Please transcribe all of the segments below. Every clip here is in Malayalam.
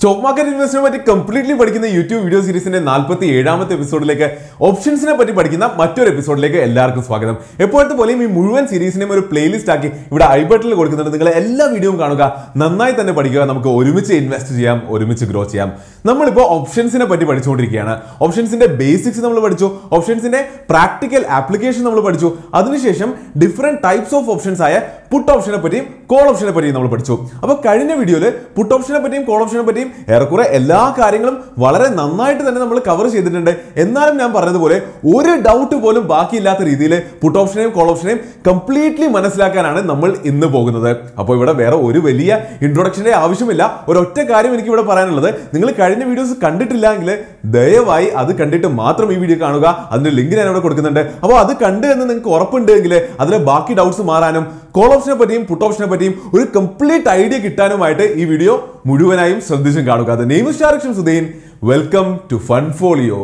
സ്റ്റോക്ക് മാർക്കറ്റ് ഇൻവെസ്റ്റിനെ പറ്റി കംപ്ലീറ്റ്ലി പഠിക്കുന്ന യൂട്യൂബ് വീഡിയോ സീരീസിന്റെ നാൽപ്പത്തി ഏഴാമത്തെ എപ്പിസോഡിലേക്ക് ഓപ്ഷൻസിനെ പറ്റി പഠിക്കുന്ന മറ്റൊരു എപ്പിസോഡിലേക്ക് എല്ലാവർക്കും സ്വാഗതം എപ്പോഴത്തെ പോലെയും ഈ മുഴുവൻ സീരീസിനെയും ഒരു പ്ലേലിസ്റ്റ് ആക്കി ഇവിടെ ഐ ബട്ടണിൽ കൊടുക്കുന്നുണ്ട് നിങ്ങൾ എല്ലാ വീഡിയോയും കാണുക നന്നായി തന്നെ പഠിക്കുക നമുക്ക് ഒരുമിച്ച് ഇൻവെസ്റ്റ് ചെയ്യാം ഒരുമിച്ച് ഗ്രോ ചെയ്യാം നമ്മളിപ്പോൾ ഓപ്ഷൻസിനെ പറ്റി പഠിച്ചുകൊണ്ടിരിക്കുകയാണ് ഓപ്ഷൻസിന്റെ ബേസിക്സ് നമ്മൾ പഠിച്ചു ഓപ്ഷൻസിന്റെ പ്രാക്ടിക്കൽ ആപ്ലിക്കേഷൻ നമ്മൾ പഠിച്ചു അതിനുശേഷം ഡിഫറെന്റ് ടൈപ്സ് ഓഫ് ഓപ്ഷൻസ് ആയ പുട്ട് ഓപ്ഷനെ പറ്റിയും കോൾ ഓപ്ഷനെ പറ്റിയും നമ്മൾ പഠിച്ചു അപ്പോൾ കഴിഞ്ഞ വീഡിയോയിൽ പുട്ട് ഓപ്ഷനെ പറ്റിയും കോൾ ഓപ്ഷനെ പറ്റിയും ഏറെക്കുറെ എല്ലാ കാര്യങ്ങളും വളരെ നന്നായിട്ട് തന്നെ നമ്മൾ കവർ ചെയ്തിട്ടുണ്ട് എന്നാലും ഞാൻ പറഞ്ഞതുപോലെ ഒരു ഡൗട്ട് പോലും ബാക്കിയില്ലാത്ത രീതിയിൽ പുട്ട് ഓപ്ഷനെയും കോൾ ഓപ്ഷനെയും കംപ്ലീറ്റ്ലി മനസ്സിലാക്കാനാണ് നമ്മൾ ഇന്ന് പോകുന്നത് അപ്പോൾ ഇവിടെ വേറെ ഒരു വലിയ ഇൻട്രൊഡക്ഷന്റെ ആവശ്യമില്ല ഒരൊറ്റ കാര്യം എനിക്ക് ഇവിടെ പറയാനുള്ളത് നിങ്ങൾ കഴിഞ്ഞ വീഡിയോസ് കണ്ടിട്ടില്ലെങ്കിൽ ദയവായി അത് കണ്ടിട്ട് മാത്രം ഈ വീഡിയോ കാണുക അതിന്റെ ലിങ്ക് ഞാൻ ഇവിടെ കൊടുക്കുന്നുണ്ട് അപ്പോൾ അത് കണ്ട് എന്ന് നിങ്ങൾക്ക് ഉറപ്പുണ്ടെങ്കിൽ അതിലെ ബാക്കി ഡൗട്ട്സ് മാറാനും കോൾ ഓപ്ഷനെ പറ്റിയും പുട്ട് ഓപ്ഷനെ പറ്റിയും ഒരു കംപ്ലീറ്റ് ഐഡിയ കിട്ടാനുമായിട്ട് ഈ വീഡിയോ മുഴുവനായും ശ്രദ്ധിച്ചും കാണുക അത് നെയ്മ സ്റ്റാർ Sudheen welcome to fun folio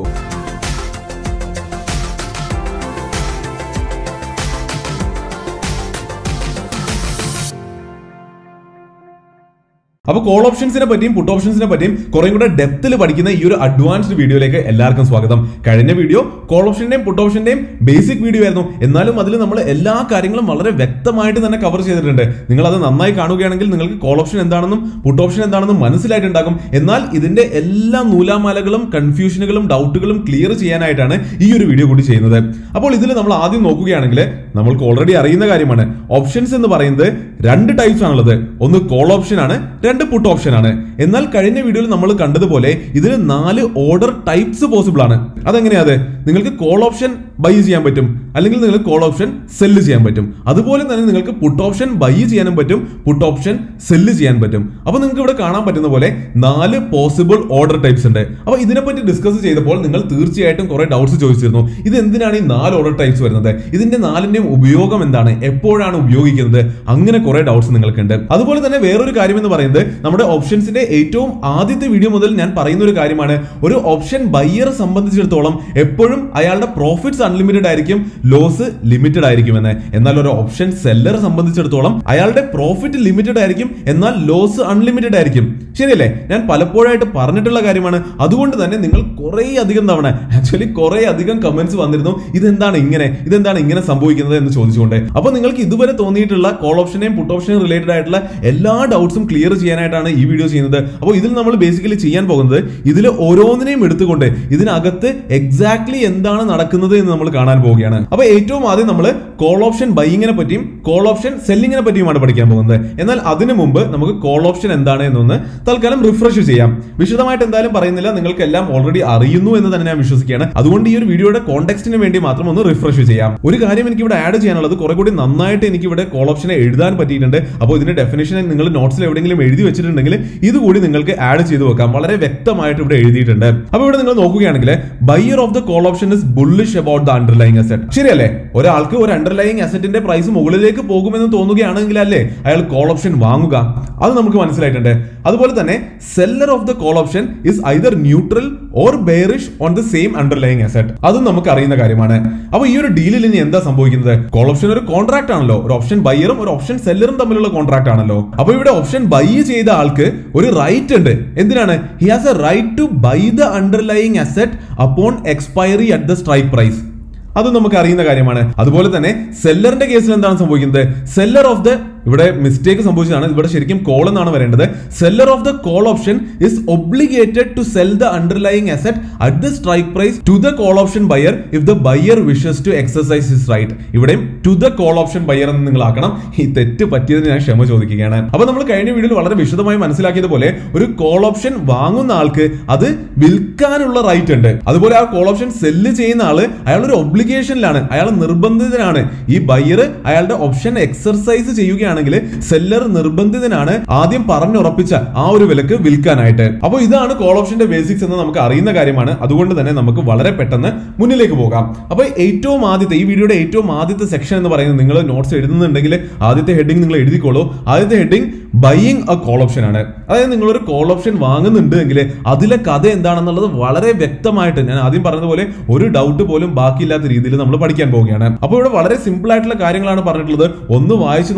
അപ്പോൾ കോൾ ഓപ്ഷൻസിനെ പറ്റിയും പുട്ട് ഓപ്ഷൻസിനെ പറ്റിയും കുറേ കൂടെ ഡെപ്തിൽ പഠിക്കുന്ന ഈ ഒരു അഡ്വാൻസ്ഡ് വീഡിയോയിലേക്ക് എല്ലാവർക്കും സ്വാഗതം കഴിഞ്ഞ വീഡിയോ കോൾ ഓപ്ഷന്റെയും പുട്ട് ഓപ്ഷന്റെയും ബേസിക് വീഡിയോ ആയിരുന്നു എന്നാലും അതിൽ നമ്മൾ എല്ലാ കാര്യങ്ങളും വളരെ വ്യക്തമായിട്ട് തന്നെ കവർ ചെയ്തിട്ടുണ്ട് നിങ്ങൾ അത് നന്നായി കാണുകയാണെങ്കിൽ നിങ്ങൾക്ക് കോൾ ഓപ്ഷൻ എന്താണെന്നും പുട്ട് ഓപ്ഷൻ എന്താണെന്നും മനസ്സിലായിട്ടുണ്ടാകും എന്നാൽ ഇതിന്റെ എല്ലാ നൂലാമാലകളും കൺഫ്യൂഷനുകളും ഡൗട്ടുകളും ക്ലിയർ ചെയ്യാനായിട്ടാണ് ഈ ഒരു വീഡിയോ കൂടി ചെയ്യുന്നത് അപ്പോൾ ഇതിൽ നമ്മൾ ആദ്യം നോക്കുകയാണെങ്കിൽ നമ്മൾക്ക് ഓൾറെഡി അറിയുന്ന കാര്യമാണ് ഓപ്ഷൻസ് എന്ന് പറയുന്നത് രണ്ട് ടൈപ്സ് ആണുള്ളത് ഒന്ന് കോൾ ഓപ്ഷൻ ആണ് രണ്ട് പുട്ട് ഓപ്ഷൻ ആണ് എന്നാൽ കഴിഞ്ഞ വീഡിയോയിൽ നമ്മൾ കണ്ടതുപോലെ ഇതിൽ നാല് ഓർഡർ ടൈപ്സ് പോസിബിൾ ആണ് അതെങ്ങനെയാ അത് നിങ്ങൾക്ക് കോൾ ഓപ്ഷൻ ബൈ ചെയ്യാൻ പറ്റും അല്ലെങ്കിൽ നിങ്ങൾക്ക് കോൾ ഓപ്ഷൻ സെല്ല് ചെയ്യാൻ പറ്റും അതുപോലെ തന്നെ നിങ്ങൾക്ക് പുട്ട് ഓപ്ഷൻ ബൈ ചെയ്യാനും പറ്റും പുട്ട് ഓപ്ഷൻ സെല്ല് ചെയ്യാൻ പറ്റും അപ്പൊ നിങ്ങൾക്ക് ഇവിടെ കാണാൻ പറ്റുന്ന പോലെ നാല് പോസിബിൾ ഓർഡർ ടൈപ്സ് ഉണ്ട് അപ്പൊ ഇതിനെപ്പറ്റി ഡിസ്കസ് ചെയ്തപ്പോൾ നിങ്ങൾ തീർച്ചയായിട്ടും കുറെ ഡൗട്ട്സ് ചോദിച്ചിരുന്നു ഇത് എന്തിനാണ് ഈ നാല് ഓർഡർ ടൈപ്സ് വരുന്നത് ഇതിന്റെ നാലിന്റെയും ഉപയോഗം എന്താണ് എപ്പോഴാണ് ഉപയോഗിക്കുന്നത് അങ്ങനെ കുറെ ഡൗട്ട്സ് നിങ്ങൾക്കുണ്ട് അതുപോലെ തന്നെ വേറൊരു കാര്യം എന്ന് പറയുന്നത് നമ്മുടെ ഓപ്ഷൻസിന്റെ ഏറ്റവും ആദ്യത്തെ വീഡിയോ മുതൽ ഞാൻ പറയുന്ന ഒരു കാര്യമാണ് ഒരു ഓപ്ഷൻ ബയ്യറെ സംബന്ധിച്ചിടത്തോളം എപ്പോഴും അയാളുടെ പ്രോഫിറ്റ്സ് അൺലിമിറ്റഡ് ആയിരിക്കും ലോസ് ലിമിറ്റഡ് ആയിരിക്കുമെന്ന് എന്നാൽ ഒരു ഓപ്ഷൻ സെല്ലറെ സംബന്ധിച്ചിടത്തോളം അയാളുടെ പ്രോഫിറ്റ് ലിമിറ്റഡ് ആയിരിക്കും എന്നാൽ ലോസ് അൺലിമിറ്റഡ് ആയിരിക്കും ശരിയല്ലേ ഞാൻ പലപ്പോഴായിട്ട് പറഞ്ഞിട്ടുള്ള കാര്യമാണ് അതുകൊണ്ട് തന്നെ നിങ്ങൾ കുറേ അധികം തവണ ആക്ച്വലി കുറേ അധികം കമന്റ്സ് വന്നിരുന്നു ഇതെന്താണ് ഇങ്ങനെ ഇതെന്താണ് ഇങ്ങനെ സംഭവിക്കുന്നത് എന്ന് ചോദിച്ചുകൊണ്ട് അപ്പൊ നിങ്ങൾക്ക് ഇതുവരെ തോന്നിയിട്ടുള്ള കോൾ ഓപ്ഷനെയും പുട്ട് ഓപ്ഷനെയും റിലേറ്റഡ് ആയിട്ടുള്ള എല്ലാ ഡൗട്ട്സും ക്ലിയർ ചെയ്യാനായിട്ടാണ് ഈ വീഡിയോ ചെയ്യുന്നത് അപ്പോൾ ഇതിൽ നമ്മൾ ബേസിക്കലി ചെയ്യാൻ പോകുന്നത് ഇതിൽ ഓരോന്നിനെയും എടുത്തുകൊണ്ട് ഇതിനകത്ത് എക്സാക്ട്ലി എന്താണ് നടക്കുന്നത് എന്ന് നമ്മൾ കാണാൻ പോവുകയാണ് അപ്പോൾ ഏറ്റവും ആദ്യം നമ്മൾ കോൾ ഓപ്ഷൻ ബൈയിങ്ങിനെ പറ്റിയും കോൾ ഓപ്ഷൻ സെല്ലിങ്ങിനെ പറ്റിയുമാണ് പഠിക്കാൻ പോകുന്നത് എന്നാൽ അതിനു മുമ്പ് നമുക്ക് കോൾ ഓപ്ഷൻ എന്താണ് എന്നൊന്ന് തൽക്കാലം റിഫ്രഷ് ചെയ്യാം വിശദമായിട്ട് എന്തായാലും പറയുന്നില്ല നിങ്ങൾക്ക് എല്ലാം ഓൾറെഡി അറിയുന്നു എന്ന് തന്നെ ഞാൻ വിശ്വസിക്കുകയാണ് അതുകൊണ്ട് ഈ ഒരു വീഡിയോയുടെ കോണ്ടെക്സ്റ്റിന് വേണ്ടി മാത്രം ഒന്ന് റിഫ്രഷ് ചെയ്യാം ഒരു കാര്യം എനിക്ക് ഇവിടെ ആഡ് ചെയ്യാനുള്ളത് കുറെ കൂടി നന്നായിട്ട് എനിക്ക് ഇവിടെ കോൾ ഓപ്ഷനെ എഴുതാൻ പറ്റിയിട്ടുണ്ട് അപ്പോൾ ഇതിന്റെ ഡെഫിനേഷൻ നിങ്ങൾ നോട്ട്സിൽ എവിടെയെങ്കിലും എഴുതി വെച്ചിട്ടുണ്ടെങ്കിൽ ഇത് കൂടി നിങ്ങൾക്ക് ആഡ് ചെയ്ത് വെക്കാം വളരെ വ്യക്തമായിട്ട് ഇവിടെ എഴുതിയിട്ടുണ്ട് അപ്പോൾ ഇവിടെ നിങ്ങൾ നോക്കുകയാണെങ്കിൽ buyer of the call option is bullish about the underlying asset ശരിയല്ലേ ഒരാൾക്ക് ഒരു അണ്ടർലൈങ് അസറ്റിന്റെ പ്രൈസ് മുകളിലേക്ക് പോകുമെന്ന് തോന്നുകയാണെങ്കിൽ അല്ലേ അയാൾ കോൾ ഓപ്ഷൻ വാങ്ങുക അത് നമുക്ക് മനസ്സിലായിട്ടുണ്ട് അതുപോലെ തന്നെ seller of the call option is either neutral or bearish on the same underlying asset അതും നമുക്ക് അറിയുന്ന കാര്യമാണ് അപ്പോൾ ഈ ഒരു ഡീലിൽ ഇനി എന്താ സംഭവിക്കുന്നത് കോൾ ഓപ്ഷൻ ഒരു കോൺട്രാക്ട് ആണല്ലോ ഒരു ഓപ്ഷൻ ബയ്യറും ഒരു ഓപ്ഷൻ സെല്ലറും തമ്മിലുള്ള കോൺട്രാക്ട് ആണല്ലോ അപ്പോൾ ഇവിടെ ഓപ്ഷൻ ബൈ ചെയ്ത ആൾക്ക് ഒരു റൈറ്റ് ഉണ്ട് എന്തിനാണ് he has a right to buy the underlying asset upon expiry at the strike price അത് നമുക്ക് അറിയുന്ന കാര്യമാണ് അതുപോലെ തന്നെ സെല്ലറിന്റെ കേസിൽ എന്താണ് സംഭവിക്കുന്നത് സെല്ലർ ഓഫ് ദ ഇവിടെ മിസ്റ്റേക്ക് സംഭവിച്ചതാണ് ഇവിടെ ശരിക്കും കോൾ എന്നാണ് വരേണ്ടത് seller of the call option is obligated to sell the underlying asset at the strike price to the call option buyer if the buyer wishes to exercise his right ഇവിടെയും to the call option buyer എന്ന് നിങ്ങൾ ആക്കണം ഈ തെറ്റ് പറ്റിയതിന് ഞാൻ ക്ഷമ ചോദിക്കുകയാണ് അപ്പൊ നമ്മൾ കഴിഞ്ഞ വീഡിയോയിൽ വളരെ വിശദമായി മനസ്സിലാക്കിയതുപോലെ ഒരു കോൾ ഓപ്ഷൻ വാങ്ങുന്ന ആൾക്ക് അത് വിൽക്കാനുള്ള റൈറ്റ് ഉണ്ട് അതുപോലെ ആ കോൾ ഓപ്ഷൻ സെല്ല് ചെയ്യുന്ന ആള് അയാൾ ഒരു ഒബ്ലിഗേഷനിലാണ് അയാൾ നിർബന്ധിതനാണ് ഈ ബയർ അയാളുടെ ഓപ്ഷൻ എക്സർസൈസ് ചെയ്യുകയാണെങ്കിൽ സെല്ലർ നിർബന്ധിതനാണ് ആദ്യം പറഞ്ഞുറപ്പിച്ച ആ ഒരു വിലക്ക് വിൽക്കാനായിട്ട് അപ്പോൾ ഇതാണ് കോൾ ഓപ്ഷന്റെ ബേസിക്സ് എന്ന് നമുക്ക് അറിയുന്ന കാര്യമാണ് അതുകൊണ്ട് തന്നെ നമുക്ക് വളരെ പെട്ടെന്ന് മുന്നിലേക്ക് പോകാം അപ്പോൾ ഏറ്റവും ആദ്യത്തെ ഈ വീഡിയോയുടെ ഏറ്റവും ആദ്യത്തെ സെക്ഷൻ എന്ന് പറയുന്നത് നിങ്ങൾ നോട്ട്സ് എഴുതുന്നുണ്ടെങ്കിൽ ആദ്യത്തെ ഹെഡിങ് നിങ്ങൾ എഴുതിക്കോളൂ ആദ്യത്തെ heading buying a call option ആണ് അതായത് നിങ്ങൾ ഒരു കോൾ ഓപ്ഷൻ വാങ്ങുന്നുണ്ട് എങ്കിൽ അതിലെ കഥ എന്താണെന്നുള്ളത് വളരെ വ്യക്തമായിട്ട് ഞാൻ ആദ്യം പറഞ്ഞതുപോലെ ഒരു ഡൗട്ട് പോലും ബാക്കിയില്ലാത്ത രീതിയിൽ നമ്മൾ പഠിക്കാൻ പോവുകയാണ് അപ്പോൾ ഇവിടെ വളരെ സിമ്പിൾ ആയിട്ടുള്ള കാര്യങ്ങളാണ് പറഞ്ഞിട്ടുള്ളത് ഒന്ന് വായിച്ചു നോക്കിയാൽ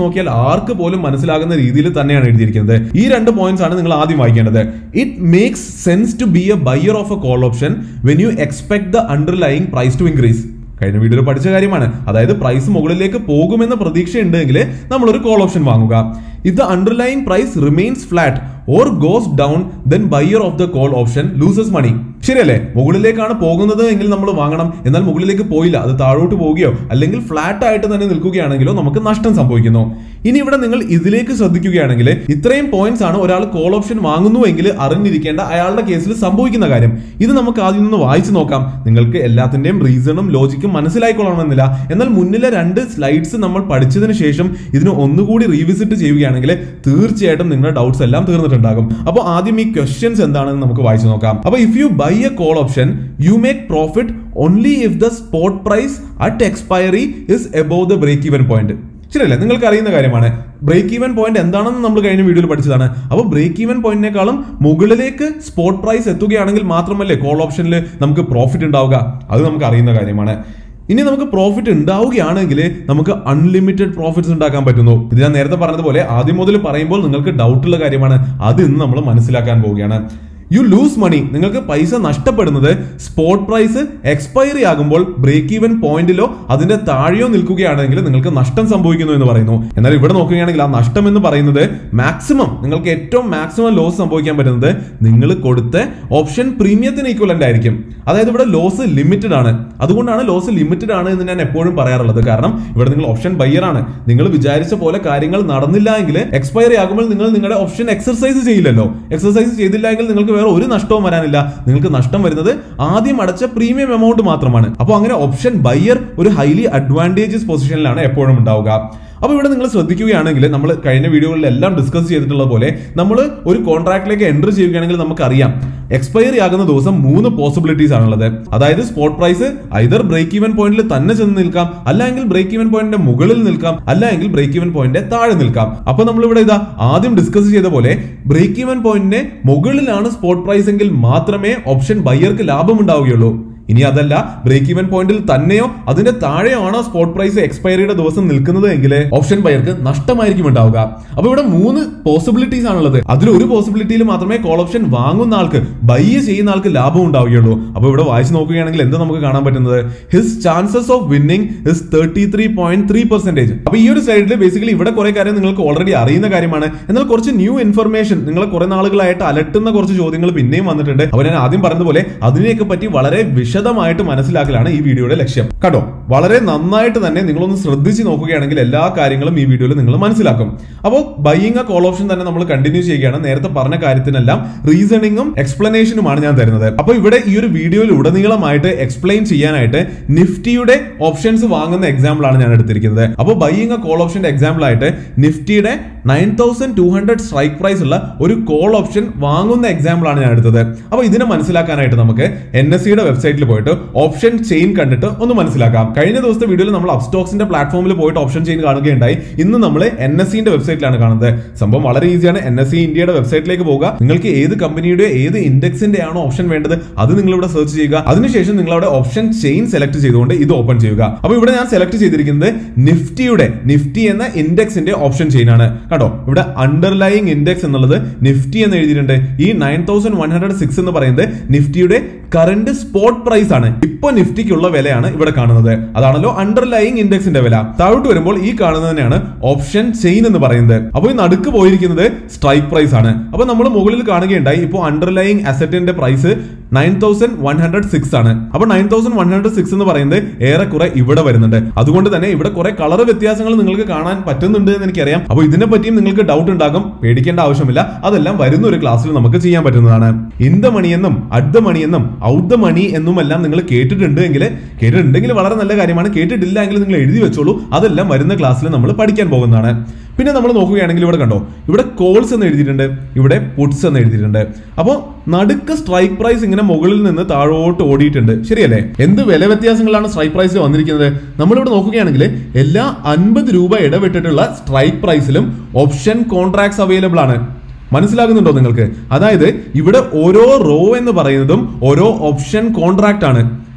ആർക്ക് പോലും മനസ്സിലാകുന്ന രീതിയിൽ തന്നെയാണ് എഴുതിയിരിക്കുന്നത് ഈ രണ്ട് പോയിന്റ്സ് ആണ് നിങ്ങൾ ആദ്യം വായിക്കേണ്ടത് it makes sense to be a buyer of a call option when you expect the underlying price to increase കഴിഞ്ഞ വീഡിയോയിൽ പഠിച്ച കാര്യമാണ് അതായത് പ്രൈസ് മുകളിലേക്ക് പോകുമെന്ന പ്രതീക്ഷയുണ്ടെങ്കിൽ നമ്മൾ ഒരു കോൾ ഓപ്ഷൻ വാങ്ങുക if the underlying price remains flat or goes down then buyer of the call option loses money ശരിയല്ലേ മുകളിലേക്കാണ് പോകുന്നത് എങ്കിൽ നമ്മൾ വാങ്ങണം എന്നാൽ മുകളിലേക്ക് പോയില്ല അത് താഴോട്ട് പോവുകയോ അല്ലെങ്കിൽ ഫ്ലാറ്റ് ആയിട്ട് തന്നെ നിൽക്കുകയാണെങ്കിലോ നമുക്ക് നഷ്ടം സംഭവിക്കുന്നു ഇനി ഇവിടെ നിങ്ങൾ ഇതിലേക്ക് ശ്രദ്ധിക്കുകയാണെങ്കിൽ ഇത്രയും പോയിന്റ്സ് ആണ് ഒരാൾ കോൾ ഓപ്ഷൻ വാങ്ങുന്നുവെങ്കിൽ അറിഞ്ഞിരിക്കേണ്ട അയാളുടെ കേസിൽ സംഭവിക്കുന്ന കാര്യം ഇത് നമുക്ക് ആദ്യം ഒന്ന് വായിച്ചു നോക്കാം നിങ്ങൾക്ക് എല്ലാത്തിന്റെയും റീസണും ലോജിക്കും മനസ്സിലായിക്കൊള്ളണമെന്നില്ല എന്നാൽ മുന്നിലെ രണ്ട് സ്ലൈഡ്സ് നമ്മൾ പഠിച്ചതിന് ശേഷം ഇതിന് ഒന്നുകൂടി റീവിസിറ്റ് ചെയ്യുകയാണെങ്കിൽ തീർച്ചയായിട്ടും നിങ്ങളുടെ ഡൗട്ട്സ് എല്ലാം തീർന്നിട്ടുണ്ടാകും അപ്പോൾ ആദ്യം ഈ ക്വസ്റ്റ്യൻസ് എന്താണെന്ന് നമുക്ക് വായിച്ചു നോക്കാം അപ്പോൾ if you buy a call option you make profit only if the spot price at expiry is above the break even point ശരിയല്ലേ നിങ്ങൾക്ക് അറിയുന്ന കാര്യമാണ് ബ്രേക്ക് ഈവൻ പോയിന്റ് എന്താണെന്ന് നമ്മൾ കഴിഞ്ഞ വീഡിയോയിൽ പഠിച്ചതാണ് അപ്പോൾ ബ്രേക്ക് ഈവൻ പോയിന്റിനേക്കാളും മുകളിലേക്ക് സ്പോട്ട് പ്രൈസ് എത്തുകയാണെങ്കിൽ മാത്രമല്ലേ കോൾ ഓപ്ഷനിൽ നമുക്ക് പ്രോഫിറ്റ് ഉണ്ടാവുക അത് നമുക്ക് അറിയുന്ന കാര്യമാണ് ഇനി നമുക്ക് പ്രോഫിറ്റ് ഉണ്ടാവുകയാണെങ്കിൽ നമുക്ക് അൺലിമിറ്റഡ് പ്രോഫിറ്റ്സ് ഉണ്ടാക്കാൻ പറ്റുന്നു ഇത് ഞാൻ നേരത്തെ പറഞ്ഞതുപോലെ ആദ്യം മുതൽ പറയുമ്പോൾ നിങ്ങൾക്ക് ഡൗട്ടുള്ള കാര്യമാണ് അത് ഇന്ന് നമ്മൾ മനസ്സിലാക്കാൻ പോവുകയാണ് യു ലൂസ് മണി നിങ്ങൾക്ക് പൈസ നഷ്ടപ്പെടുന്നത് സ്പോട്ട് പ്രൈസ് എക്സ്പയറി ആകുമ്പോൾ ബ്രേക്ക് ഈവൻ പോയിന്റിലോ അതിന്റെ താഴെയോ നിൽക്കുകയാണെങ്കിൽ നിങ്ങൾക്ക് നഷ്ടം സംഭവിക്കുന്നു എന്ന് പറയുന്നു എന്നാൽ ഇവിടെ നോക്കുകയാണെങ്കിൽ ആ നഷ്ടം എന്ന് പറയുന്നത് മാക്സിമം നിങ്ങൾക്ക് ഏറ്റവും മാക്സിമം ലോസ് സംഭവിക്കാൻ പറ്റുന്നത് നിങ്ങൾ കൊടുത്ത ഓപ്ഷൻ പ്രീമിയത്തിന് ഈക്വലന്റ് ആയിരിക്കും അതായത് ഇവിടെ ലോസ് ലിമിറ്റഡ് ആണ് അതുകൊണ്ടാണ് ലോസ് ലിമിറ്റഡ് ആണ് എന്ന് ഞാൻ എപ്പോഴും പറയാറുള്ളത് കാരണം ഇവിടെ നിങ്ങൾ ഓപ്ഷൻ ബയ്യർ ആണ് നിങ്ങൾ വിചാരിച്ച പോലെ കാര്യങ്ങൾ നടന്നില്ല എങ്കിൽ എക്സ്പയറി ആകുമ്പോൾ നിങ്ങൾ നിങ്ങളുടെ ഓപ്ഷൻ എക്സർസൈസ് ചെയ്യില്ലല്ലോ എക്സർസൈസ് ചെയ്തില്ല എങ്കിൽ നിങ്ങൾക്ക് വേറെ ഒരു നഷ്ടവും വരാനില്ല നിങ്ങൾക്ക് നഷ്ടം വരുന്നത് ആദ്യം അടച്ച പ്രീമിയം എമൗണ്ട് മാത്രമാണ് അപ്പോൾ അങ്ങനെ ഓപ്ഷൻ ബയ്യർ ഒരു ഹൈലി അഡ്വാൻറ്റേജസ് പൊസിഷനിലാണ് എപ്പോഴും ഉണ്ടാവുക അപ്പോൾ ഇവിടെ നിങ്ങൾ ശ്രദ്ധിക്കുകയാണെങ്കിൽ നമ്മൾ കഴിഞ്ഞ വീഡിയോകളിലെല്ലാം ഡിസ്കസ് ചെയ്തിട്ടുള്ള പോലെ നമ്മൾ ഒരു കോൺട്രാക്റ്റിലേക്ക് എൻ്റർ ചെയ്യുകയാണെങ്കിൽ നമുക്കറിയാം എക്സ്പയറി ആകുന്ന ദിവസം മൂന്ന് പോസിബിലിറ്റീസ് ആണുള്ളത് അതായത് spot price either break even പോയിന്റിൽ തന്നെ ചെന്ന് നിൽക്കാം അല്ലെങ്കിൽ ബ്രേക്ക് ഈവൻ പോയിന്റിന്റെ മുകളിൽ നിൽക്കാം അല്ലെങ്കിൽ ബ്രേക്ക് ഈവൻ പോയിന്റിന്റെ താഴെ നിൽക്കാം അപ്പൊ നമ്മൾ ഇവിടെ ഇതാ ആദ്യം ഡിസ്കസ് ചെയ്ത പോലെ ബ്രേക്ക് ഈവൻ പോയിന്റിന്റെ മുകളിലാണ് സ്പോട്ട് പ്രൈസ് എങ്കിൽ മാത്രമേ ഓപ്ഷൻ ബയ്യർക്ക് ലാഭം ഉണ്ടാവുകയുള്ളൂ ഇനി അതല്ല ബ്രേക്ക് ഈവൻ പോയിന്റിൽ തന്നെയോ അതിന്റെ താഴെയോ ആണോ സ്പോട്ട് പ്രൈസ് എക്സ്പയറിയുടെ ദിവസം നിൽക്കുന്നത് എങ്കിൽ ഓപ്ഷൻ ബയർക്ക് നഷ്ടമായിരിക്കും ഉണ്ടാവുക അപ്പൊ ഇവിടെ മൂന്ന് പോസിബിലിറ്റീസ് ആണുള്ളത് അതിൽ ഒരു പോസിബിലിറ്റിയിൽ മാത്രമേ കോൾ ഓപ്ഷൻ വാങ്ങുന്ന ആൾക്ക് ബൈ ചെയ്യുന്ന ആൾക്ക് ലാഭം ഉണ്ടാവുകയുള്ളൂ അപ്പൊ ഇവിടെ വായിച്ചു നോക്കുകയാണെങ്കിൽ എന്താ നമുക്ക് കാണാൻ പറ്റുന്നത് his chances of winning is thirty three point three percentage അപ്പൊ ഈ ഒരു സൈഡിൽ ബേസിക്കലി ഇവിടെ കുറെ കാര്യം നിങ്ങൾക്ക് ഓൾറെഡി അറിയുന്ന കാര്യമാണ് എന്നാൽ കുറച്ച് ന്യൂ ഇൻഫർമേഷൻ നിങ്ങളെ കുറെ നാളുകളായിട്ട് അലട്ടുന്ന കുറച്ച് ചോദ്യങ്ങൾ പിന്നെയും വന്നിട്ടുണ്ട് അപ്പൊ ഞാൻ ആദ്യം പറഞ്ഞതുപോലെ അതിനെയൊക്കെ പറ്റി വളരെ വിശദമായിട്ട് മനസ്സിലാക്കലാണ് ഈ വീഡിയോയുടെ ലക്ഷ്യം കേട്ടോ വളരെ നന്നായിട്ട് തന്നെ നിങ്ങളൊന്ന് ശ്രദ്ധിച്ച് നോക്കുകയാണെങ്കിൽ എല്ലാ കാര്യങ്ങളും ഈ വീഡിയോയിൽ നിങ്ങൾ മനസ്സിലാക്കും അപ്പോൾ ബൈയിങ് എ കോൾ ഓപ്ഷൻ തന്നെ നമ്മൾ കണ്ടിന്യൂ ചെയ്യുകയാണ് നേരത്തെ പറഞ്ഞ കാര്യത്തിനെല്ലാം റീസണിങ്ങും എക്സ്പ്ലനേഷനുമാണ് ഞാൻ തരുന്നത് അപ്പോൾ ഇവിടെ ഈ ഒരു വീഡിയോയിൽ ഉടനീളമായിട്ട് എക്സ്പ്ലെയിൻ ചെയ്യാനായിട്ട് നിഫ്റ്റിയുടെ ഓപ്ഷൻസ് വാങ്ങുന്ന എക്സാമ്പിൾ ആണ് ഞാൻ എടുത്തിരിക്കുന്നത് അപ്പോൾ ബൈയിങ് എ കോൾ ഓപ്ഷന്റെ എക്സാമ്പിൾ ആയിട്ട് നിഫ്റ്റിയുടെ nine thousand two hundred strike price ഉള്ള ഒരു കോൾ ഓപ്ഷൻ വാങ്ങുന്ന എക്സാമ്പിൾ ആണ് ഞാൻ എടുത്തത് അപ്പോൾ ഇതിനെ മനസ്സിലാക്കാനായിട്ട് നമുക്ക് എൻ എസ് സിയുടെ വെബ്സൈറ്റിൽ പോയിട്ട് ഓപ്ഷൻ ചെയിൻ കണ്ടിട്ട് ഒന്ന് മനസ്സിലാക്കാം കഴിഞ്ഞ ദിവസത്തെ വീഡിയോയിൽ നമ്മൾ അപ്സ്റ്റോക്സിന്റെ പ്ലാറ്റ്ഫോമിൽ പോയിട്ട് ഓപ്ഷൻ ചെയിൻ കാണുകയുണ്ടായി ഇന്ന് നമ്മൾ എൻ എസ് സിന്റെ വെബ്സൈറ്റിലാണ് കാണുന്നത് സംഭവം വളരെ ഈസിയാണ് എൻ എസ് സി ഇന്ത്യയുടെ വെബ്സൈറ്റിലേക്ക് പോകുക നിങ്ങൾക്ക് ഏത് കമ്പനിയുടെ ഏത് ഇൻഡെക്സിന്റെ ആണോ ഓപ്ഷൻ വേണ്ടത് അത് നിങ്ങൾ ഇവിടെ സെർച്ച് ചെയ്യുക അതിനുശേഷം നിങ്ങൾ അവിടെ ഓപ്ഷൻ ചെയിൻ സെലക്ട് ചെയ്തുകൊണ്ട് ഇത് ഓപ്പൺ ചെയ്യുക അപ്പോൾ ഇവിടെ ഞാൻ സെലക്ട് ചെയ്തിരിക്കുന്നത് നിഫ്റ്റിയുടെ നിഫ്റ്റി എന്ന ഇൻഡെക്സിന്റെ ഓപ്ഷൻ ചെയിൻ ആണ് കേട്ടോ ഇവിടെ അണ്ടർലൈങ് ഇൻഡെക്സ് എന്നുള്ളത് നിഫ്റ്റി എന്ന് എഴുതിയിട്ടുണ്ട് ഈ nine thousand one hundred six എന്ന് പറയുന്നത് നിഫ്റ്റിയുടെ കറന്റ് സ്പോട്ട് പ്രൈസ് ആണ് ഇപ്പൊ നിഫ്റ്റിക്കുള്ള വിലയാണ് ഇവിടെ കാണുന്നത് അതാണല്ലോ അണ്ടർലൈങ് ഇൻഡെക്സിന്റെ വില താഴോട്ട് വരുമ്പോൾ ഈ കാണുന്നതിനാണ് ഓപ്ഷൻ ചെയിൻ എന്ന് പറയുന്നത് അപ്പോൾ ഈ നടുക്ക് പോയിരിക്കുന്നത് സ്ട്രൈക്ക് പ്രൈസ് ആണ് അപ്പൊ നമ്മൾ മുകളിൽ കാണുകയുണ്ടായി ഇപ്പോൾ അണ്ടർലൈങ് അസറ്റിന്റെ price nine thousand one hundred six ആണ് അപ്പൊ nine thousand one hundred six എന്ന് പറയുന്നത് ഏറെക്കുറെ ഇവിടെ വരുന്നുണ്ട് അതുകൊണ്ട് തന്നെ ഇവിടെ കുറെ കളർ വ്യത്യാസങ്ങൾ നിങ്ങൾക്ക് കാണാൻ പറ്റുന്നുണ്ട് എന്ന് എനിക്കറിയാം അപ്പോൾ ഇതിനെ പറ്റിയും നിങ്ങൾക്ക് ഡൗട്ട് ഉണ്ടാകും പേടിക്കേണ്ട ആവശ്യമില്ല അതെല്ലാം വരുന്ന ഒരു ക്ലാസ്സിൽ നമുക്ക് ചെയ്യാൻ പറ്റുന്നതാണ് ഇൻ ദ മണി എന്നും അറ്റ് ദ മണി എന്നും ഔട്ട് ദ മണി എന്നും എല്ലാം നിങ്ങൾ കേട്ടിട്ടുണ്ട് എങ്കിൽ കേട്ടിട്ടുണ്ടെങ്കിൽ വളരെ നല്ല കാര്യമാണ് കേട്ടിട്ടില്ല എങ്കിൽ നിങ്ങൾ എഴുതി വെച്ചോളൂ അതെല്ലാം വരുന്ന ക്ലാസ്സിൽ നമ്മൾ പഠിക്കാൻ പോകുന്നതാണ് പിന്നെ നമ്മൾ നോക്കുകയാണെങ്കിൽ ഇവിടെ കണ്ടോ ഇവിടെ കോൾസ് എന്ന് എഴുതിയിട്ടുണ്ട് ഇവിടെ പുട്സ് എന്ന് എഴുതിയിട്ടുണ്ട് അപ്പോൾ നടുക്ക് സ്ട്രൈക്ക് പ്രൈസ് ഇങ്ങനെ മുകളിൽ നിന്ന് താഴോട്ട് ഓടിയിട്ടുണ്ട് ശരിയല്ലേ എന്ത് വില വ്യത്യാസങ്ങളാണ് സ്ട്രൈക്ക് പ്രൈസിൽ വന്നിരിക്കുന്നത് നമ്മളിവിടെ നോക്കുകയാണെങ്കിൽ എല്ലാ അൻപത് രൂപ ഇടവിട്ടിട്ടുള്ള സ്ട്രൈക്ക് പ്രൈസിലും ഓപ്ഷൻ കോൺട്രാക്ട്സ് അവൈലബിൾ ആണ് മനസ്സിലാകുന്നുണ്ടോ നിങ്ങൾക്ക് അതായത് ഇവിടെ ഓരോ റോ എന്ന് പറയുന്നതും ഓരോ ഓപ്ഷൻ കോൺട്രാക്ട് ആണ്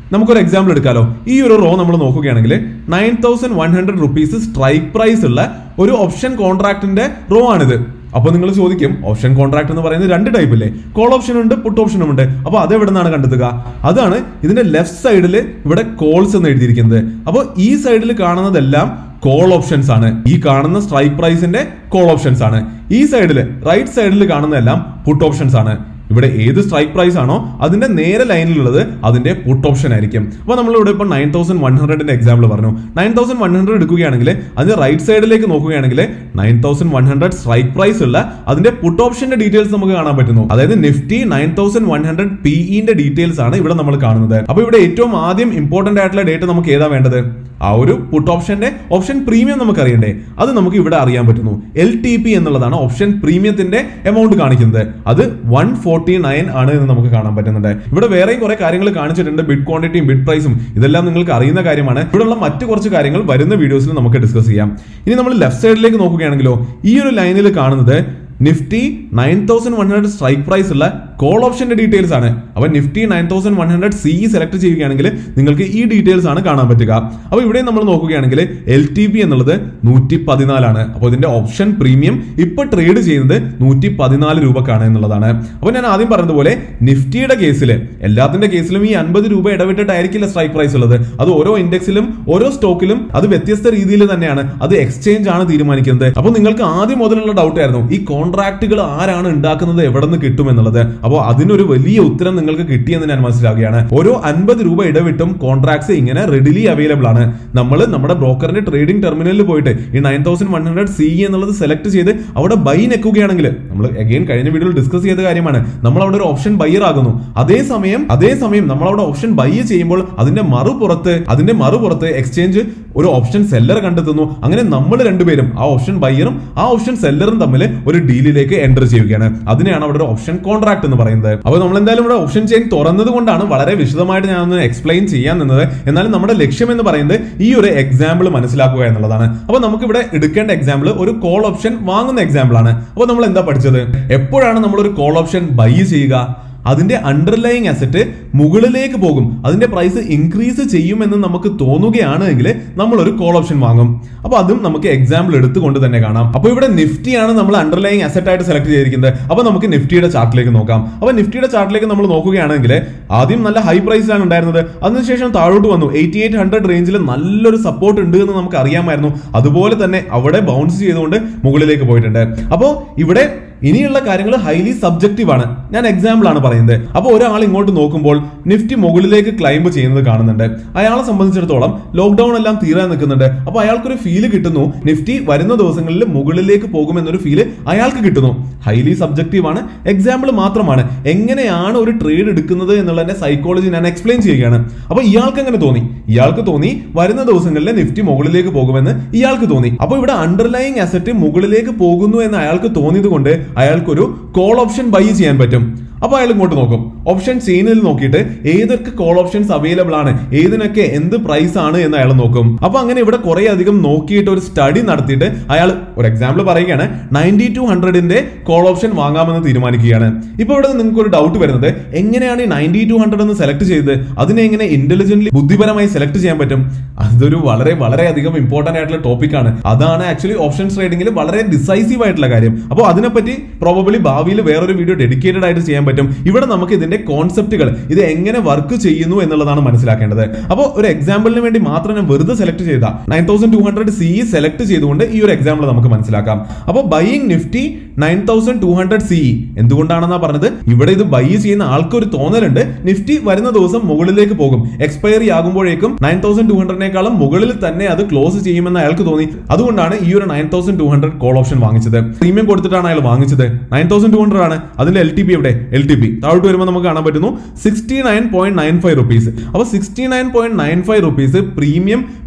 നമുക്കൊരു എക്സാമ്പിൾ എടുക്കാലോ ഈ ഒരു റോ നമ്മൾ നോക്കുകയാണെങ്കിൽ nine thousand one hundred rupees strike price ഉള്ള ഒരു ഓപ്ഷൻ കോൺട്രാക്ടിന്റെ റോ ആണിത് അപ്പോൾ നിങ്ങൾ ചോദിക്കും ഓപ്ഷൻ കോൺട്രാക്ട് എന്ന് പറയുന്നത് രണ്ട് ടൈപ്പ് അല്ലേ കോൾ ഓപ്ഷൻ ഉണ്ട് പുട്ട് ഓപ്ഷനും ഉണ്ട് അപ്പോൾ അത് എവിടെ നിന്നാണ് കണ്ടെത്തുക അതാണ് ഇതിന്റെ ലെഫ്റ്റ് സൈഡിൽ ഇവിടെ കോൾസ് എന്ന് എഴുതിയിരിക്കുന്നത് അപ്പോൾ ഈ സൈഡിൽ കാണുന്നതെല്ലാം കോൾ ഓപ്ഷൻസ് ആണ് ഈ കാണുന്ന സ്ട്രൈക്ക് പ്രൈസിന്റെ കോൾ ഓപ്ഷൻസ് ആണ് ഈ സൈഡിൽ റൈറ്റ് സൈഡിൽ കാണുന്നതെല്ലാം പുട്ട് ഓപ്ഷൻസ് ആണ് ഇവിടെ ഏത് സ്ട്രൈക്ക് പ്രൈസ് ആണോ അതിന്റെ നേരെ ലൈനിലുള്ളത് അതിന്റെ പുട്ട് ഓപ്ഷൻ ആയിരിക്കും അപ്പോൾ നമ്മളിവിടെ ഇപ്പോൾ നയൻ തൗസൻഡ് വൺ ഹൺഡ്രഡിന്റെ എക്സാമ്പിൾ പറഞ്ഞു നയൻ തൗസൻഡ് വൺ ഹൺഡ്രഡ് എടുക്കുകയാണെങ്കിൽ അതിന്റെ റൈറ്റ് സൈഡിലേക്ക് നോക്കുകയാണെങ്കിൽ nine thousand one hundred strike price ഉള്ള അതിന്റെ പുട്ട് ഓപ്ഷന്റെ ഡീറ്റെയിൽസ് നമുക്ക് കാണാൻ പറ്റുന്നു അതായത് Nifty nine thousand one hundred പിഇന്റെ ഡീറ്റെയിൽസ് ആണ് ഇവിടെ നമ്മൾ കാണുന്നത് അപ്പോൾ ഇവിടെ ഏറ്റവും ആദ്യം ഇമ്പോർട്ടന്റ് ആയിട്ടുള്ള ഡേറ്റ് നമുക്ക് ഏതാ വേണ്ടത് ആ ഒരു പുട്ട് ഓപ്ഷന്റെ ഓപ്ഷൻ പ്രീമിയം നമുക്ക് അറിയണ്ടേ അത് നമുക്ക് ഇവിടെ അറിയാൻ പറ്റുന്നു എൽ ടി പി എന്നുള്ളതാണ് ഓപ്ഷൻ പ്രീമിയത്തിന്റെ എമൗണ്ട് കാണിക്കുന്നത് അത് വൺ ഫോർട്ടി നയൻ ആണ് എന്ന് നമുക്ക് കാണാൻ പറ്റുന്നുണ്ട് ഇവിടെ വേറെയും കുറെ കാര്യങ്ങൾ കാണിച്ചിട്ടുണ്ട് ബിഡ് ക്വാണ്ടിറ്റിയും ബിഡ് പ്രൈസും ഇതെല്ലാം നിങ്ങൾക്ക് അറിയുന്ന കാര്യമാണ് ഇവിടെയുള്ള മറ്റു കുറച്ച് കാര്യങ്ങൾ വരുന്ന വീഡിയോസിൽ നമുക്ക് ഡിസ്കസ് ചെയ്യാം ഇനി നമ്മൾ ലെഫ്റ്റ് സൈഡിലേക്ക് നോക്കുകയാണെങ്കിലോ ഈ ഒരു ലൈനിൽ കാണുന്നത് Nifty nine thousand one hundred strike price ഉള്ള കോൾ ഓപ്ഷന്റെ ഡീറ്റെയിൽസ് ആണ് അപ്പോൾ Nifty nine thousand one hundred C select ചെയ്യുകയാണെങ്കിൽ നിങ്ങൾക്ക് ഈ ഡീറ്റെയിൽസ് ആണ് കാണാൻ പറ്റുക അപ്പോൾ ഇവിടെ നമ്മൾ നോക്കുകയാണെങ്കിൽ എൽ ടി പി എന്നുള്ളത് നൂറ്റി പതിനാലാണ് അപ്പോൾ ഇതിന്റെ ഓപ്ഷൻ പ്രീമിയം ഇപ്പൊ ട്രേഡ് ചെയ്യുന്നത് നൂറ്റി പതിനാല് രൂപക്കാണ് എന്നുള്ളതാണ് അപ്പോൾ ഞാൻ ആദ്യം പറഞ്ഞതുപോലെ നിഫ്റ്റിയുടെ കേസിൽ എല്ലാത്തിന്റെ കേസിലും ഈ അൻപത് രൂപ ഇടവിട്ടിട്ടായിരിക്കില്ല സ്ട്രൈക്ക് പ്രൈസ് ഉള്ളത് അത് ഓരോ ഇൻഡെക്സിലും ഓരോ സ്റ്റോക്കിലും അത് വ്യത്യസ്ത രീതിയിൽ തന്നെയാണ് അത് എക്സ്ചേഞ്ച് ആണ് തീരുമാനിക്കുന്നത് അപ്പോൾ നിങ്ങൾക്ക് ആദ്യം മുതലുള്ള ഡൗട്ട് ആയിരുന്നു ഈ കോൺട്രാക്റ്റുകൾ ആരാണ് ഉണ്ടാക്കുന്നത് എവിടെ നിന്ന് കിട്ടും എന്നുള്ളത് അപ്പോൾ അതിനൊരു വലിയ ഉത്തരം നിങ്ങൾക്ക് കിട്ടിയെന്ന് ഞാൻ മനസ്സിലാക്കുകയാണ് ഓരോ അൻപത് രൂപ ഇടവിട്ടും കോൺട്രാക്ട്സ് ഇങ്ങനെ റെഡിലി അവൈലബിൾ ആണ് നമ്മൾ നമ്മുടെ ബ്രോക്കറിന്റെ ട്രേഡിംഗ് ടെർമിനലിൽ പോയിട്ട് ഈ nine thousand one hundred C എന്നുള്ളത് സെലക്ട് ചെയ്ത് അവിടെ ബൈ നെക്കുകയാണെങ്കിൽ നമ്മൾ അഗൈൻ കഴിഞ്ഞ വീഡിയോയിൽ ഡിസ്കസ് ചെയ്ത കാര്യമാണ് നമ്മൾ അവിടെ ഒരു ഓപ്ഷൻ ബയ്യർ ആകുന്നു അതേസമയം അതേസമയം നമ്മൾ അവിടെ ഓപ്ഷൻ ബൈ ചെയ്യുമ്പോൾ അതിന്റെ മറുപുറത്ത് അതിന്റെ മറുപുറത്ത് എക്സ്ചേഞ്ച് ഒരു ഓപ്ഷൻ സെല്ലർ കണ്ടെത്തുന്നു അങ്ങനെ നമ്മൾ രണ്ടുപേരും ആ ഓപ്ഷൻ ബയ്യറും ആ ഓപ്ഷൻ സെല്ലറും തമ്മിൽ ഒരു ഡീലിലേക്ക് എൻ്റർ ചെയ്യുകയാണ് അതിനെയാണ് അവിടെ ഒരു ഓപ്ഷൻ കോൺട്രാക്ട് എന്ന് പറയുന്നത് അപ്പോൾ നമ്മൾ എന്തായാലും ഇവിടെ ഓപ്ഷൻ ചെയിൻ തുറന്നത് കൊണ്ടാണ് വളരെ വിശദമായിട്ട് ഞാൻ ഒന്ന് എക്സ്പ്ലെയിൻ ചെയ്യാൻ നിന്നത് എന്നാലും നമ്മുടെ ലക്ഷ്യം എന്ന് പറയുന്നത് ഈ ഒരു എക്സാമ്പിൾ മനസ്സിലാക്കുക എന്നുള്ളതാണ് അപ്പോൾ നമുക്ക് ഇവിടെ എടുക്കേണ്ട എക്സാമ്പിൾ ഒരു കോൾ ഓപ്ഷൻ വാങ്ങുന്ന എക്സാമ്പിൾ ആണ് അപ്പോൾ നമ്മൾ എന്താ പഠിച്ചത് എപ്പോഴാണ് നമ്മൾ ഒരു കോൾ ഓപ്ഷൻ ബൈ ചെയ്യുക അതിന്റെ അണ്ടർലൈങ് അസറ്റ് മുകളിലേക്ക് പോകും അതിന്റെ പ്രൈസ് ഇൻക്രീസ് ചെയ്യുമെന്ന് നമുക്ക് തോന്നുകയാണെങ്കിൽ നമ്മൾ ഒരു കോൾ ഓപ്ഷൻ വാങ്ങും അപ്പൊ അതും നമുക്ക് എക്സാമ്പിൾ എടുത്തുകൊണ്ട് തന്നെ കാണാം അപ്പൊ ഇവിടെ നിഫ്റ്റിയാണ് നമ്മൾ അണ്ടർലൈങ് അസറ്റ് ആയിട്ട് സെലക്ട് ചെയ്തിരിക്കുന്നത് അപ്പൊ നമുക്ക് നിഫ്റ്റിയുടെ ചാർട്ടിലേക്ക് നോക്കാം അപ്പൊ നിഫ്റ്റിയുടെ ചാർട്ടിലേക്ക് നമ്മൾ നോക്കുകയാണെങ്കിൽ ആദ്യം നല്ല ഹൈ പ്രൈസിലാണ് ഉണ്ടായിരുന്നത് അതിനുശേഷം താഴോട്ട് വന്നു എയ്റ്റി എയ്റ്റ് ഹൺഡ്രഡ് റേഞ്ചിൽ നല്ലൊരു സപ്പോർട്ട് ഉണ്ട് എന്ന് നമുക്ക് അറിയാമായിരുന്നു അതുപോലെ തന്നെ അവിടെ ബൗൺസ് ചെയ്തുകൊണ്ട് മുകളിലേക്ക് പോയിട്ടുണ്ട് അപ്പോൾ ഇവിടെ ഇനിയുള്ള കാര്യങ്ങൾ ഹൈലി സബ്ജക്റ്റീവ് ആണ് ഞാൻ എക്സാമ്പിൾ ആണ് പറയുന്നത് അപ്പോൾ ഒരാൾ ഇങ്ങോട്ട് നോക്കുമ്പോൾ നിഫ്റ്റി മുകളിലേക്ക് ക്ലൈംബ് ചെയ്യുന്നത് കാണുന്നുണ്ട് അയാളെ സംബന്ധിച്ചിടത്തോളം ലോക്ക്ഡൌൺ എല്ലാം തീരാൻ നിൽക്കുന്നുണ്ട് അപ്പോൾ അയാൾക്കൊരു ഫീല് കിട്ടുന്നു നിഫ്റ്റി വരുന്ന ദിവസങ്ങളിൽ മുകളിലേക്ക് പോകുമെന്നൊരു ഫീല് അയാൾക്ക് കിട്ടുന്നു ഹൈലി സബ്ജക്റ്റീവ് ആണ് എക്സാമ്പിൾ മാത്രമാണ് എങ്ങനെയാണ് ഒരു ട്രേഡ് എടുക്കുന്നത് എന്നുള്ളതിന്റെ സൈക്കോളജി ഞാൻ എക്സ്പ്ലെയിൻ ചെയ്യുകയാണ് അപ്പോൾ ഇയാൾക്ക് എങ്ങനെ തോന്നി ഇയാൾക്ക് തോന്നി വരുന്ന ദിവസങ്ങളിൽ നിഫ്റ്റി മുകളിലേക്ക് പോകുമെന്ന് ഇയാൾക്ക് തോന്നി അപ്പോൾ ഇവിടെ അണ്ടർലൈങ് അസറ്റ് മുകളിലേക്ക് പോകുന്നു എന്ന് അയാൾക്ക് തോന്നിയത് കൊണ്ട് അയാൾക്കൊരു കോൾ ഓപ്ഷൻ ബൈ ചെയ്യാൻ പറ്റും അപ്പോൾ അയാൾ ഇങ്ങോട്ട് നോക്കും ഓപ്ഷൻ ചെയിനിൽ നോക്കിയിട്ട് ഏതൊക്കെ കോൾ ഓപ്ഷൻസ് അവൈലബിൾ ആണ് ഏതിനൊക്കെ എന്ത് പ്രൈസ് ആണ് എന്ന് അയാൾ നോക്കും അപ്പൊ അങ്ങനെ ഇവിടെ കുറെ അധികം നോക്കിയിട്ട് ഒരു സ്റ്റഡി നടത്തിയിട്ട് അയാൾ ഒരു എക്സാമ്പിൾ പറയുകയാണ് നയൻറ്റി ടു ഹൺഡ്രഡിന്റെ കോൾ ഓപ്ഷൻ വാങ്ങാമെന്ന് തീരുമാനിക്കുകയാണ് ഇപ്പൊ ഇവിടെ നിങ്ങൾക്ക് ഒരു ഡൗട്ട് വരുന്നത് എങ്ങനെയാണ് ഈ നയൻറ്റി ടു ഹൺഡ്രഡ് എന്ന് സെലക്ട് ചെയ്ത് അതിനെ എങ്ങനെ ഇന്റലിജന്റ്ലി ബുദ്ധിപരമായി സെലക്ട് ചെയ്യാൻ പറ്റും അതൊരു വളരെ വളരെ അധികം ഇമ്പോർട്ടന്റ് ആയിട്ടുള്ള ടോപ്പിക് ആണ് അതാണ് ആക്ച്വലി ഓപ്ഷൻ ട്രേഡിംഗിൽ വളരെ ഡിസൈസീവ് ആയിട്ടുള്ള കാര്യം അപ്പോൾ അതിനെപ്പറ്റി പ്രോബബിളി ഭാവിയിൽ വേറൊരു വീഡിയോ ഡെഡിക്കേറ്റഡ് ആയിട്ട് ചെയ്യാൻ പറ്റും ഇവിടെ നമുക്ക് ഇതിന്റെ കോൺസെപ്റ്റുകൾ ഇത് എങ്ങനെ വർക്ക് ചെയ്യുന്നു എന്നുള്ളതാണ് മനസ്സിലാക്കേണ്ടത് അപ്പോൾ ഒരു എക്സാമ്പിളിന് വേണ്ടി മാത്രം ഞാൻ വെറുതെ സെലക്ട് ചെയ്ത nine thousand two hundred C select ചെയ്തുകൊണ്ട് ഈ ഒരു എക്സാമ്പിൾ നമുക്ക് മനസ്സിലാക്കാം അപ്പോൾ buying Nifty nine thousand two hundred C എന്തുകൊണ്ടാണെന്നാ പറഞ്ഞത് ഇവിടെ ഇത് ബൈ ചെയ്യുന്ന ആൾക്ക് ഒരു തോന്നലുണ്ട് നിഫ്റ്റി വരുന്ന ദിവസം മുകളിലേക്ക് പോകും എക്സ്പയറി ആകുമ്പോഴേക്കും നയൻ തൗസൻഡ് ടു ഹൺഡ്രഡിനേക്കാളും മുകളിൽ തന്നെ അത് ക്ലോസ് ചെയ്യുമെന്ന് അയാൾക്ക് തോന്നി അതുകൊണ്ടാണ് ഈ ഒരു nine thousand two hundred call option വാങ്ങിച്ചത് പ്രീമിയം കൊടുത്തിട്ടാണ് അയാൾ വാങ്ങിച്ചത് നയൻ തൗസൻഡ് ടു ഹൺഡ്രഡ് ആണ് അതിന്റെ എൽ ടി പി എവിടെ എൽ ടി പി താഴോട്ട് വരുമ്പോൾ നമുക്ക് കാണാൻ പറ്റുന്നു sixty nine point nine five rupees അപ്പോൾ sixty nine point nine five rupees premium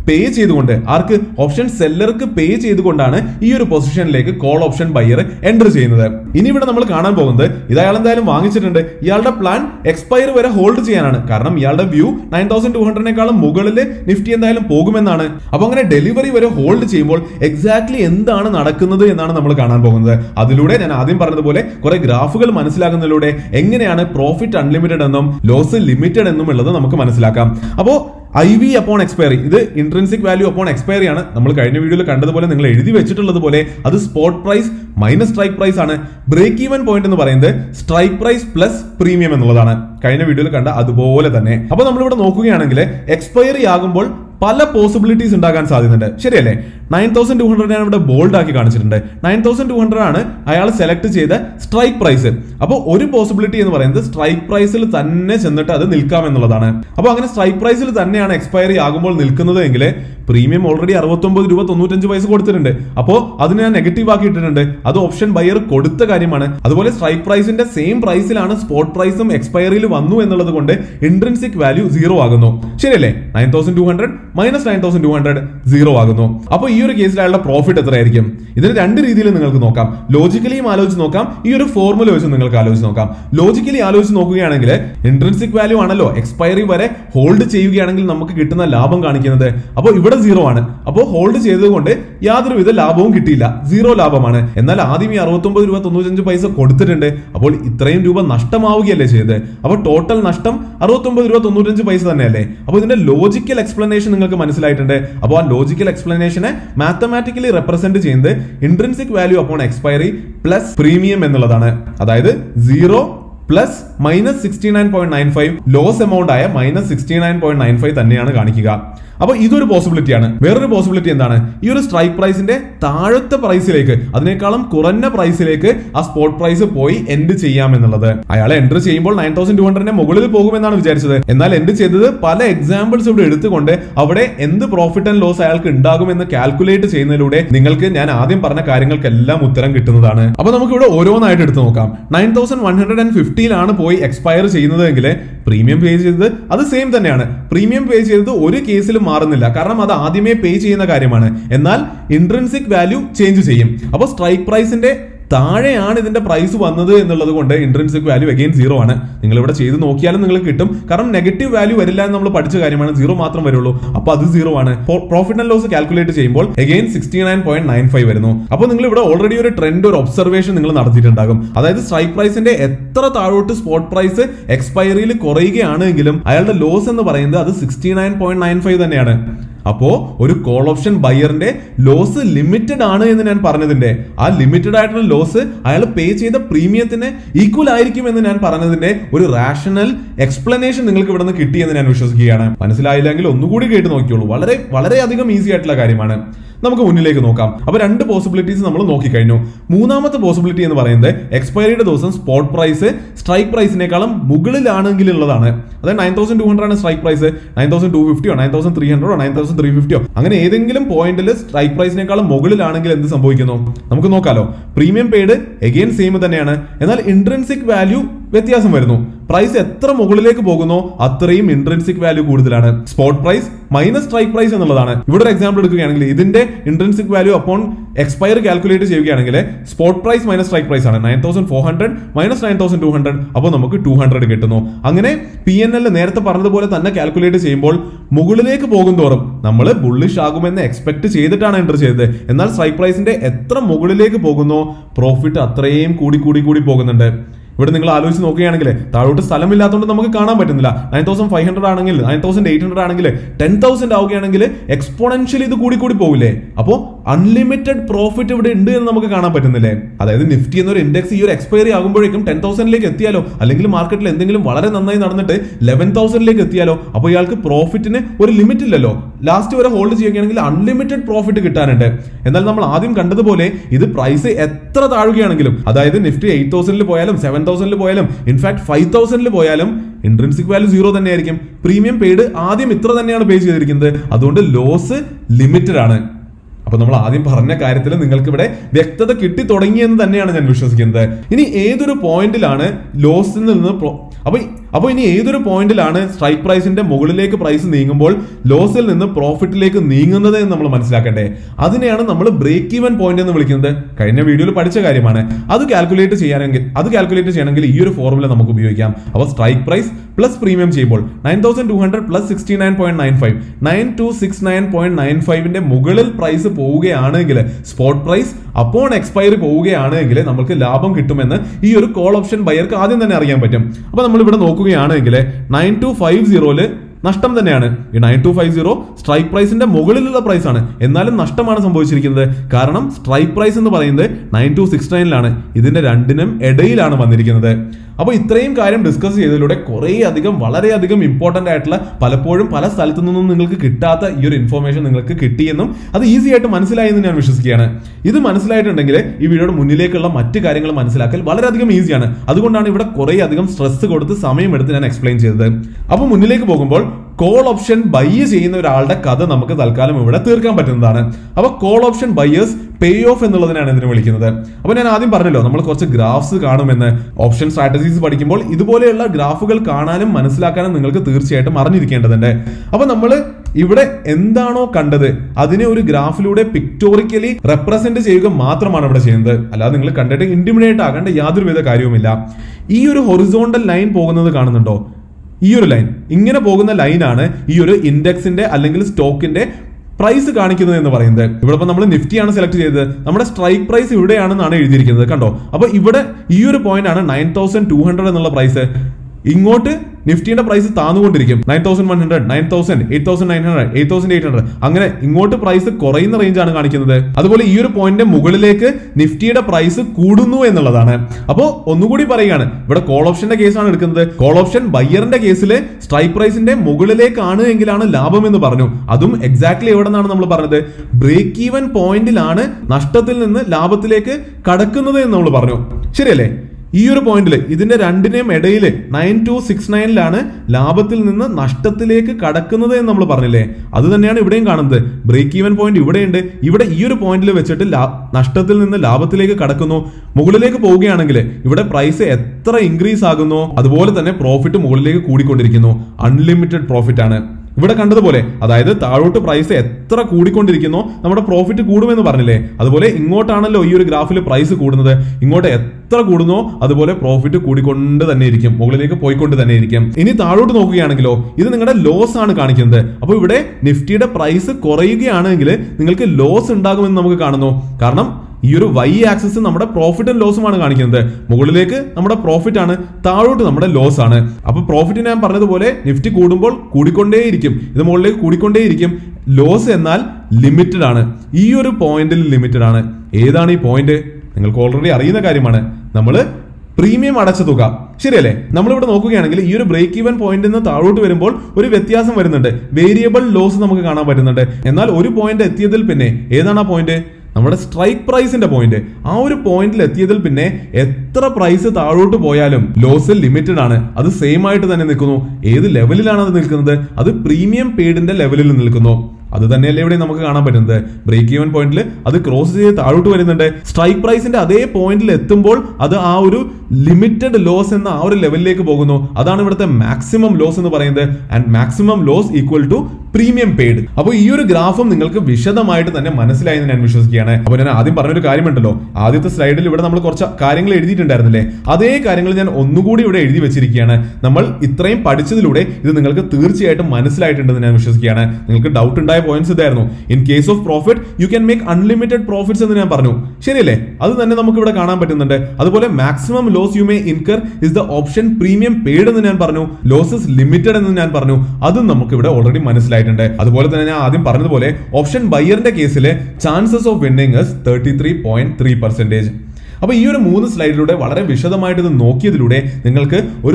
pay ചെയ്തുകൊണ്ട് ആർക്ക് ഓപ്ഷൻ സെല്ലർക്ക് പേ ചെയ്തുകൊണ്ടാണ് ഈ ഒരു പൊസിഷനിലേക്ക് കോൾ ഓപ്ഷൻ ബയ്യർ എൻ്റർ ചെയ്യുന്നത് ഇനി ഇവിടെ നമ്മൾ കാണാൻ പോകുന്നത് ഇത് അയാൾ എന്തായാലും വാങ്ങിച്ചിട്ടുണ്ട് ഇയാളുടെ പ്ലാൻ എക്സ്പയർ വരെ ഹോൾഡ് ചെയ്യാനാണ് കാരണം ഇയാളുടെ വ്യൂ നയൻ തൗസൻഡ് ടു ഹൺഡ്രഡിനേക്കാളും മുകളിൽ നിഫ്റ്റി എന്തായാലും പോകുമെന്നാണ് അപ്പൊ അങ്ങനെ ഡെലിവറി വരെ ഹോൾഡ് ചെയ്യുമ്പോൾ എക്സാക്ട്ലി എന്താണ് നടക്കുന്നത് എന്നാണ് നമ്മൾ കാണാൻ പോകുന്നത് അതിലൂടെ ഞാൻ ആദ്യം പറഞ്ഞതുപോലെ കുറെ ഗ്രാഫുകൾ മനസ്സിലാക്കുന്നതിലൂടെ എങ്ങനെയാണ് പ്രോഫിറ്റ് അൺലിമിറ്റഡ് എന്നും ലോസ് ലിമിറ്റഡ് എന്നും ഉള്ളത് നമുക്ക് മനസ്സിലാക്കാം അപ്പോൾ ഐ വി അപ്പോൺ എക്സ്പയറി ഇത് ഇൻട്രൻസിക് വാല്യൂ അപ്പോൺ എക്സ്പയറി ആണ് നമ്മൾ കഴിഞ്ഞ വീഡിയോയിൽ കണ്ടതുപോലെ നിങ്ങൾ എഴുതി വെച്ചിട്ടുള്ളത് പോലെ അത് spot price minus strike price ആണ് ബ്രേക്ക് ഈവൻ പോയിന്റ് എന്ന് പറയുന്നത് സ്ട്രൈക്ക് പ്രൈസ് പ്ലസ് പ്രീമിയം എന്നുള്ളതാണ് കഴിഞ്ഞ വീഡിയോയിൽ കണ്ട അതുപോലെ തന്നെ അപ്പൊ നമ്മളിവിടെ നോക്കുകയാണെങ്കിൽ എക്സ്പയറി ആകുമ്പോൾ പല പോസിബിലിറ്റീസ് ഉണ്ടാകാൻ സാധ്യതയുണ്ട് ശരിയല്ലേ നയൻ തൗസൻഡ് ടു ഹൺഡ്രഡ് ഞാൻ ഇവിടെ ബോൾഡ് ആക്കി കാണിച്ചിട്ടുണ്ട് നയൻ തൗസൻഡ് ടു ഹൺഡ്രഡ് ആണ് അയാൾ സെലക്ട് ചെയ്ത സ്ട്രൈക്ക് പ്രൈസ് അപ്പോൾ ഒരു പോസിബിലിറ്റി എന്ന് പറയുന്നത് സ്ട്രൈക്ക് പ്രൈസിൽ തന്നെ ചെന്നിട്ട് അത് നിൽക്കാം എന്നുള്ളതാണ് അപ്പോൾ അങ്ങനെ സ്ട്രൈക്ക് പ്രൈസിൽ തന്നെയാണ് എക്സ്പയറി ആകുമ്പോൾ നിൽക്കുന്നത് എങ്കിൽ പ്രീമിയം ഓൾറെഡി അറുപത്തൊമ്പത് രൂപ തൊണ്ണൂറ്റഞ്ച് പൈസ കൊടുത്തിട്ടുണ്ട് അപ്പോൾ അതിന് ഞാൻ നെഗറ്റീവ് ആക്കി ഇട്ടിട്ടുണ്ട് അത് ഓപ്ഷൻ ബയർ കൊടുത്ത കാര്യമാണ് അതുപോലെ സ്ട്രൈക്ക് പ്രൈസിന്റെ സെയിം പ്രൈസിലാണ് സ്പോട്ട് പ്രൈസും എക്സ്പയറിയിൽ വന്നു എന്നുള്ളത് കൊണ്ട് ഇൻട്രൻസിക് വാല്യൂ സീറോ ആകുന്നു ശരിയല്ലേ nine thousand two hundred minus nine thousand two hundred zero ആകുന്നു അപ്പോൾ ഈ ഒരു കേസിൽ അയാളുടെ പ്രോഫിറ്റ് എത്രയായിരിക്കും ഇതിന് രണ്ട് രീതിയിൽ നിങ്ങൾക്ക് നോക്കാം ലോജിക്കലിയും ആലോചിച്ച് നോക്കാം ഈ ഒരു ഫോർമുല വെച്ച് നിങ്ങൾക്ക് ആലോചിച്ച് നോക്കാം ലോജിക്കലി ആലോചിച്ച് നോക്കുകയാണെങ്കിൽ ഇൻട്രൻസിക് വാല്യൂ ആണല്ലോ എക്സ്പയറി വരെ ഹോൾഡ് ചെയ്യുകയാണെങ്കിൽ നമുക്ക് കിട്ടുന്ന ലാഭം കാണിക്കുന്നത് അപ്പോൾ ഇവിടെ സീറോ ആണ് അപ്പോൾ ഹോൾഡ് ചെയ്തതുകൊണ്ട് യാതൊരുവിധ ലാഭവും കിട്ടിയില്ല സീറോ ലാഭമാണ് എന്നാൽ ആദ്യം ഈ അറുപത്തൊമ്പത് രൂപ തൊണ്ണൂറ്റഞ്ച് പൈസ കൊടുത്തിട്ടുണ്ട് അപ്പോൾ ഇത്രയും രൂപ നഷ്ടമാവുകയല്ലേ ചെയ്തത് അപ്പോൾ ടോട്ടൽ നഷ്ടം അറുപത്തൊമ്പത് രൂപ തൊണ്ണൂറ്റഞ്ച് പൈസ തന്നെയല്ലേ അപ്പോൾ ഇതിന്റെ ലോജിക്കൽ എക്സ്പ്ലനേഷൻ നിങ്ങൾക്ക് മനസ്സിലായിട്ടുണ്ട് അപ്പോൾ ആ ലോജിക്കൽ എക്സ്പ്ലനേഷനെ മാത്തമാറ്റിക്കലി റെപ്രസെന്റ് ചെയ്യുന്നത് intrinsic value upon expiry plus premium എന്നുള്ളതാണ് അതായത് zero plus minus sixty nine point nine five loss amount ആയ minus sixty nine point nine five തന്നെയാണ് കാണിക്കുക അപ്പൊ ഇതൊരു പോസിബിലിറ്റി ആണ് വേറൊരു പോസിബിലിറ്റി എന്താണ് ഈ ഒരു സ്ട്രൈക്ക് പ്രൈസിന്റെ താഴത്തെ പ്രൈസിലേക്ക് അതിനേക്കാളും കുറഞ്ഞ പ്രൈസിലേക്ക് ആ സ്പോട്ട് പ്രൈസ് പോയി എൻഡ് ചെയ്യാം എന്നുള്ളത് അയാൾ എൻട്രി ചെയ്യുമ്പോൾ നയൻ തൗസൻഡ് ടു ഹൺഡ്രഡിന്റെ മുകളിൽ പോകുമെന്നാണ് വിചാരിച്ചത് എന്നാൽ എൻഡ് ചെയ്തത് പല എക്സാമ്പിൾസ് ഇവിടെ എടുത്തുകൊണ്ട് അവിടെ എന്ത് പ്രോഫിറ്റ് ആൻഡ് ലോസ് അയാൾക്ക് ഉണ്ടാകുമെന്ന് കാൽക്കുലേറ്റ് ചെയ്യുന്നതിലൂടെ നിങ്ങൾക്ക് ഞാൻ ആദ്യം പറഞ്ഞ കാര്യങ്ങൾക്കെല്ലാം ഉത്തരം കിട്ടുന്നതാണ് അപ്പൊ നമുക്ക് ഇവിടെ ഓരോന്നായിട്ട് എടുത്ത് നോക്കാം nine thousand one hundred and ഫിഫ്റ്റിയിലാണ് പോയി എക്സ്പയർ ചെയ്യുന്നതെങ്കിൽ പ്രീമിയം പേ ചെയ്തത് അത് സെയിം തന്നെയാണ് പ്രീമിയം പേ ചെയ്തത് ഒരു കേസിലും മാറുന്നില്ല കാരണം അത് ആദ്യമേ പേ ചെയ്യുന്ന കാര്യമാണ് എന്നാൽ ഇൻട്രൻസിക് വാല്യൂ ചേഞ്ച് ചെയ്യും അപ്പോൾ സ്ട്രൈക്ക് പ്രൈസിന്റെ താഴെയാണ് ഇതിന്റെ പ്രൈസ് വന്നത് എന്നുള്ളത് കൊണ്ട് ഇൻട്രൻസിക് വാല്യൂ അഗെയിൻ സീറോ ആണ് നിങ്ങൾ ഇവിടെ ചെയ്ത് നോക്കിയാലും നിങ്ങൾക്ക് കിട്ടും കാരണം നെഗറ്റീവ് വാല്യൂ വരില്ല എന്ന് നമ്മൾ പഠിച്ച കാര്യമാണ് സീറോ മാത്രം വരുള്ളൂ അപ്പൊ അത് സീറോ ആണ് പ്രോഫിറ്റ് ആൻഡ് ലോസ് കാൽക്കുലേറ്റ് ചെയ്യുമ്പോൾ again sixty nine point nine five വരുന്നു അപ്പോൾ നിങ്ങൾ ഇവിടെ ഓൾറെഡി ഒരു ട്രെൻഡ് ഒരു ഒബ്സർവേഷൻ നിങ്ങൾ നടത്തിയിട്ടുണ്ടാകും അതായത് സ്ട്രൈക്ക് പ്രൈസിന്റെ എത്ര താഴോട്ട് സ്പോട്ട് പ്രൈസ് എക്സ്പയറിയിൽ കുറയുകയാണെങ്കിലും അയാളുടെ ലോസ് എന്ന് പറയുന്നത് അത് sixty nine point nine five തന്നെയാണ് അപ്പോ ഒരു കോൾ ഓപ്ഷൻ ബയറിന്റെ ലോസ് ലിമിറ്റഡ് ആണ് എന്ന് ഞാൻ പറഞ്ഞതിന്റെ ആ ലിമിറ്റഡ് ആയിട്ടുള്ള ലോസ് അയാൾ പേ ചെയ്ത പ്രീമിയത്തിന് ഈക്വൽ ആയിരിക്കും എന്ന് ഞാൻ പറഞ്ഞതിന്റെ ഒരു റാഷണൽ എക്സ്പ്ലനേഷൻ നിങ്ങൾക്ക് ഇവിടെ നിന്ന് കിട്ടിയെന്ന് ഞാൻ വിശ്വസിക്കുകയാണ് മനസ്സിലായില്ലെങ്കിൽ ഒന്നുകൂടി കേട്ട് നോക്കിയോളൂ വളരെ വളരെയധികം ഈസി ആയിട്ടുള്ള കാര്യമാണ് നമുക്ക് മുന്നിലേക്ക് നോക്കാം അപ്പൊ രണ്ട് പോസിബിലിറ്റീസ് നമ്മൾ നോക്കിക്കഴിഞ്ഞു മൂന്നാമത്തെ പോസിബിലിറ്റി എന്ന് പറയുന്നത് എക്സ്പയറിയുടെ ദിവസം സ്പോട്ട് പ്രൈസ് സ്ട്രൈക്ക് പ്രൈസിനേക്കാളും മുകളിലാണെങ്കിൽ ഉള്ളതാണ് അതായത് നയൻ തൗസൻഡ് ടു ഹൺഡ്രഡ് ആണ് strike price nine thousand two ഫിഫ്റ്റിയോ നയൻ തൗസൻഡ് ത്രീ ഹൺഡ്രഡോ നയൻ തൗസൻഡ് ത്രീ ഫിഫ്റ്റിയോ അങ്ങനെ ഏതെങ്കിലും പോയിന്റിൽ സ്ട്രൈക്ക് പ്രൈസിനേക്കാളും മുകളിലാണെങ്കിൽ എന്ത് സംഭവിക്കുന്നു നമുക്ക് നോക്കാലോ പ്രീമിയം പെയ്ഡ് എഗെയിൻ സെയിം തന്നെയാണ് എന്നാൽ ഇൻട്രൻസിക് വാല്യൂ വ്യത്യാസം വരുന്നു പ്രൈസ് എത്ര മുകളിലേക്ക് പോകുന്നോ അത്രയും ഇൻട്രൻസിക് വാല്യൂ കൂടുതലാണ് spot price minus strike price എന്നുള്ളതാണ് ഇവിടെ ഒരു എക്സാമ്പിൾ എടുക്കുകയാണെങ്കിൽ ഇതിന്റെ intrinsic value upon expire calculate ചെയ്യുകയാണെങ്കിൽ spot price minus strike price ആണ് nine thousand four hundred minus nine thousand two hundred അപ്പോൾ നമുക്ക് ടു ഹൺഡ്രഡ് കിട്ടുന്നു അങ്ങനെ പി എൻ എൽ നേരത്തെ പറഞ്ഞതുപോലെ തന്നെ കാൽക്കുലേറ്റ് ചെയ്യുമ്പോൾ മുകളിലേക്ക് പോകും തോറും നമ്മൾ ബുള്ളിഷ് ആകുമെന്ന് എക്സ്പെക്ട് ചെയ്തിട്ടാണ് എൻ്റർ ചെയ്തത് എന്നാൽ സ്ട്രൈക്ക് പ്രൈസിന്റെ എത്ര മുകളിലേക്ക് പോകുന്നോ പ്രോഫിറ്റ് അത്രയും കൂടി കൂടി കൂടി പോകുന്നുണ്ട് ഇവിടെ നിങ്ങൾ ആലോചിച്ച് നോക്കുകയാണെങ്കിൽ താഴോട്ട് സ്ഥലമില്ലാത്തതുകൊണ്ട് നമുക്ക് കാണാൻ പറ്റുന്നില്ല നയൻ തൗസൻഡ് ഫൈവ് ഹൺഡ്രഡ് ആണെങ്കിൽ നയൻ തൗസൻഡ് എയ്റ്റ് ഹൺഡ്രഡ് ആണെങ്കിൽ ടെൻ തൗസൻഡ് ആവുകയാണെങ്കിൽ എക്സ്പോണൻഷ്യൽ ഇത് കൂടി കൂടി പോവില്ലേ അപ്പോൾ അൺലിമിറ്റഡ് പ്രോഫിറ്റ് ഇവിടെ ഉണ്ട് എന്ന് നമുക്ക് കാണാൻ പറ്റുന്നില്ലേ അതായത് നിഫ്റ്റി എന്നൊരു ഇൻഡെക്സ് ഈ ഒരു എക്സ്പയറി ആകുമ്പോഴേക്കും ടെൻ തൗസൻഡിലേക്ക് എത്തിയാലോ അല്ലെങ്കിൽ മാർക്കറ്റിൽ എന്തെങ്കിലും വളരെ നന്നായി നടന്നിട്ട് ലെവൻ തൗസൻഡിലേക്ക് എത്തിയാലോ അപ്പോൾ ഇയാൾക്ക് പ്രോഫിറ്റിന് ഒരു ലിമിറ്റ് ഇല്ലല്ലോ ലാസ്റ്റ് വരെ ഹോൾഡ് ചെയ്യുകയാണെങ്കിൽ അൺലിമിറ്റഡ് പ്രോഫിറ്റ് കിട്ടാനുണ്ട് എന്നാൽ നമ്മൾ ആദ്യം കണ്ടതുപോലെ ഇത് പ്രൈസ് എത്ര താഴുകയാണെങ്കിലും അതായത് നിഫ്റ്റി എയ്റ്റ് തൗസൻഡിൽ പോയാലും സെവൻ തൗസൻഡിൽ പോയാലും ഇൻഫാക്ട് ഫൈവ് തൗസൻഡിൽ പോയാലും ഇൻട്രൻസിക് വാല്യൂ സീറോ തന്നെയായിരിക്കും പ്രീമിയം പെയ്ഡ് ആദ്യം ഇത്ര തന്നെയാണ് പേ ചെയ്തിരിക്കുന്നത് അതുകൊണ്ട് ലോസ് ലിമിറ്റഡ് ആണ് അപ്പൊ നമ്മൾ ആദ്യം പറഞ്ഞ കാര്യത്തിൽ നിങ്ങൾക്ക് ഇവിടെ വ്യക്തത കിട്ടി തുടങ്ങിയെന്ന് തന്നെയാണ് ഞാൻ വിശ്വസിക്കുന്നത് ഇനി ഏതൊരു പോയിന്റിലാണ് ലോസിൽ നിന്ന് പ്രോ- അപ്പൊ അപ്പൊ ഇനി ഏതൊരു പോയിന്റിലാണ് സ്ട്രൈക്ക് പ്രൈസിന്റെ മുകളിലേക്ക് പ്രൈസ് നീങ്ങുമ്പോൾ ലോസിൽ നിന്ന് പ്രോഫിറ്റിലേക്ക് നീങ്ങുന്നത് എന്ന് നമ്മൾ മനസ്സിലാക്കണ്ടേ അതിനെയാണ് നമ്മൾ ബ്രേക്ക് ഈവൻ പോയിന്റ് എന്ന് വിളിക്കുന്നത് കഴിഞ്ഞ വീഡിയോയിൽ പഠിച്ച കാര്യമാണ് അത് കാൽക്കുലേറ്റ് ചെയ്യാനെങ്കിൽ അത് കാൽക്കുലേറ്റ് ചെയ്യണമെങ്കിൽ ഈ ഒരു ഫോർമുല നമുക്ക് ഉപയോഗിക്കാം അപ്പോൾ സ്ട്രൈക്ക് പ്രൈസ് പ്ലസ് പ്രീമിയം ചെയ്യുമ്പോൾ nine thousand two hundred plus sixty nine point nine five nine two six nine point nine ഫൈവിന്റെ മുകളിൽ പ്രൈസ് പോവുകയാണെങ്കിൽ സ്പോട്ട് പ്രൈസ് അപ്പോൺ എക്സ്പയറി പോവുകയാണെങ്കിൽ നമുക്ക് ലാഭം കിട്ടുമെന്ന് ഈ ഒരു കോൾ ഓപ്ഷൻ ബയർക്ക് ആദ്യം തന്നെ അറിയാൻ പറ്റും അപ്പൊ നമ്മൾ ഇവിടെ നോക്കുകയാണെങ്കിൽ നയൻ ടു ഫൈവ് സീറോയില് നഷ്ടം തന്നെയാണ് ഈ nine two five zero strike പ്രൈസിന്റെ മുകളിലുള്ള പ്രൈസ് ആണ് എന്നാലും നഷ്ടമാണ് സംഭവിച്ചിരിക്കുന്നത് കാരണം സ്ട്രൈക്ക് പ്രൈസ് എന്ന് പറയുന്നത് നയൻ ടു സിക്സ് നയനിലാണ് ഇതിന്റെ രണ്ടിനും ഇടയിലാണ് വന്നിരിക്കുന്നത് അപ്പോൾ ഇത്രയും കാര്യം ഡിസ്കസ് ചെയ്തതിലൂടെ കുറേ അധികം വളരെയധികം ഇമ്പോർട്ടന്റ് ആയിട്ടുള്ള പലപ്പോഴും പല സ്ഥലത്തു നിന്നും നിങ്ങൾക്ക് കിട്ടാത്ത ഈ ഒരു ഇൻഫർമേഷൻ നിങ്ങൾക്ക് കിട്ടിയെന്നും അത് ഈസി ആയിട്ട് മനസ്സിലായി എന്ന് ഞാൻ വിശ്വസിക്കുകയാണ് ഇത് മനസ്സിലായിട്ടുണ്ടെങ്കിൽ ഈ വീഡിയോയുടെ മുന്നിലേക്കുള്ള മറ്റു കാര്യങ്ങൾ മനസ്സിലാക്കൽ വളരെയധികം ഈസിയാണ് അതുകൊണ്ടാണ് ഇവിടെ കുറേ അധികം സ്ട്രെസ് കൊടുത്ത് സമയമെടുത്ത് ഞാൻ എക്സ്പ്ലെയിൻ ചെയ്തത് അപ്പോൾ മുന്നിലേക്ക് പോകുമ്പോൾ കോൾ ഓപ്ഷൻ ബൈ ചെയ്യുന്ന ഒരാളുടെ കഥ നമുക്ക് തൽക്കാലം ഇവിടെ തീർക്കാൻ പറ്റുന്നതാണ് അപ്പോൾ call option buyers pay off എന്നുള്ളതിനാണ് ഇതിനെ വിളിക്കുന്നത് അപ്പോൾ ഞാൻ ആദ്യം പറഞ്ഞല്ലോ നമ്മൾ കുറച്ച് ഗ്രാഫ്സ് കാണുമെന്ന് ഓപ്ഷൻ സ്ട്രാറ്റജീസ് പഠിക്കുമ്പോൾ ഇതുപോലെയുള്ള ഗ്രാഫുകൾ കാണാനും മനസ്സിലാക്കാനും നിങ്ങൾക്ക് തീർച്ചയായിട്ടും അറിഞ്ഞിരിക്കേണ്ടതുണ്ട് അപ്പോൾ നമ്മൾ ഇവിടെ എന്താണോ കണ്ടത് അതിനെ ഒരു ഗ്രാഫിലൂടെ പിക്ടോറിക്കലി റെപ്രസെന്റ് ചെയ്യുക മാത്രമാണ് ഇവിടെ ചെയ്യുന്നത് അല്ലാതെ നിങ്ങൾ കണ്ടിട്ട് ഇന്റിമിഡേറ്റ് ആകേണ്ട യാതൊരുവിധ കാര്യവുമില്ല ഈ ഒരു ഹൊറിസോണ്ടൽ ലൈൻ പോകുന്നത് കാണുന്നുണ്ടോ ഈ ഒരു ലൈൻ ഇങ്ങനെ പോകുന്ന ലൈനാണ് ഈ ഒരു ഇൻഡെക്സിന്റെ അല്ലെങ്കിൽ സ്റ്റോക്കിന്റെ പ്രൈസ് കാണിക്കുന്നത് എന്ന് പറയുന്നത് ഇവിടെ ഇപ്പൊ നമ്മൾ നിഫ്റ്റിയാണ് സെലക്ട് ചെയ്തത് നമ്മുടെ സ്ട്രൈക്ക് പ്രൈസ് ഇവിടെയാണെന്നാണ് എഴുതിയിരിക്കുന്നത് കണ്ടോ അപ്പൊ ഇവിടെ ഈ ഒരു പോയിന്റ് ആണ് നയൻ തൗസൻഡ് ടു ഹൺഡ്രഡ് എന്നുള്ള പ്രൈസ് ഇങ്ങോട്ട് നിഫ്റ്റിയുടെ പ്രൈസ് താന്നുകൊണ്ടിരിക്കും nine thousand one hundred nine thousand eight thousand nine hundred eight thousand eight hundred അങ്ങനെ ഇങ്ങോട്ട് പ്രൈസ് കുറയുന്ന റേഞ്ച് ആണ് കാണിക്കുന്നത് അതുപോലെ ഈ ഒരു പോയിന്റ് മുകളിലേക്ക് നിഫ്റ്റിയുടെ പ്രൈസ് കൂടുന്നു എന്നുള്ളതാണ് അപ്പോൾ ഒന്നുകൂടി പറയുകയാണ് ഇവിടെ കോൾ ഓപ്ഷന്റെ കേസാണ് എടുക്കുന്നത് കോൾ ഓപ്ഷൻ ബയ്യറിന്റെ കേസിൽ സ്ട്രൈക്ക് പ്രൈസിന്റെ മുകളിലേക്കാണ് എങ്കിലാണ് ലാഭം എന്ന് പറഞ്ഞു അതും എക്സാക്ട്ലി എവിടെ നിന്നാണ് നമ്മൾ പറഞ്ഞത് ബ്രേക്ക് ഈവൻ പോയിന്റിലാണ് നഷ്ടത്തിൽ നിന്ന് ലാഭത്തിലേക്ക് കടക്കുന്നത് എന്ന് നമ്മൾ പറഞ്ഞു ശരിയല്ലേ ഈ ഒരു പോയിന്റിൽ ഇതിന്റെ രണ്ടിനെയും ഇടയിൽ നയൻ ടു സിക്സ് നയനിലാണ് ലാഭത്തിൽ നിന്ന് നഷ്ടത്തിലേക്ക് കടക്കുന്നത് എന്ന് നമ്മൾ പറഞ്ഞില്ലേ അത് തന്നെയാണ് ഇവിടെയും കാണുന്നത് ബ്രേക്ക് ഈവൻ പോയിന്റ് ഇവിടെയുണ്ട് ഇവിടെ ഈ ഒരു പോയിന്റിൽ വെച്ചിട്ട് ലാ- നഷ്ടത്തിൽ നിന്ന് ലാഭത്തിലേക്ക് കടക്കുന്നു മുകളിലേക്ക് പോവുകയാണെങ്കിൽ ഇവിടെ പ്രൈസ് എത്ര ഇൻക്രീസ് ആകുന്നു അതുപോലെ തന്നെ പ്രോഫിറ്റ് മുകളിലേക്ക് കൂടിക്കൊണ്ടിരിക്കുന്നു അൺലിമിറ്റഡ് പ്രോഫിറ്റ് ആണ് ഇവിടെ കണ്ടതുപോലെ അതായത് താഴോട്ട് പ്രൈസ് എത്ര കൂടിക്കൊണ്ടിരിക്കുന്നോ നമ്മുടെ പ്രോഫിറ്റ് കൂടുമെന്ന് പറഞ്ഞില്ലേ അതുപോലെ ഇങ്ങോട്ടാണല്ലോ ഈ ഒരു ഗ്രാഫിൽ പ്രൈസ് കൂടുന്നത് ഇങ്ങോട്ട് എത്ര കൂടുന്നോ അതുപോലെ പ്രോഫിറ്റ് കൂടിക്കൊണ്ട് തന്നെ ഇരിക്കും മുകളിലേക്ക് പോയിക്കൊണ്ട് തന്നെ ഇരിക്കും ഇനി താഴോട്ട് നോക്കുകയാണെങ്കിലോ ഇത് നിങ്ങളുടെ ലോസ് ആണ് കാണിക്കുന്നത് അപ്പോൾ ഇവിടെ നിഫ്റ്റിയുടെ പ്രൈസ് കുറയുകയാണെങ്കിൽ നിങ്ങൾക്ക് ലോസ് ഉണ്ടാകുമെന്ന് നമുക്ക് കാണുന്നു കാരണം ഈ ഒരു വൈ ആക്സിസ് നമ്മുടെ പ്രോഫിറ്റ് ആൻഡ് ലോസുമാണ് കാണിക്കുന്നത് മുകളിലേക്ക് നമ്മുടെ പ്രോഫിറ്റ് ആണ് താഴോട്ട് നമ്മുടെ ലോസ് ആണ് അപ്പൊ പ്രോഫിറ്റ് ഞാൻ പറഞ്ഞതുപോലെ നിഫ്റ്റി കൂടുമ്പോൾ കൂടിക്കൊണ്ടേയിരിക്കും ഇത് മുകളിലേക്ക് കൂടിക്കൊണ്ടേയിരിക്കും ലോസ് എന്നാൽ ലിമിറ്റഡ് ആണ് ഈ ഒരു പോയിന്റിൽ ലിമിറ്റഡ് ആണ് ഏതാണ് ഈ പോയിന്റ് നിങ്ങൾക്ക് ഓൾറെഡി അറിയുന്ന കാര്യമാണ് നമ്മൾ പ്രീമിയം അടച്ച തുക ശരിയല്ലേ നമ്മളിവിടെ നോക്കുകയാണെങ്കിൽ ഈ ഒരു ബ്രേക്ക് ഈവൻ പോയിന്റിൽ നിന്ന് താഴോട്ട് വരുമ്പോൾ ഒരു വ്യത്യാസം വരുന്നുണ്ട് വേരിയബിൾ ലോസ് നമുക്ക് കാണാൻ പറ്റുന്നുണ്ട് എന്നാൽ ഒരു പോയിന്റ് എത്തിയതിൽ പിന്നെ ഏതാണ് ആ പോയിന്റ് നമ്മുടെ സ്ട്രൈക്ക് പ്രൈസിന്റെ പോയിന്റ് ആ ഒരു പോയിന്റിൽ എത്തിയതിൽ പിന്നെ എത്ര പ്രൈസ് താഴോട്ട് പോയാലും ലോസ് ലിമിറ്റഡ് ആണ് അത് സെയിം ആയിട്ട് തന്നെ നിൽക്കുന്നു ഏത് ലെവലിലാണ് അത് നിൽക്കുന്നത് അത് പ്രീമിയം പെയ്ഡിന്റെ ലെവലിൽ നിൽക്കുന്നു അത് തന്നെയല്ലേ ഇവിടെ നമുക്ക് കാണാൻ പറ്റുന്നത് ബ്രേക്ക് ഈവൻ പോയിന്റിൽ അത് ക്രോസ് ചെയ്ത് താഴോട്ട് വരുന്നുണ്ട് സ്ട്രൈക്ക് പ്രൈസിന്റെ അതേ പോയിന്റിൽ എത്തുമ്പോൾ അത് ആ ഒരു ലിമിറ്റഡ് ലോസ് എന്ന ആ ഒരു ലെവലിലേക്ക് പോകുന്നു അതാണ് ഇവിടുത്തെ മാക്സിമം ലോസ് എന്ന് പറയുന്നത് and maximum loss equal to premium paid അപ്പോൾ ഈ ഒരു ഗ്രാഫും നിങ്ങൾക്ക് വിശദമായിട്ട് തന്നെ മനസ്സിലായി എന്ന് ഞാൻ വിശ്വസിക്കുകയാണ് അപ്പോൾ ഞാൻ ആദ്യം പറഞ്ഞൊരു കാര്യമുണ്ടല്ലോ ആദ്യത്തെ സ്ലൈഡിൽ ഇവിടെ നമ്മൾ കുറച്ച് കാര്യങ്ങൾ എഴുതിയിട്ടുണ്ടായിരുന്നില്ലേ അതേ കാര്യങ്ങൾ ഞാൻ ഒന്നുകൂടി ഇവിടെ എഴുതി വെച്ചിരിക്കുകയാണ് നമ്മൾ ഇത്രയും പഠിച്ചതിലൂടെ ഇത് നിങ്ങൾക്ക് തീർച്ചയായിട്ടും മനസ്സിലായിട്ടുണ്ടെന്ന് ഞാൻ വിശ്വസിക്കുകയാണ് നിങ്ങൾക്ക് ഡൗട്ട് ഉണ്ടായ പോയിന്റ്സ് ഇതായിരുന്നു in case of profit you can make unlimited profits എന്ന് ഞാൻ പറഞ്ഞു ശരിയല്ലേ അത് തന്നെ നമുക്ക് ഇവിടെ കാണാൻ പറ്റുന്നുണ്ട് അതുപോലെ maximum loss you may incur is the option premium paid എന്ന് ഞാൻ പറഞ്ഞു ലോസസ് ലിമിറ്റഡ് എന്ന് ഞാൻ പറഞ്ഞു അതും നമുക്ക് ഇവിടെ ഓൾറെഡി മനസ്സിലായിട്ടുണ്ട് അതുപോലെ തന്നെ ഞാൻ ആദ്യം പറഞ്ഞതുപോലെ ഓപ്ഷൻ ബയ്യറിന്റെ കേസിൽ chances of winning thirty three point three percentage അപ്പൊ ഈ ഒരു മൂന്ന് സ്ലൈഡിലൂടെ വളരെ വിശദമായിട്ട് ഇത് നോക്കിയതിലൂടെ നിങ്ങൾക്ക് ഒരു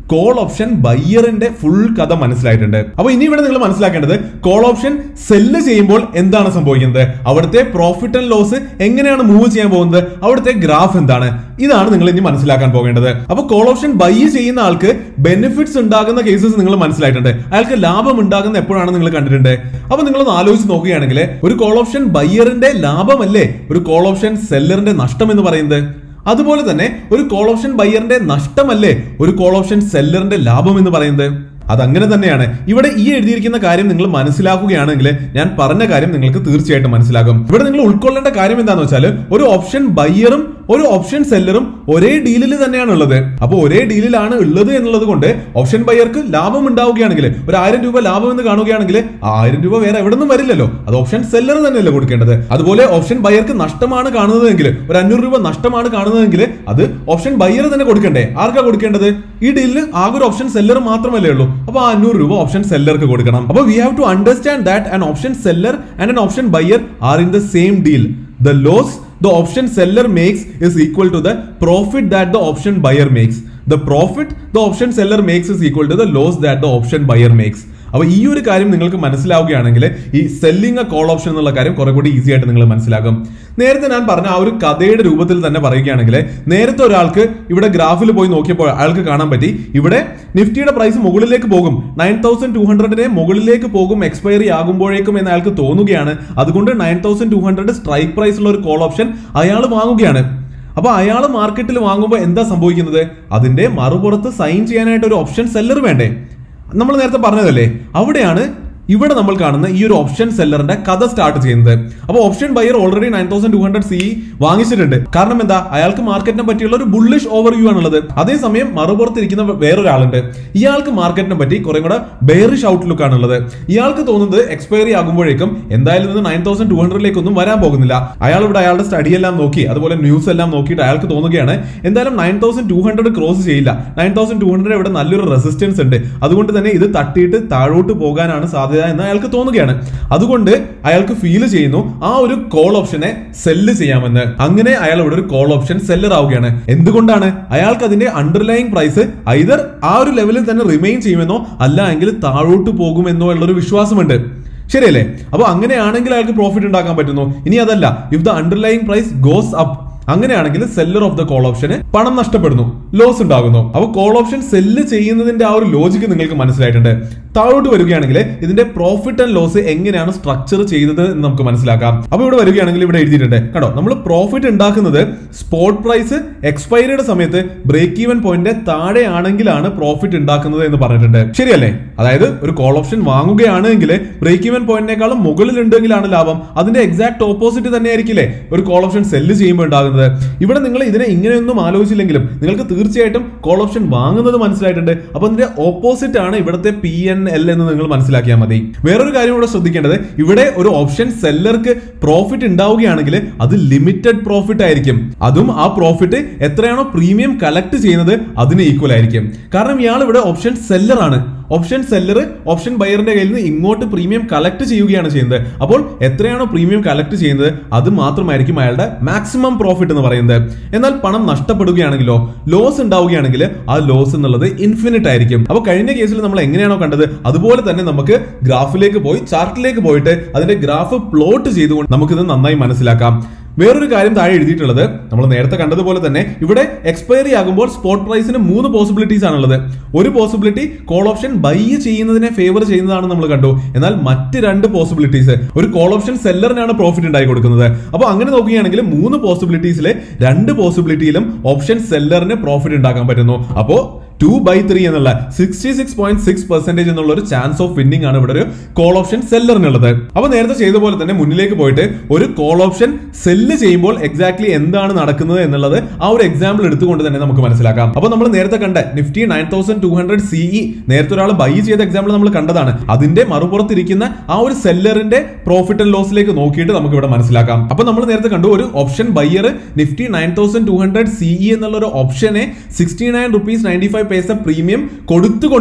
കോൾ ഓപ്ഷൻ ബയ്യറിന്റെ ഫുൾ കഥ മനസ്സിലായിട്ടുണ്ട് അപ്പൊ ഇനി ഇവിടെ നിങ്ങൾ മനസ്സിലാക്കേണ്ടത് കോൾ ഓപ്ഷൻ സെല്ല് ചെയ്യുമ്പോൾ എന്താണ് സംഭവിക്കുന്നത് അവിടുത്തെ പ്രോഫിറ്റ് ആൻഡ് ലോസ് എങ്ങനെയാണ് മൂവ് ചെയ്യാൻ പോകുന്നത് അവിടുത്തെ ഗ്രാഫ് എന്താണ് ഇതാണ് നിങ്ങൾ ഇനി മനസ്സിലാക്കാൻ പോകേണ്ടത് അപ്പൊ കോൾ ഓപ്ഷൻ ബൈ ചെയ്യുന്ന ആൾക്ക് ബെനിഫിറ്റ്സ് ഉണ്ടാകുന്ന കേസസ് നിങ്ങൾ മനസ്സിലായിട്ടുണ്ട് അയാൾക്ക് ലാഭം ഉണ്ടാകുന്ന എപ്പോഴാണ് നിങ്ങൾ കണ്ടിട്ടുണ്ട് അപ്പൊ നിങ്ങളൊന്ന് ആലോചിച്ച് നോക്കുകയാണെങ്കിൽ ഒരു കോൾ ഓപ്ഷൻ ബയ്യറിന്റെ ലാഭമല്ലേ ഒരു കോൾ ഓപ്ഷൻ സെല്ലറിന്റെ നഷ്ടം എന്ന് പറയുന്നത് അതുപോലെ തന്നെ ഒരു കോൾ ഓപ്ഷൻ ബയ്യറിന്റെ നഷ്ടമല്ലേ ഒരു കോൾ ഓപ്ഷൻ സെല്ലറിന്റെ ലാഭം എന്ന് പറയുന്നത് അതങ്ങനെ തന്നെയാണ് ഇവിടെ ഈ എഴുതിയിരിക്കുന്ന കാര്യം നിങ്ങൾ മനസ്സിലാക്കുകയാണെങ്കിൽ ഞാൻ പറഞ്ഞ കാര്യം നിങ്ങൾക്ക് തീർച്ചയായിട്ടും മനസ്സിലാകും ഇവിടെ നിങ്ങൾ ഉൾക്കൊള്ളേണ്ട കാര്യം എന്താണെന്ന് വെച്ചാൽ ഒരു ഓപ്ഷൻ ബയ്യറും ഒരു ഓപ്ഷൻ സെല്ലറും ഒരേ ഡീലിൽ തന്നെയാണ് ഉള്ളത് അപ്പോൾ ഒരേ ഡീലിലാണ് ഉള്ളത് എന്നുള്ളത് കൊണ്ട് ഓപ്ഷൻ ബയ്യർക്ക് ലാഭം ഉണ്ടാവുകയാണെങ്കിൽ ഒരു ആയിരം രൂപ ലാഭം എന്ന് കാണുകയാണെങ്കിൽ ആ ആയിരം രൂപ വേറെ എവിടെ നിന്നും വരില്ലല്ലോ അത് ഓപ്ഷൻ സെല്ലർ തന്നെയല്ലേ കൊടുക്കേണ്ടത് അതുപോലെ ഓപ്ഷൻ ബയ്യർക്ക് നഷ്ടമാണ് കാണുന്നതെങ്കിൽ ഒരു അഞ്ഞൂറ് രൂപ നഷ്ടമാണ് കാണുന്നതെങ്കിൽ അത് ഓപ്ഷൻ ബയ്യർ തന്നെ കൊടുക്കണ്ടേ ആർക്കാ കൊടുക്കേണ്ടത് ഈ ഡീലിൽ ആകെ ഒരു ഓപ്ഷൻ സെല്ലർ മാത്രമല്ലേ ഉള്ളൂ അപ്പൊ ആ അഞ്ഞൂറ് രൂപ ഓപ്ഷൻ സെല്ലർക്ക് കൊടുക്കണം അപ്പൊ we have to understand that an option seller and an option buyer are in the same deal the loss the option seller makes is equal to the profit that the option buyer makes the profit the option seller makes is equal to the loss that the option buyer makes അപ്പൊ ഈ ഒരു കാര്യം നിങ്ങൾക്ക് മനസ്സിലാവുകയാണെങ്കിൽ ഈ സെല്ലിംഗ് എ കോൾ ഓപ്ഷൻ എന്നുള്ള കാര്യം കുറെ കൂടി ഈസി ആയിട്ട് നിങ്ങൾ മനസ്സിലാകും നേരത്തെ ഞാൻ പറഞ്ഞ ആ ഒരു കഥയുടെ രൂപത്തിൽ തന്നെ പറയുകയാണെങ്കിൽ നേരത്തെ ഒരാൾക്ക് ഇവിടെ ഗ്രാഫിൽ പോയി നോക്കിയപ്പോൾ അയാൾക്ക് കാണാൻ പറ്റി ഇവിടെ നിഫ്റ്റിയുടെ പ്രൈസ് മുകളിലേക്ക് പോകും നയൻ തൗസൻഡ് ടു ഹൺഡ്രഡിനെ മുകളിലേക്ക് പോകും എക്സ്പയറി ആകുമ്പോഴേക്കും എന്ന് അയാൾക്ക് തോന്നുകയാണ് അതുകൊണ്ട് nine thousand two hundred strike price ഉള്ള ഒരു കോൾ ഓപ്ഷൻ അയാൾ വാങ്ങുകയാണ് അപ്പൊ അയാൾ മാർക്കറ്റിൽ വാങ്ങുമ്പോൾ എന്താ സംഭവിക്കുന്നത് അതിന്റെ മറുപുറത്ത് സൈൻ ചെയ്യാനായിട്ട് ഒരു ഓപ്ഷൻ സെല്ലർ വേണ്ടേ നമ്മൾ നേരത്തെ പറഞ്ഞതല്ലേ അവിടെയാണ് ഇവിടെ നമ്മൾ കാണുന്ന ഈ ഒരു ഓപ്ഷൻ സെല്ലറിന്റെ കഥ സ്റ്റാർട്ട് ചെയ്യുന്നത് അപ്പോൾ option buyer already nine thousand two hundred C വാങ്ങിച്ചിട്ടുണ്ട് കാരണം എന്താ അയാൾക്ക് മാർക്കറ്റിനെ പറ്റിയുള്ള ഒരു ബുള്ളിഷ് ഓവർ വ്യൂ ആണുള്ളത് അതേസമയം മറുപുറത്തിരിക്കുന്ന വേറൊരാളുണ്ട് ഇയാൾക്ക് മാർക്കറ്റിനെ പറ്റി കുറെ കൂടെ ബെയറിഷ് ഔട്ട്ലുക്ക് ആണുള്ളത് ഇയാൾക്ക് തോന്നുന്നത് എക്സ്പയറി ആകുമ്പോഴേക്കും എന്തായാലും ഇത് നയൻ തൗസൻഡ് ടു ഹൺഡ്രഡിലേക്കൊന്നും വരാൻ പോകുന്നില്ല അയാൾ ഇവിടെ അയാളുടെ സ്റ്റഡി എല്ലാം നോക്കി അതുപോലെ ന്യൂസ് എല്ലാം നോക്കിയിട്ട് അയാൾക്ക് തോന്നുകയാണ് എന്തായാലും nine thousand two hundred cross ചെയ്യില്ല നയൻ തൗസൻഡ് ടു ഹൺഡ്രഡ് ഇവിടെ നല്ലൊരു റെസിസ്റ്റൻസ് ഉണ്ട് അതുകൊണ്ട് തന്നെ ഇത് തട്ടിയിട്ട് താഴോട്ട് പോകാനാണ് സാധ്യത എന്ന് അയാൾക്ക് തോന്നുകയാണ് അതുകൊണ്ട് അയാൾക്ക് ഫീൽ ചെയ്യുന്നു ആ ഒരു കോൾ ഓപ്ഷനെ സെല്ല് ചെയ്യാമെന്ന് അങ്ങനെ അയാൾ ഇവിടെ ഒരു കോൾ ഓപ്ഷൻ സെല്ലർ ആവുകയാണ് എന്തുകൊണ്ടാണ് അയാൾക്ക് അതിന്റെ അണ്ടർലൈങ് പ്രൈസ് ഐതർ ആ ഒരു ലെവലിൽ തന്നെ റിമെയിൻ ചെയ്യുമെന്നോ അല്ല എങ്കിൽ താഴോട്ട് പോകുമെന്നോ ഉള്ളൊരു വിശ്വാസമുണ്ട് ശരിയല്ലേ അപ്പൊ അങ്ങനെയാണെങ്കിൽ അയാൾക്ക് പ്രോഫിറ്റ് ഉണ്ടാക്കാൻ പറ്റുന്നു ഇനി അതല്ല if the underlying price goes up അങ്ങനെയാണെങ്കിൽ സെല്ലർ ഓഫ് ദ കോൾ ഓപ്ഷന് പണം നഷ്ടപ്പെടുന്നു ലോസ് ഉണ്ടാകുന്നു അപ്പോൾ കോൾ ഓപ്ഷൻ സെല്ല് ചെയ്യുന്നതിന്റെ ആ ഒരു ലോജിക്ക് നിങ്ങൾക്ക് മനസ്സിലായിട്ടുണ്ട് താഴോട്ട് വരികയാണെങ്കിൽ ഇതിന്റെ പ്രോഫിറ്റ് ആൻഡ് ലോസ് എങ്ങനെയാണ് സ്ട്രക്ചർ ചെയ്തത് എന്ന് നമുക്ക് മനസ്സിലാക്കാം അപ്പൊ ഇവിടെ വരികയാണെങ്കിൽ ഇവിടെ എഴുതിയിട്ടുണ്ട് കണ്ടോ നമ്മൾ പ്രോഫിറ്റ് ഉണ്ടാക്കുന്നത് സ്പോട്ട് പ്രൈസ് എക്സ്പയറിയുടെ സമയത്ത് ബ്രേക്ക് ഈവൻ പോയിന്റ് താഴെയാണെങ്കിലാണ് പ്രോഫിറ്റ് ഉണ്ടാക്കുന്നത് എന്ന് പറഞ്ഞിട്ടുണ്ട് ശരിയല്ലേ അതായത് ഒരു കോൾ ഓപ്ഷൻ വാങ്ങുകയാണെങ്കിൽ ബ്രേക്ക് ഈവൻ പോയിന്റിനേക്കാളും മുകളിലുണ്ടെങ്കിലാണ് ലാഭം അതിന്റെ എക്സാക്ട് ഓപ്പോസിറ്റ് തന്നെ ആയിരിക്കില്ലേ ഒരു കോൾ ഓപ്ഷൻ സെല്ല് ചെയ്യുമ്പോൾ ഉണ്ടാകുന്നത് ഇവിടെ നിങ്ങൾ ഇതിനെ ഇങ്ങനെയൊന്നും ആലോചിച്ചില്ലെങ്കിലും നിങ്ങൾക്ക് തീർച്ചയായിട്ടും കോൾ ഓപ്ഷൻ വാങ്ങുന്നത് മനസ്സിലായിട്ടുണ്ട് അപ്പൊ അതിന്റെ ഓപ്പോസിറ്റ് ആണ് ഇവിടുത്തെ പി എൻ എൽ എന്ന് നിങ്ങൾ മനസ്സിലാക്കിയാൽ മതി വേറൊരു കാര്യം ഇവിടെ ശ്രദ്ധിക്കേണ്ടത് ഇവിടെ ഒരു ഓപ്ഷൻ സെല്ലർക്ക് പ്രോഫിറ്റ് ഉണ്ടാവുകയാണെങ്കിൽ അത് ലിമിറ്റഡ് പ്രോഫിറ്റ് ആയിരിക്കും അതും ആ പ്രോഫിറ്റ് എത്രയാണോ പ്രീമിയം കളക്ട് ചെയ്യുന്നത് അതിന് ഈക്വൽ ആയിരിക്കും കാരണം ഇയാൾ ഇവിടെ ഓപ്ഷൻ സെല്ലർ ആണ് ഓപ്ഷൻ സെല്ലർ ഓപ്ഷൻ ബയറിന്റെ കയ്യിൽ നിന്ന് ഇങ്ങോട്ട് പ്രീമിയം കളക്ട് ചെയ്യുകയാണ് ചെയ്യുന്നത് അപ്പോൾ എത്രയാണോ പ്രീമിയം കളക്ട് ചെയ്യുന്നത് അത് മാത്രമായിരിക്കും അയാളുടെ മാക്സിമം പ്രോഫിറ്റ് എന്ന് പറയുന്നത് എന്നാൽ പണം നഷ്ടപ്പെടുകയാണെങ്കിലോ ലോസ് ഉണ്ടാവുകയാണെങ്കിൽ ആ ലോസ് എന്നുള്ളത് ഇൻഫിനിറ്റ് ആയിരിക്കും അപ്പോൾ കഴിഞ്ഞ കേസിൽ നമ്മൾ എങ്ങനെയാണോ കണ്ടത് അതുപോലെ തന്നെ നമുക്ക് ഗ്രാഫിലേക്ക് പോയി ചാർട്ടിലേക്ക് പോയിട്ട് അതിന്റെ ഗ്രാഫ് പ്ലോട്ട് ചെയ്തുകൊണ്ട് നമുക്കിത് നന്നായി മനസ്സിലാക്കാം വേറൊരു കാര്യം താഴെ എഴുതിയിട്ടുള്ളത് നമ്മൾ നേരത്തെ കണ്ടതുപോലെ തന്നെ ഇവിടെ എക്സ്പയറി ആകുമ്പോൾ സ്പോട്ട് പ്രൈസിന് മൂന്ന് പോസിബിലിറ്റീസ് ആണുള്ളത് ഒരു പോസിബിലിറ്റി കോൾ ഓപ്ഷൻ ബൈ ചെയ്യുന്നതിനെ ഫേവർ ചെയ്യുന്നതാണ് നമ്മൾ കണ്ടു എന്നാൽ മറ്റ് രണ്ട് പോസിബിലിറ്റീസ് ഒരു കോൾ ഓപ്ഷൻ സെല്ലറിനാണ് പ്രോഫിറ്റ് ഉണ്ടായി കൊടുക്കുന്നത് അപ്പോൾ അങ്ങനെ നോക്കുകയാണെങ്കിൽ മൂന്ന് പോസിബിലിറ്റീസിലെ രണ്ട് പോസിബിലിറ്റിയിലും ഓപ്ഷൻ സെല്ലറിന് പ്രോഫിറ്റ് ഉണ്ടാക്കാൻ പറ്റുന്നു അപ്പോൾ ടു ബൈ ത്രീ എന്നുള്ള sixty six point six percentage എന്നുള്ള ഒരു ചാൻസ് ഓഫ് വിന്നിംഗ് ആണ് ഇവിടെ ഒരു കോൾ ഓപ്ഷൻ സെല്ലറിനുള്ളത് അപ്പൊ നേരത്തെ ചെയ്ത പോലെ തന്നെ മുന്നിലേക്ക് പോയിട്ട് ഒരു കോൾ ഓപ്ഷൻ സെല്ല് ചെയ്യുമ്പോൾ എക്സാക്ട്ലി എന്താണ് നടക്കുന്നത് എന്നുള്ളത് ആ ഒരു എക്സാമ്പിൾ എടുത്തുകൊണ്ട് തന്നെ നമുക്ക് മനസ്സിലാക്കാം അപ്പൊ നമ്മൾ നേരത്തെ കണ്ട Nifty nine thousand two hundred CE നേരത്തെ ഒരാൾ ബൈ ചെയ്ത എക്സാമ്പിൾ നമ്മൾ കണ്ടതാണ് അതിന്റെ മറുപുറത്തിരിക്കുന്ന ആ ഒരു സെല്ലറിന്റെ പ്രോഫിറ്റ് ആൻഡ് ലോസിലേക്ക് നോക്കിയിട്ട് നമുക്ക് ഇവിടെ മനസ്സിലാക്കാം അപ്പൊ നമ്മൾ നേരത്തെ കണ്ടു ഒരു option buyer Nifty nine thousand two hundred CE എന്നുള്ള ഒരു ഓപ്ഷനെ sixty nine rupees ninety five paise premium കൊടുത്തുകൊണ്ട്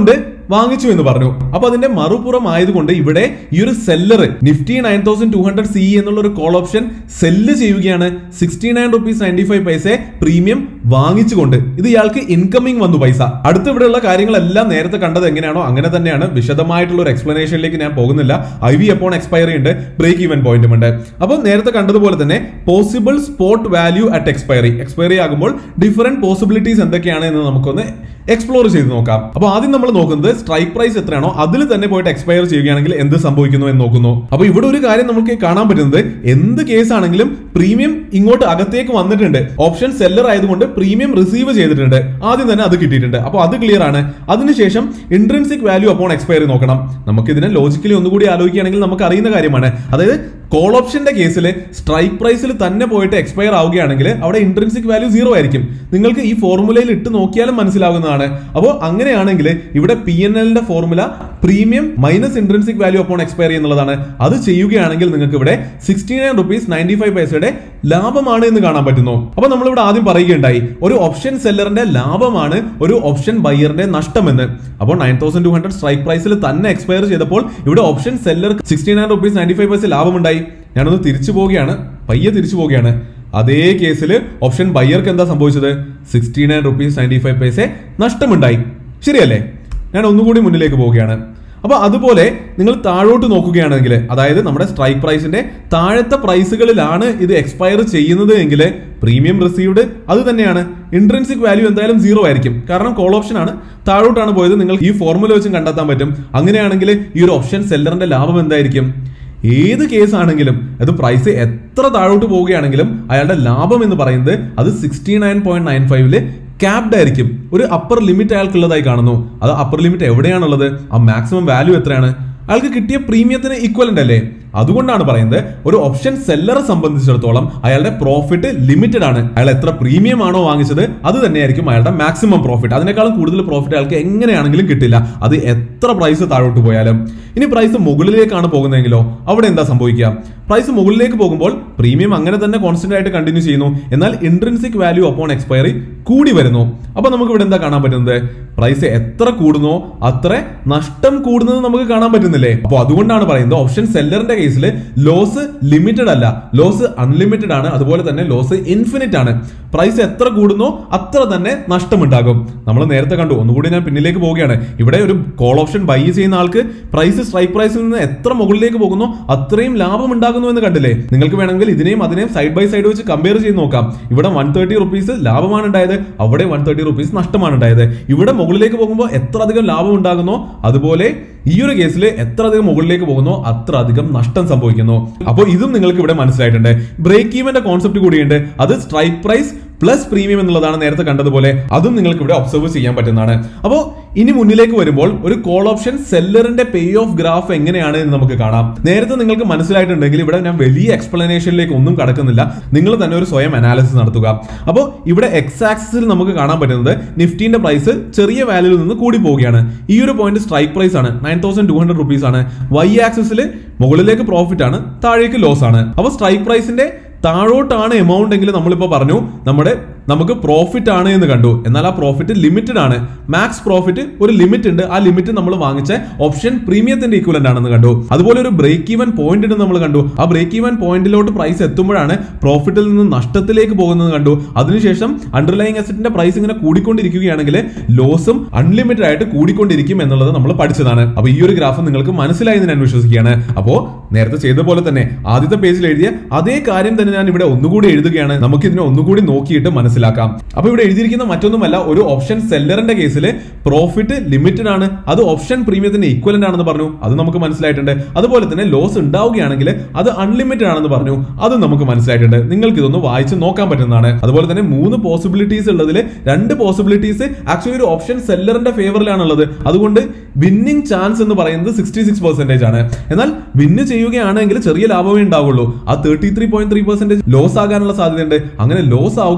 വാങ്ങിച്ചു എന്ന് പറഞ്ഞു അപ്പൊ അതിന്റെ മറുപുറം ആയതുകൊണ്ട് ഇവിടെ ഈ ഒരു seller Nifty nine thousand two hundred C എന്നുള്ള ഒരു കോൾ ഓപ്ഷൻ സെല്ല് ചെയ്യുകയാണ് sixty nine rupees ninety five paise premium വാങ്ങിച്ചുകൊണ്ട് ഇത് ഇയാൾക്ക് ഇൻകമിംഗ് വന്നു പൈസ അടുത്ത് ഇവിടെയുള്ള കാര്യങ്ങളെല്ലാം നേരത്തെ കണ്ടത് എങ്ങനെയാണോ അങ്ങനെ തന്നെയാണ് വിശദമായിട്ടുള്ള ഒരു എക്സ്പ്ലനേഷനിലേക്ക് ഞാൻ പോകുന്നില്ല ഐ വി എപ്പോൺ എക്സ്പയറി ഉണ്ട് ബ്രേക്ക് ഈവൻ പോയിന്റും ഉണ്ട് അപ്പോൾ നേരത്തെ കണ്ടതുപോലെ തന്നെ possible spot value at expiry expiry ആകുമ്പോൾ ഡിഫറെന്റ് പോസിബിലിറ്റീസ് എന്തൊക്കെയാണ് എന്ന് നമുക്കൊന്ന് എക്സ്പ്ലോർ ചെയ്ത് നോക്കാം അപ്പോൾ ആദ്യം നമ്മൾ നോക്കുന്നത് സ്ട്രൈക്ക് പ്രൈസ് എത്രയാണോ അതിൽ തന്നെ പോയിട്ട് എക്സ്പയർ ചെയ്യുകയാണെങ്കിൽ എന്ത് സംഭവിക്കുന്നു എന്ന് നോക്കുന്നു അപ്പോൾ ഇവിടെ ഒരു കാര്യം നമുക്ക് കാണാൻ പറ്റുന്നത് എന്ത് കേസ് ആണെങ്കിലും പ്രീമിയം ഇങ്ങോട്ട് അകത്തേക്ക് വന്നിട്ടുണ്ട് ഓപ്ഷൻ സെല്ലർ ആയതുകൊണ്ട് പ്രീമിയം റിസീവ് ചെയ്തിട്ടുണ്ട് ആദ്യം തന്നെ അത് കിട്ടിയിട്ടുണ്ട് അപ്പോൾ അത് ക്ലിയർ ആണ് അതിനുശേഷം ഇൻട്രൻസിക് വാല്യൂ അപ്പോൺ എക്സ്പയറി നോക്കണം നമുക്ക് ഇതിനെ ലോജിക്കലി ഒന്നുകൂടി ആലോചിക്കുകയാണെങ്കിൽ നമുക്ക് അറിയുന്ന കാര്യമാണ് അതായത് കോൾ ഓപ്ഷന്റെ കേസിൽ സ്ട്രൈക്ക് പ്രൈസിൽ തന്നെ പോയിട്ട് എക്സ്പയർ ആവുകയാണെങ്കിൽ അവിടെ ഇൻട്രൻസിക് വാല്യൂ സീറോ ആയിരിക്കും നിങ്ങൾക്ക് ഈ ഫോർമുലയിൽ ഇട്ട് നോക്കിയാലും മനസ്സിലാകുന്നതാണ് അപ്പോൾ അങ്ങനെയാണെങ്കിൽ ഇവിടെ പി എൻ എല്ലിന്റെ formula premium minus intrinsic value upon expiry എന്നുള്ളതാണ് അത് ചെയ്യുകയാണെങ്കിൽ നിങ്ങൾക്ക് ഇവിടെ sixty nine rupees ninety five പൈസയുടെ ലാഭമാണ് എന്ന് കാണാൻ പറ്റുന്നു അപ്പൊ നമ്മളിവിടെ ആദ്യം പറയുകയുണ്ടായി ഒരു ഓപ്ഷൻ സെല്ലറിന്റെ ലാഭമാണ് ഒരു ഓപ്ഷൻ ബയ്യറിന്റെ നഷ്ടമെന്ന് അപ്പോൾ nine thousand two hundred strike പ്രൈസിൽ തന്നെ എക്സ്പയർ ചെയ്തപ്പോൾ ഇവിടെ option seller sixty nine rupees ninety five paise ലാഭമുണ്ടായി ഞാനൊന്ന് തിരിച്ചു പോവുകയാണ് പയ്യെ തിരിച്ചു പോവുകയാണ് അതേ കേസിൽ ഓപ്ഷൻ ബയ്യർക്ക് എന്താ സംഭവിച്ചത് sixty nine rupees ninety five paise നഷ്ടമുണ്ടായി ശരിയല്ലേ ഞാൻ ഒന്നുകൂടി മുന്നിലേക്ക് പോവുകയാണ് അപ്പൊ അതുപോലെ നിങ്ങൾ താഴോട്ട് നോക്കുകയാണെങ്കിൽ അതായത് നമ്മുടെ സ്ട്രൈക്ക് പ്രൈസിന്റെ താഴത്തെ പ്രൈസുകളിലാണ് ഇത് എക്സ്പയർ ചെയ്യുന്നത് എങ്കിൽ പ്രീമിയം റിസീവ്ഡ് അത് തന്നെയാണ് ഇൻട്രൻസിക് വാല്യൂ എന്തായാലും സീറോ ആയിരിക്കും കാരണം കോൾ ഓപ്ഷൻ ആണ് താഴോട്ടാണ് പോയത് നിങ്ങൾ ഈ ഫോർമുല വെച്ചും കണ്ടെത്താൻ പറ്റും അങ്ങനെയാണെങ്കിൽ ഈ ഒരു ഓപ്ഷൻ സെല്ലറിന്റെ ലാഭം എന്തായിരിക്കും ഏത് കേസ് ആണെങ്കിലും അത് പ്രൈസ് എത്ര താഴോട്ട് പോവുകയാണെങ്കിലും അയാളുടെ ലാഭം എന്ന് പറയുന്നത് അത് സിക്സ്റ്റി നയൻ പോയിന്റ് നയൻ ഫൈവില് ക്യാപ്ഡ് ആയിരിക്കും ഒരു അപ്പർ ലിമിറ്റ് അയാൾക്കുള്ളതായി കാണുന്നു അത് അപ്പർ ലിമിറ്റ് എവിടെയാണുള്ളത് ആ മാക്സിമം വാല്യൂ എത്രയാണ് അയാൾക്ക് കിട്ടിയ പ്രീമിയത്തിന് ഈക്വലന്റ് അല്ലേ അതുകൊണ്ടാണ് പറയുന്നത് ഒരു ഓപ്ഷൻ സെല്ലറെ സംബന്ധിച്ചിടത്തോളം അയാളുടെ പ്രോഫിറ്റ് ലിമിറ്റഡ് ആണ് അയാൾ എത്ര പ്രീമിയം ആണോ വാങ്ങിച്ചത് അത് തന്നെയായിരിക്കും അയാളുടെ മാക്സിമം പ്രോഫിറ്റ് അതിനേക്കാളും കൂടുതൽ പ്രോഫിറ്റ് അയാൾക്ക് എങ്ങനെയാണെങ്കിലും കിട്ടില്ല അത് എത്ര പ്രൈസ് താഴോട്ട് പോയാലും ഇനി പ്രൈസ് മുകളിലേക്കാണ് പോകുന്നതെങ്കിലോ അവിടെ എന്താ സംഭവിക്കുക പ്രൈസ് മുകളിലേക്ക് പോകുമ്പോൾ പ്രീമിയം അങ്ങനെ തന്നെ കോൺസ്റ്റന്റ് ആയിട്ട് കണ്ടിന്യൂ ചെയ്യുന്നു എന്നാൽ ഇൻട്രൻസിക് വാല്യൂ അപ്പോൺ എക്സ്പയറി കൂടി വരുന്നു അപ്പൊ നമുക്ക് ഇവിടെ എന്താ കാണാൻ പറ്റുന്നത് പ്രൈസ് എത്ര കൂടുന്നോ അത്ര നഷ്ടം കൂടുന്നത് നമുക്ക് കാണാൻ പറ്റുന്നില്ലേ അപ്പോൾ അതുകൊണ്ടാണ് പറയുന്നത് ഓപ്ഷൻ സെല്ലറിന്റെ കേസിൽ ലോസ് ലിമിറ്റഡ് അല്ല ലോസ് അൺലിമിറ്റഡ് ആണ് അതുപോലെ തന്നെ ലോസ് ഇൻഫിനിറ്റ് ആണ് പ്രൈസ് എത്ര കൂടുന്നോ അത്ര തന്നെ നഷ്ടമുണ്ടാകും നമ്മൾ നേരത്തെ കണ്ടു ഒന്നുകൂടി ഞാൻ പിന്നിലേക്ക് പോവുകയാണ് ഇവിടെ ഒരു കോൾ ഓപ്ഷൻ ബൈ ചെയ്യുന്ന ആൾക്ക് പ്രൈസ് സ്ട്രൈക്ക് പ്രൈസിൽ നിന്ന് എത്ര മുകളിലേക്ക് പോകുന്നു അത്രയും ലാഭം ഉണ്ടാകുന്നു എന്ന് കണ്ടില്ലേ നിങ്ങൾക്ക് വേണമെങ്കിൽ ഇതിനെയും അതിനെയും സൈഡ് ബൈ സൈഡ് വെച്ച് കമ്പയർ ചെയ്ത് നോക്കാം ഇവിടെ വൺ തേർട്ടി റുപ്പീസ് ലാഭമാണ് ഉണ്ടായത് അവിടെ വൺ തേർട്ടി റുപ്പീസ് നഷ്ടമാണ് ഉണ്ടായത് ഇവിടെ മുകളിലേക്ക് പോകുമ്പോൾ എത്ര അധികം ലാഭം ഉണ്ടാകുന്നോ അതുപോലെ ഈ ഒരു കേസിൽ എത്ര അധികം മുകളിലേക്ക് പോകുന്നോ അത്ര അധികം നഷ്ടം സംഭവിക്കുന്നു അപ്പോൾ ഇതും നിങ്ങൾക്ക് ഇവിടെ മനസ്സിലായിട്ടുണ്ട് ബ്രേക്ക് ഈവന്റെ കോൺസെപ്റ്റ് കൂടിയുണ്ട് അത് സ്ട്രൈക്ക് പ്രൈസ് പ്ലസ് പ്രീമിയം എന്നുള്ളതാണ് നേരത്തെ കണ്ടതുപോലെ അതും നിങ്ങൾക്ക് ഇവിടെ ഒബ്സർവ് ചെയ്യാൻ പറ്റുന്നതാണ് അപ്പോൾ ഇനി മുന്നിലേക്ക് വരുമ്പോൾ ഒരു കോൾ ഓപ്ഷൻ സെല്ലറിന്റെ പേ ഓഫ് ഗ്രാഫ് എങ്ങനെയാണ് എന്ന് നമുക്ക് കാണാം നേരത്തെ നിങ്ങൾക്ക് മനസ്സിലായിട്ടുണ്ടെങ്കിൽ ഇവിടെ ഞാൻ വലിയ എക്സ്പ്ലനേഷനിലേക്ക് ഒന്നും കടക്കുന്നില്ല നിങ്ങൾ തന്നെ ഒരു സ്വയം അനാലിസിസ് നടത്തുക അപ്പോൾ ഇവിടെ എക്സ് ആക്സിസിൽ നമുക്ക് കാണാൻ പറ്റുന്നത് നിഫ്റ്റിന്റെ പ്രൈസ് ചെറിയ വാല്യൂവിൽ നിന്ന് കൂടി പോവുകയാണ് ഈ ഒരു പോയിന്റ് സ്ട്രൈക്ക് പ്രൈസ് ആണ് nine thousand two hundred rupees ആണ് വൈ ആക്സിസിൽ മുകളിലേക്ക് പ്രോഫിറ്റ് ആണ് താഴേക്ക് ലോസ് ആണ് അപ്പോൾ സ്ട്രൈക്ക് പ്രൈസിന്റെ താഴോട്ടാണ് എമൗണ്ട് എങ്കിൽ നമ്മളിപ്പോൾ പറഞ്ഞു നമ്മുടെ നമുക്ക് പ്രോഫിറ്റ് ആണ് എന്ന് കണ്ടു എന്നാൽ ആ പ്രോഫിറ്റ് ലിമിറ്റഡ് ആണ് മാക്സ് പ്രോഫിറ്റ് ഒരു ലിമിറ്റ് ഉണ്ട് ആ ലിമിറ്റ് നമ്മൾ വാങ്ങിച്ച ഓപ്ഷൻ പ്രീമിയത്തിന്റെ ഈക്വലന്റ് ആണെന്ന് കണ്ടു അതുപോലെ ഒരു ബ്രേക്ക് ഈവൻ പോയിന്റ് ഉണ്ട് നമ്മൾ കണ്ടു ആ ബ്രേക്ക് ഈവൻ പോയിന്റിലോട്ട് പ്രൈസ് എത്തുമ്പോഴാണ് പ്രോഫിറ്റിൽ നിന്ന് നഷ്ടത്തിലേക്ക് പോകുന്നത് കണ്ടു അതിനുശേഷം അണ്ടർലൈങ് അസറ്റിന്റെ പ്രൈസ് ഇങ്ങനെ കൂടിക്കൊണ്ടിരിക്കുകയാണെങ്കിൽ ലോസും അൺലിമിറ്റഡ് ആയിട്ട് കൂടിക്കൊണ്ടിരിക്കും എന്നുള്ളത് നമ്മൾ പഠിച്ചതാണ് അപ്പൊ ഈ ഒരു ഗ്രാഫ് നിങ്ങൾക്ക് മനസ്സിലായി എന്ന് ഞാൻ വിശ്വസിക്കുകയാണ് അപ്പോ നേരത്തെ ചെയ്ത പോലെ തന്നെ ആദ്യത്തെ പേജിൽ എഴുതിയ അതേ കാര്യം തന്നെ ഞാൻ ഇവിടെ ഒന്നുകൂടി എഴുതുകയാണ് നമുക്ക് ഇതിനെ ഒന്നുകൂടി നോക്കിയിട്ട് മനസ്സിലാക്കാം അപ്പൊ ഇവിടെ എഴുതിയിരിക്കുന്ന മറ്റൊന്നുമല്ല ഒരു ഓപ്ഷൻ സെല്ലറിന്റെ കേസിൽ പ്രോഫിറ്റ് ലിമിറ്റഡ് ആണ് അത് ഓപ്ഷൻ പ്രീമിയത്തിന് ഈക്വലന്റ് ആണെന്ന് പറഞ്ഞു അത് നമുക്ക് മനസ്സിലായിട്ടുണ്ട് അതുപോലെ തന്നെ ലോസ് ഉണ്ടാവുകയാണെങ്കിൽ അത് അൺലിമിറ്റഡ് ആണെന്ന് പറഞ്ഞു അത് നമുക്ക് മനസ്സിലായിട്ടുണ്ട് നിങ്ങൾക്ക് ഇതൊന്ന് വായിച്ച് നോക്കാൻ പറ്റുന്നതാണ് അതുപോലെ തന്നെ മൂന്ന് പോസിബിലിറ്റീസ് ഉള്ളതിൽ രണ്ട് പോസിബിലിറ്റീസ് ആക്ച്വലി ഒരു ഓപ്ഷൻ സെല്ലറിന്റെ ഫേവറിലാണുള്ളത് അതുകൊണ്ട് വിന്നിംഗ് ചാൻസ് എന്ന് പറയുന്നത് സിക്സ്റ്റി സിക്സ് പെർസെന്റേജ് ആണ് എന്നാൽ വിന്ന് ചെയ്യുകയാണെങ്കിൽ ചെറിയ ലാഭമേ ഉണ്ടാവുള്ളൂ ആ thirty three point three percentage loss ആകാനുള്ള സാധ്യതയുണ്ട് അങ്ങനെ ലോസ് ആവുകയാണെങ്കിൽ അത്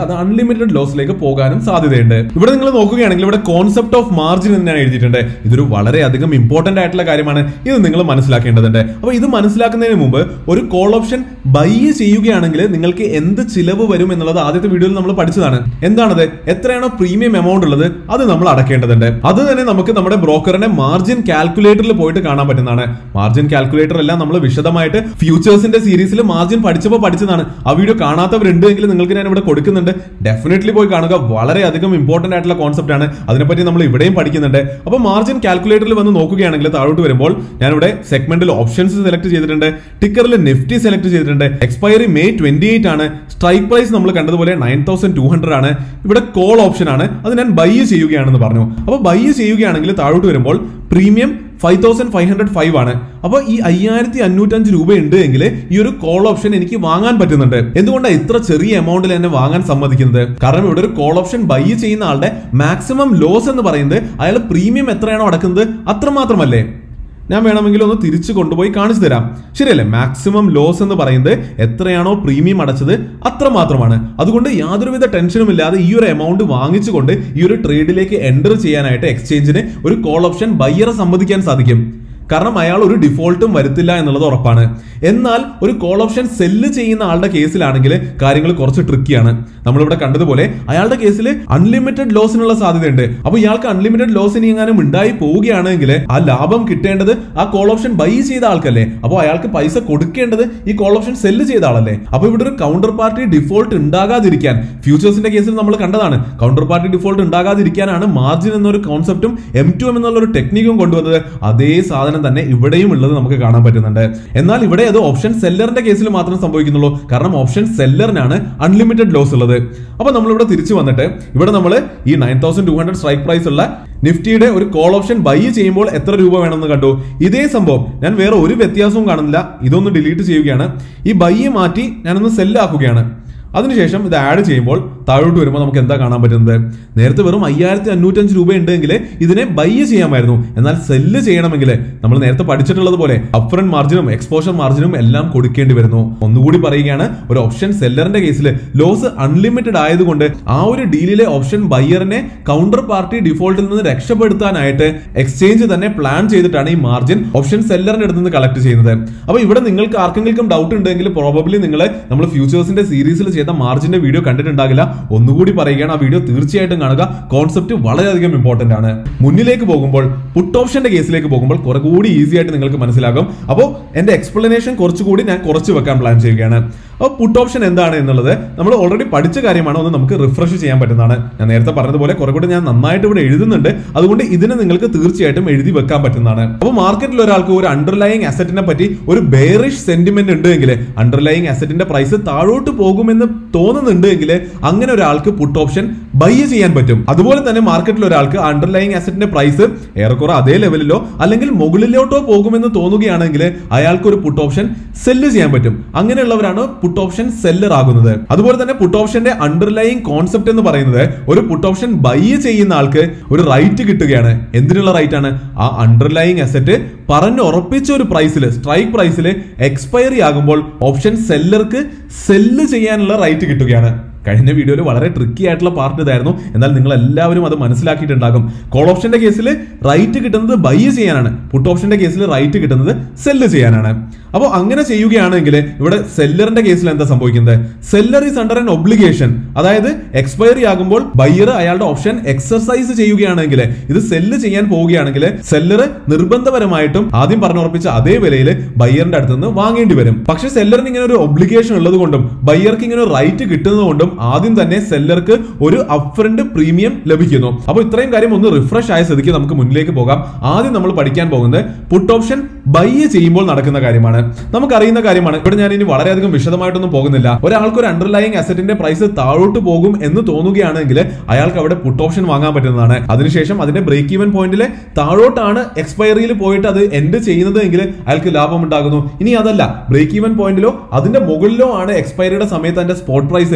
അത് അൺലിമിറ്റഡ് ലോസിലേക്ക് പോകാനും സാധ്യതയുണ്ട് ഇവിടെ നിങ്ങൾ നോക്കുകയാണെങ്കിൽ ഇവിടെ കോൺസെപ്റ്റ് ഓഫ് മാർജിൻ എന്നാണ് എഴുതിയിട്ടുണ്ട് ഇതൊരു വളരെയധികം ഇമ്പോർട്ടന്റ് ആയിട്ടുള്ള കാര്യമാണ് ഇത് നിങ്ങൾ മനസ്സിലാക്കേണ്ടതുണ്ട് അപ്പോൾ ഇത് മനസ്സിലാക്കുന്നതിന് മുമ്പ് ഒരു കോൾ ഓപ്ഷൻ ബൈ ചെയ്യുകയാണെങ്കിൽ നിങ്ങൾക്ക് എന്ത് ചിലവ് വരും എന്നുള്ളത് ആദ്യത്തെ വീഡിയോയിൽ നമ്മൾ പഠിച്ചതാണ് എന്താണത് എത്രയാണോ പ്രീമിയം എമൗണ്ട് ഉള്ളത് അത് നമ്മൾ അടക്കേണ്ടതുണ്ട് അത് തന്നെ നമുക്ക് നമ്മുടെ ബ്രോക്കറിന്റെ മാർജിൻ കാൽക്കുലേറ്ററിൽ പോയിട്ട് കാണാൻ പറ്റുന്നതാണ് മാർജിൻ കാൽക്കുലേറ്റർ എല്ലാം നമ്മൾ വിശദമായിട്ട് ഫ്യൂച്ചേഴ്സിന്റെ സീരീസിൽ മാർജിൻ പഠിച്ചപ്പോൾ പഠിച്ചതാണ് ആ വീഡിയോ കാണാത്തവരുണ്ട് എങ്കിൽ നിങ്ങൾക്ക് ഞാൻ ഇവിടെ കൊടുക്കുന്നുണ്ട് ഡെഫിനറ്റ്ലി പോയി കാണുക വളരെയധികം ഇമ്പോർട്ടന്റ് ആയിട്ടുള്ള കോൺസെപ്റ്റ് ആണ് അതിനെപ്പറ്റി നമ്മൾ ഇവിടെയും പഠിക്കുന്നുണ്ട് അപ്പോൾ മാർജിൻ കാൽക്കുലേറ്ററിൽ വന്ന് നോക്കുകയാണെങ്കിൽ താഴോട്ട് വരുമ്പോൾ ഞാനിവിടെ സെഗ്മെന്റിൽ ഓപ്ഷൻസ് സെലക്ട് ചെയ്തിട്ടുണ്ട് ടിക്കറിൽ നിഫ്റ്റി സെലക്ട് ചെയ്തിട്ടുണ്ട് എക്സ്പയറി മെയ് ട്വന്റി എയ്റ്റ് ആണ് സ്ട്രൈക്ക് പ്രൈസ് നമ്മൾ കണ്ടതുപോലെ നയൻ തൗസൻഡ് ടു ഹൺഡ്രഡ് ആണ് ഇവിടെ കോൾ ഓപ്ഷൻ ആണ് അത് ഞാൻ ബൈ ചെയ്യുകയാണെന്ന് പറഞ്ഞു അപ്പോൾ ബൈ ചെയ്യുകയാണെങ്കിൽ താഴോട്ട് വരുമ്പോൾ premium five thousand five hundred five ആണ് അപ്പോൾ ഈ അയ്യായിരത്തി അഞ്ഞൂറ്റഞ്ച് രൂപ ഉണ്ട് എങ്കിൽ ഈ ഒരു കോൾ ഓപ്ഷൻ എനിക്ക് വാങ്ങാൻ പറ്റുന്നുണ്ട് എന്തുകൊണ്ടാണ് ഇത്ര ചെറിയ എമൗണ്ടിൽ എന്നെ വാങ്ങാൻ സമ്മതിക്കുന്നത് കാരണം ഇവിടെ ഒരു കോൾ ഓപ്ഷൻ ബൈ ചെയ്യുന്ന ആളുടെ മാക്സിമം ലോസ് എന്ന് പറയുന്നത് അയാൾ പ്രീമിയം എത്രയാണോ അടക്കുന്നത് അത്രമാത്രമല്ലേ ഞാൻ വേണമെങ്കിൽ ഒന്ന് തിരിച്ചു കൊണ്ടുപോയി കാണിച്ചു തരാം ശരിയല്ലേ മാക്സിമം ലോസ് എന്ന് പറയുന്നത് എത്രയാണോ പ്രീമിയം അടച്ചത് അത്ര മാത്രമാണ് അതുകൊണ്ട് യാതൊരുവിധ ടെൻഷനും ഇല്ലാതെ ഈ ഒരു എമൗണ്ട് വാങ്ങിച്ചുകൊണ്ട് ഈ ഒരു ട്രേഡിലേക്ക് എൻ്റർ ചെയ്യാനായിട്ട് എക്സ്ചേഞ്ചിന് ഒരു കോൾ ഓപ്ഷൻ ബയ്യറെ സമ്മതിക്കാൻ സാധിക്കും കാരണം അയാൾ ഒരു ഡിഫോൾട്ടും വരുത്തില്ല എന്നുള്ളത് ഉറപ്പാണ് എന്നാൽ ഒരു കോൾ ഓപ്ഷൻ സെല്ല് ചെയ്യുന്ന ആളുടെ കേസിലാണെങ്കിൽ കാര്യങ്ങൾ കുറച്ച് ട്രിക്കിയാണ് നമ്മളിവിടെ കണ്ടതുപോലെ അയാളുടെ കേസിൽ അൺലിമിറ്റഡ് ലോസിനുള്ള സാധ്യതയുണ്ട് അപ്പൊ ഇയാൾക്ക് അൺലിമിറ്റഡ് ലോസ് ഇനി എങ്ങാനും ഉണ്ടായി പോവുകയാണെങ്കിൽ ആ ലാഭം കിട്ടേണ്ടത് ആ കോൾ ഓപ്ഷൻ ബൈ ചെയ്ത ആൾക്കല്ലേ അപ്പോൾ അയാൾക്ക് പൈസ കൊടുക്കേണ്ടത് ഈ കോൾ ഓപ്ഷൻ സെല്ല് ചെയ്ത ആളല്ലേ അപ്പൊ ഇവിടെ ഒരു കൗണ്ടർ പാർട്ടി ഡിഫോൾട്ട് ഉണ്ടാകാതിരിക്കാൻ ഫ്യൂച്ചേഴ്സിന്റെ കേസിൽ നമ്മൾ കണ്ടതാണ് കൗണ്ടർ പാർട്ടി ഡിഫോൾട്ട് ഉണ്ടാകാതിരിക്കാനാണ് മാർജിൻ എന്നൊരു കോൺസെപ്റ്റും എം ടു എം എന്നുള്ള ഒരു ടെക്നിക്കും കൊണ്ടുവന്നത് അതേ സാധനം തന്നെ ഇവിടെയും ഉള്ളത് നമുക്ക് കാണാൻ പറ്റുന്നുണ്ട് എന്നാൽ ഇവിടെ അത് ഓപ്ഷൻ സെല്ലറിന്റെ കേസിൽ മാത്രം സംഭവിക്കുന്നുള്ളൂ കാരണം ഓപ്ഷൻ സെല്ലറിനാണ് അൺലിമിറ്റഡ് ലോസ് ഉള്ളത് അപ്പൊ നമ്മളിവിടെ തിരിച്ചു വന്നിട്ട് ഇവിടെ നമ്മൾ ഈ nine thousand two hundred strike price ഉള്ള നിഫ്റ്റിയുടെ ഒരു കോൾ ഓപ്ഷൻ ബൈ ചെയ്യുമ്പോൾ എത്ര രൂപ വേണമെന്ന് കണ്ടു ഇതേ സംഭവം ഞാൻ വേറെ ഒരു വ്യത്യാസവും കാണുന്നില്ല ഇതൊന്ന് ഡിലീറ്റ് ചെയ്യുകയാണ് ഈ ബൈ മാറ്റി ഞാനൊന്ന് സെല്ല് ആക്കുകയാണ് അതിനുശേഷം ഇത് ആഡ് ചെയ്യുമ്പോൾ താഴോട്ട് വരുമ്പോൾ നമുക്ക് എന്താ കാണാൻ പറ്റുന്നത് നേരത്തെ വെറും അയ്യായിരത്തി അഞ്ഞൂറ്റഞ്ച് രൂപ ഉണ്ടെങ്കിൽ ഇതിനെ ബൈ ചെയ്യാമായിരുന്നു എന്നാൽ സെല്ല് ചെയ്യണമെങ്കിൽ നമ്മൾ നേരത്തെ പഠിച്ചിട്ടുള്ളത് പോലെ അപ്രന്റ് മാർജിനും എക്സ്പോഷർ മാർജിനും എല്ലാം കൊടുക്കേണ്ടി വരുന്നു ഒന്നുകൂടി പറയുകയാണ് ഒരു ഓപ്ഷൻ സെല്ലറിന്റെ കേസിൽ ലോസ് അൺലിമിറ്റഡ് ആയതുകൊണ്ട് ആ ഒരു ഡീലിലെ ഓപ്ഷൻ ബയ്യറിനെ കൗണ്ടർ പാർട്ടി ഡിഫോൾട്ടിൽ നിന്ന് രക്ഷപ്പെടുത്താനായിട്ട് എക്സ്ചേഞ്ച് തന്നെ പ്ലാൻ ചെയ്തിട്ടാണ് ഈ മാർജിൻ ഓപ്ഷൻ സെല്ലറിന്റെ അടുത്ത് നിന്ന് കളക്ട് ചെയ്യുന്നത് അപ്പോൾ ഇവിടെ നിങ്ങൾക്ക് ആർക്കെങ്കിലും ഡൗട്ട് ഉണ്ടെങ്കിൽ പ്രോബബ്ലി നിങ്ങൾ നമ്മൾ ഫ്യൂച്ചേഴ്സിന്റെ സീരീസിൽ ചെയ്ത മാർജിന്റെ വീഡിയോ കണ്ടിട്ടുണ്ടാകില്ല ഒന്നുകൂടി പറയുകയാണ് ആ വീഡിയോ തീർച്ചയായിട്ടും കാണുക കോൺസെപ്റ്റ് വളരെയധികം ഇമ്പോർട്ടന്റ് ആണ് മുന്നിലേക്ക് പോകുമ്പോൾ പുട്ട് ഓപ്ഷന്റെ കേസിലേക്ക് പോകുമ്പോൾ കുറെ കൂടി ഈസി ആയിട്ട് നിങ്ങൾക്ക് മനസ്സിലാകും അപ്പോൾ എന്റെ എക്സ്പ്ലനേഷൻ കുറച്ചുകൂടി ഞാൻ കുറച്ച് വെക്കാൻ പ്ലാൻ ചെയ്യുകയാണ് അപ്പോൾ പുട്ട് ഓപ്ഷൻ എന്താണ് എന്നുള്ളത് നമ്മൾ ഓൾറെഡി പഠിച്ച കാര്യമാണ് ഒന്ന് നമുക്ക് റിഫ്രഷ് ചെയ്യാൻ പറ്റുന്നതാണ് ഞാൻ നേരത്തെ പറഞ്ഞതുപോലെ കുറെ കൂടി ഞാൻ നന്നായിട്ട് ഇവിടെ എഴുതുന്നുണ്ട് അതുകൊണ്ട് ഇതിനെ നിങ്ങൾക്ക് തീർച്ചയായിട്ടും എഴുതി വെക്കാൻ പറ്റുന്നതാണ് അപ്പോൾ മാർക്കറ്റിൽ ഒരാൾക്ക് ഒരു അണ്ടർലൈങ് അസറ്റിനെ പറ്റി ഒരു ബെയറിഷ് സെന്റിമെന്റ് ഉണ്ട് എങ്കിൽ അണ്ടർലൈങ് അസറ്റിന്റെ പ്രൈസ് താഴോട്ട് പോകുമെന്ന് തോന്നുന്നുണ്ട് എങ്കിൽ അങ്ങനെ ഒരാൾക്ക് പുട്ട് ഓപ്ഷൻ ബൈ ചെയ്യാൻ പറ്റും അതുപോലെ തന്നെ മാർക്കറ്റിൽ ഒരാൾക്ക് അണ്ടർലൈങ് അസറ്റിന്റെ പ്രൈസ് ഏറെക്കുറെ അതേ ലെവലിലോ അല്ലെങ്കിൽ മുകളിലോട്ടോ പോകുമെന്ന് തോന്നുകയാണെങ്കിൽ അയാൾക്ക് ഒരു പുട്ട് ഓപ്ഷൻ സെല്ല് ചെയ്യാൻ പറ്റും അങ്ങനെയുള്ളവരാണ് പുട്ട് ഓപ്ഷൻ സെല്ലർ ആകുന്നത് അതുപോലെ തന്നെ പുട്ട് ഓപ്ഷന്റെ അണ്ടർലൈങ് കോൺസെപ്റ്റ് എന്ന് പറയുന്നത് ഒരു പുട്ട് ഓപ്ഷൻ ബൈ ചെയ്യുന്ന ആൾക്ക് ഒരു റൈറ്റ് കിട്ടുകയാണ് എന്തിനുള്ള റൈറ്റ് ആണ് ആ അണ്ടർലൈങ് അസറ്റ് പറഞ്ഞു ഉറപ്പിച്ച ഒരു പ്രൈസിൽ സ്ട്രൈക്ക് പ്രൈസിൽ എക്സ്പയറി ആകുമ്പോൾ ഓപ്ഷൻ സെല്ലർക്ക് സെല്ല് ചെയ്യാനുള്ള റൈറ്റ് കിട്ടുകയാണ് കഴിഞ്ഞ വീഡിയോയിൽ വളരെ ട്രിക്കി ആയിട്ടുള്ള പാർട്ട് ഇതായിരുന്നു എന്നാൽ നിങ്ങൾ എല്ലാവരും അത് മനസ്സിലാക്കിയിട്ടുണ്ടാകും കോൾ ഓപ്ഷന്റെ കേസിൽ റൈറ്റ് കിട്ടുന്നത് ബൈ ചെയ്യാനാണ് പുട്ട് ഓപ്ഷന്റെ കേസിൽ റൈറ്റ് കിട്ടുന്നത് സെല്ല് ചെയ്യാനാണ് അപ്പോൾ അങ്ങനെ ചെയ്യുകയാണെങ്കിൽ ഇവിടെ സെല്ലറിന്റെ കേസിൽ എന്താ സംഭവിക്കുന്നത് seller is under an obligation അതായത് എക്സ്പയറി ആകുമ്പോൾ ബയ്യർ അയാളുടെ ഓപ്ഷൻ എക്സർസൈസ് ചെയ്യുകയാണെങ്കിൽ ഇത് സെല്ല് ചെയ്യാൻ പോവുകയാണെങ്കിൽ സെല്ലർ നിർബന്ധപരമായിട്ടും ആദ്യം പറഞ്ഞുറപ്പിച്ച അതേ വിലയിൽ ബയ്യറിന്റെ അടുത്ത് നിന്ന് വാങ്ങേണ്ടി വരും പക്ഷേ സെല്ലറിന് ഇങ്ങനെ ഒരു ഒബ്ലിഗേഷൻ ഉള്ളത് കൊണ്ടും ബയ്യർക്ക് ഇങ്ങനെ ഒരു റൈറ്റ് കിട്ടുന്നത് കൊണ്ടും ആദ്യം തന്നെ സെല്ലർക്ക് ഒരു അപ്രന്റ് പ്രീമിയം ലഭിക്കുന്നു അപ്പോൾ ഇത്രയും കാര്യം ഒന്ന് റിഫ്രഷ് ആയ സ്ഥിതിക്ക് നമുക്ക് മുന്നിലേക്ക് പോകാം ആദ്യം നമ്മൾ പഠിക്കാൻ പോകുന്നത് പുട്ട് ഓപ്ഷൻ ബൈ ചെയ്യുമ്പോൾ നടക്കുന്ന കാര്യമാണ് നമുക്കറിയുന്ന കാര്യമാണ് ഇവിടെ ഞാൻ ഇനി വളരെയധികം വിശദമായിട്ടൊന്നും പോകുന്നില്ല ഒരാൾക്ക് ഒരു അണ്ടർലൈങ് അസറ്റിന്റെ പ്രൈസ് താഴോട്ട് പോകും എന്ന് തോന്നുകയാണെങ്കിൽ അയാൾക്ക് അവിടെ പുട്ട് ഓപ്ഷൻ വാങ്ങാൻ പറ്റുന്നതാണ് അതിനുശേഷം അതിന്റെ ബ്രേക്ക് ഈവൻ പോയിന്റിൽ താഴോട്ടാണ് എക്സ്പയറിയിൽ പോയിട്ട് അത് എൻഡ് ചെയ്യുന്നത് എങ്കിൽ അയാൾക്ക് ലാഭം ഉണ്ടാകുന്നു ഇനി അതല്ല ബ്രേക്ക് ഈവൻ പോയിന്റിലോ അതിന്റെ മുകളിലോ ആണ് എക്സ്പയറിയുടെ സമയത്ത് അതിന്റെ സ്പോട്ട് പ്രൈസ് എങ്കിൽ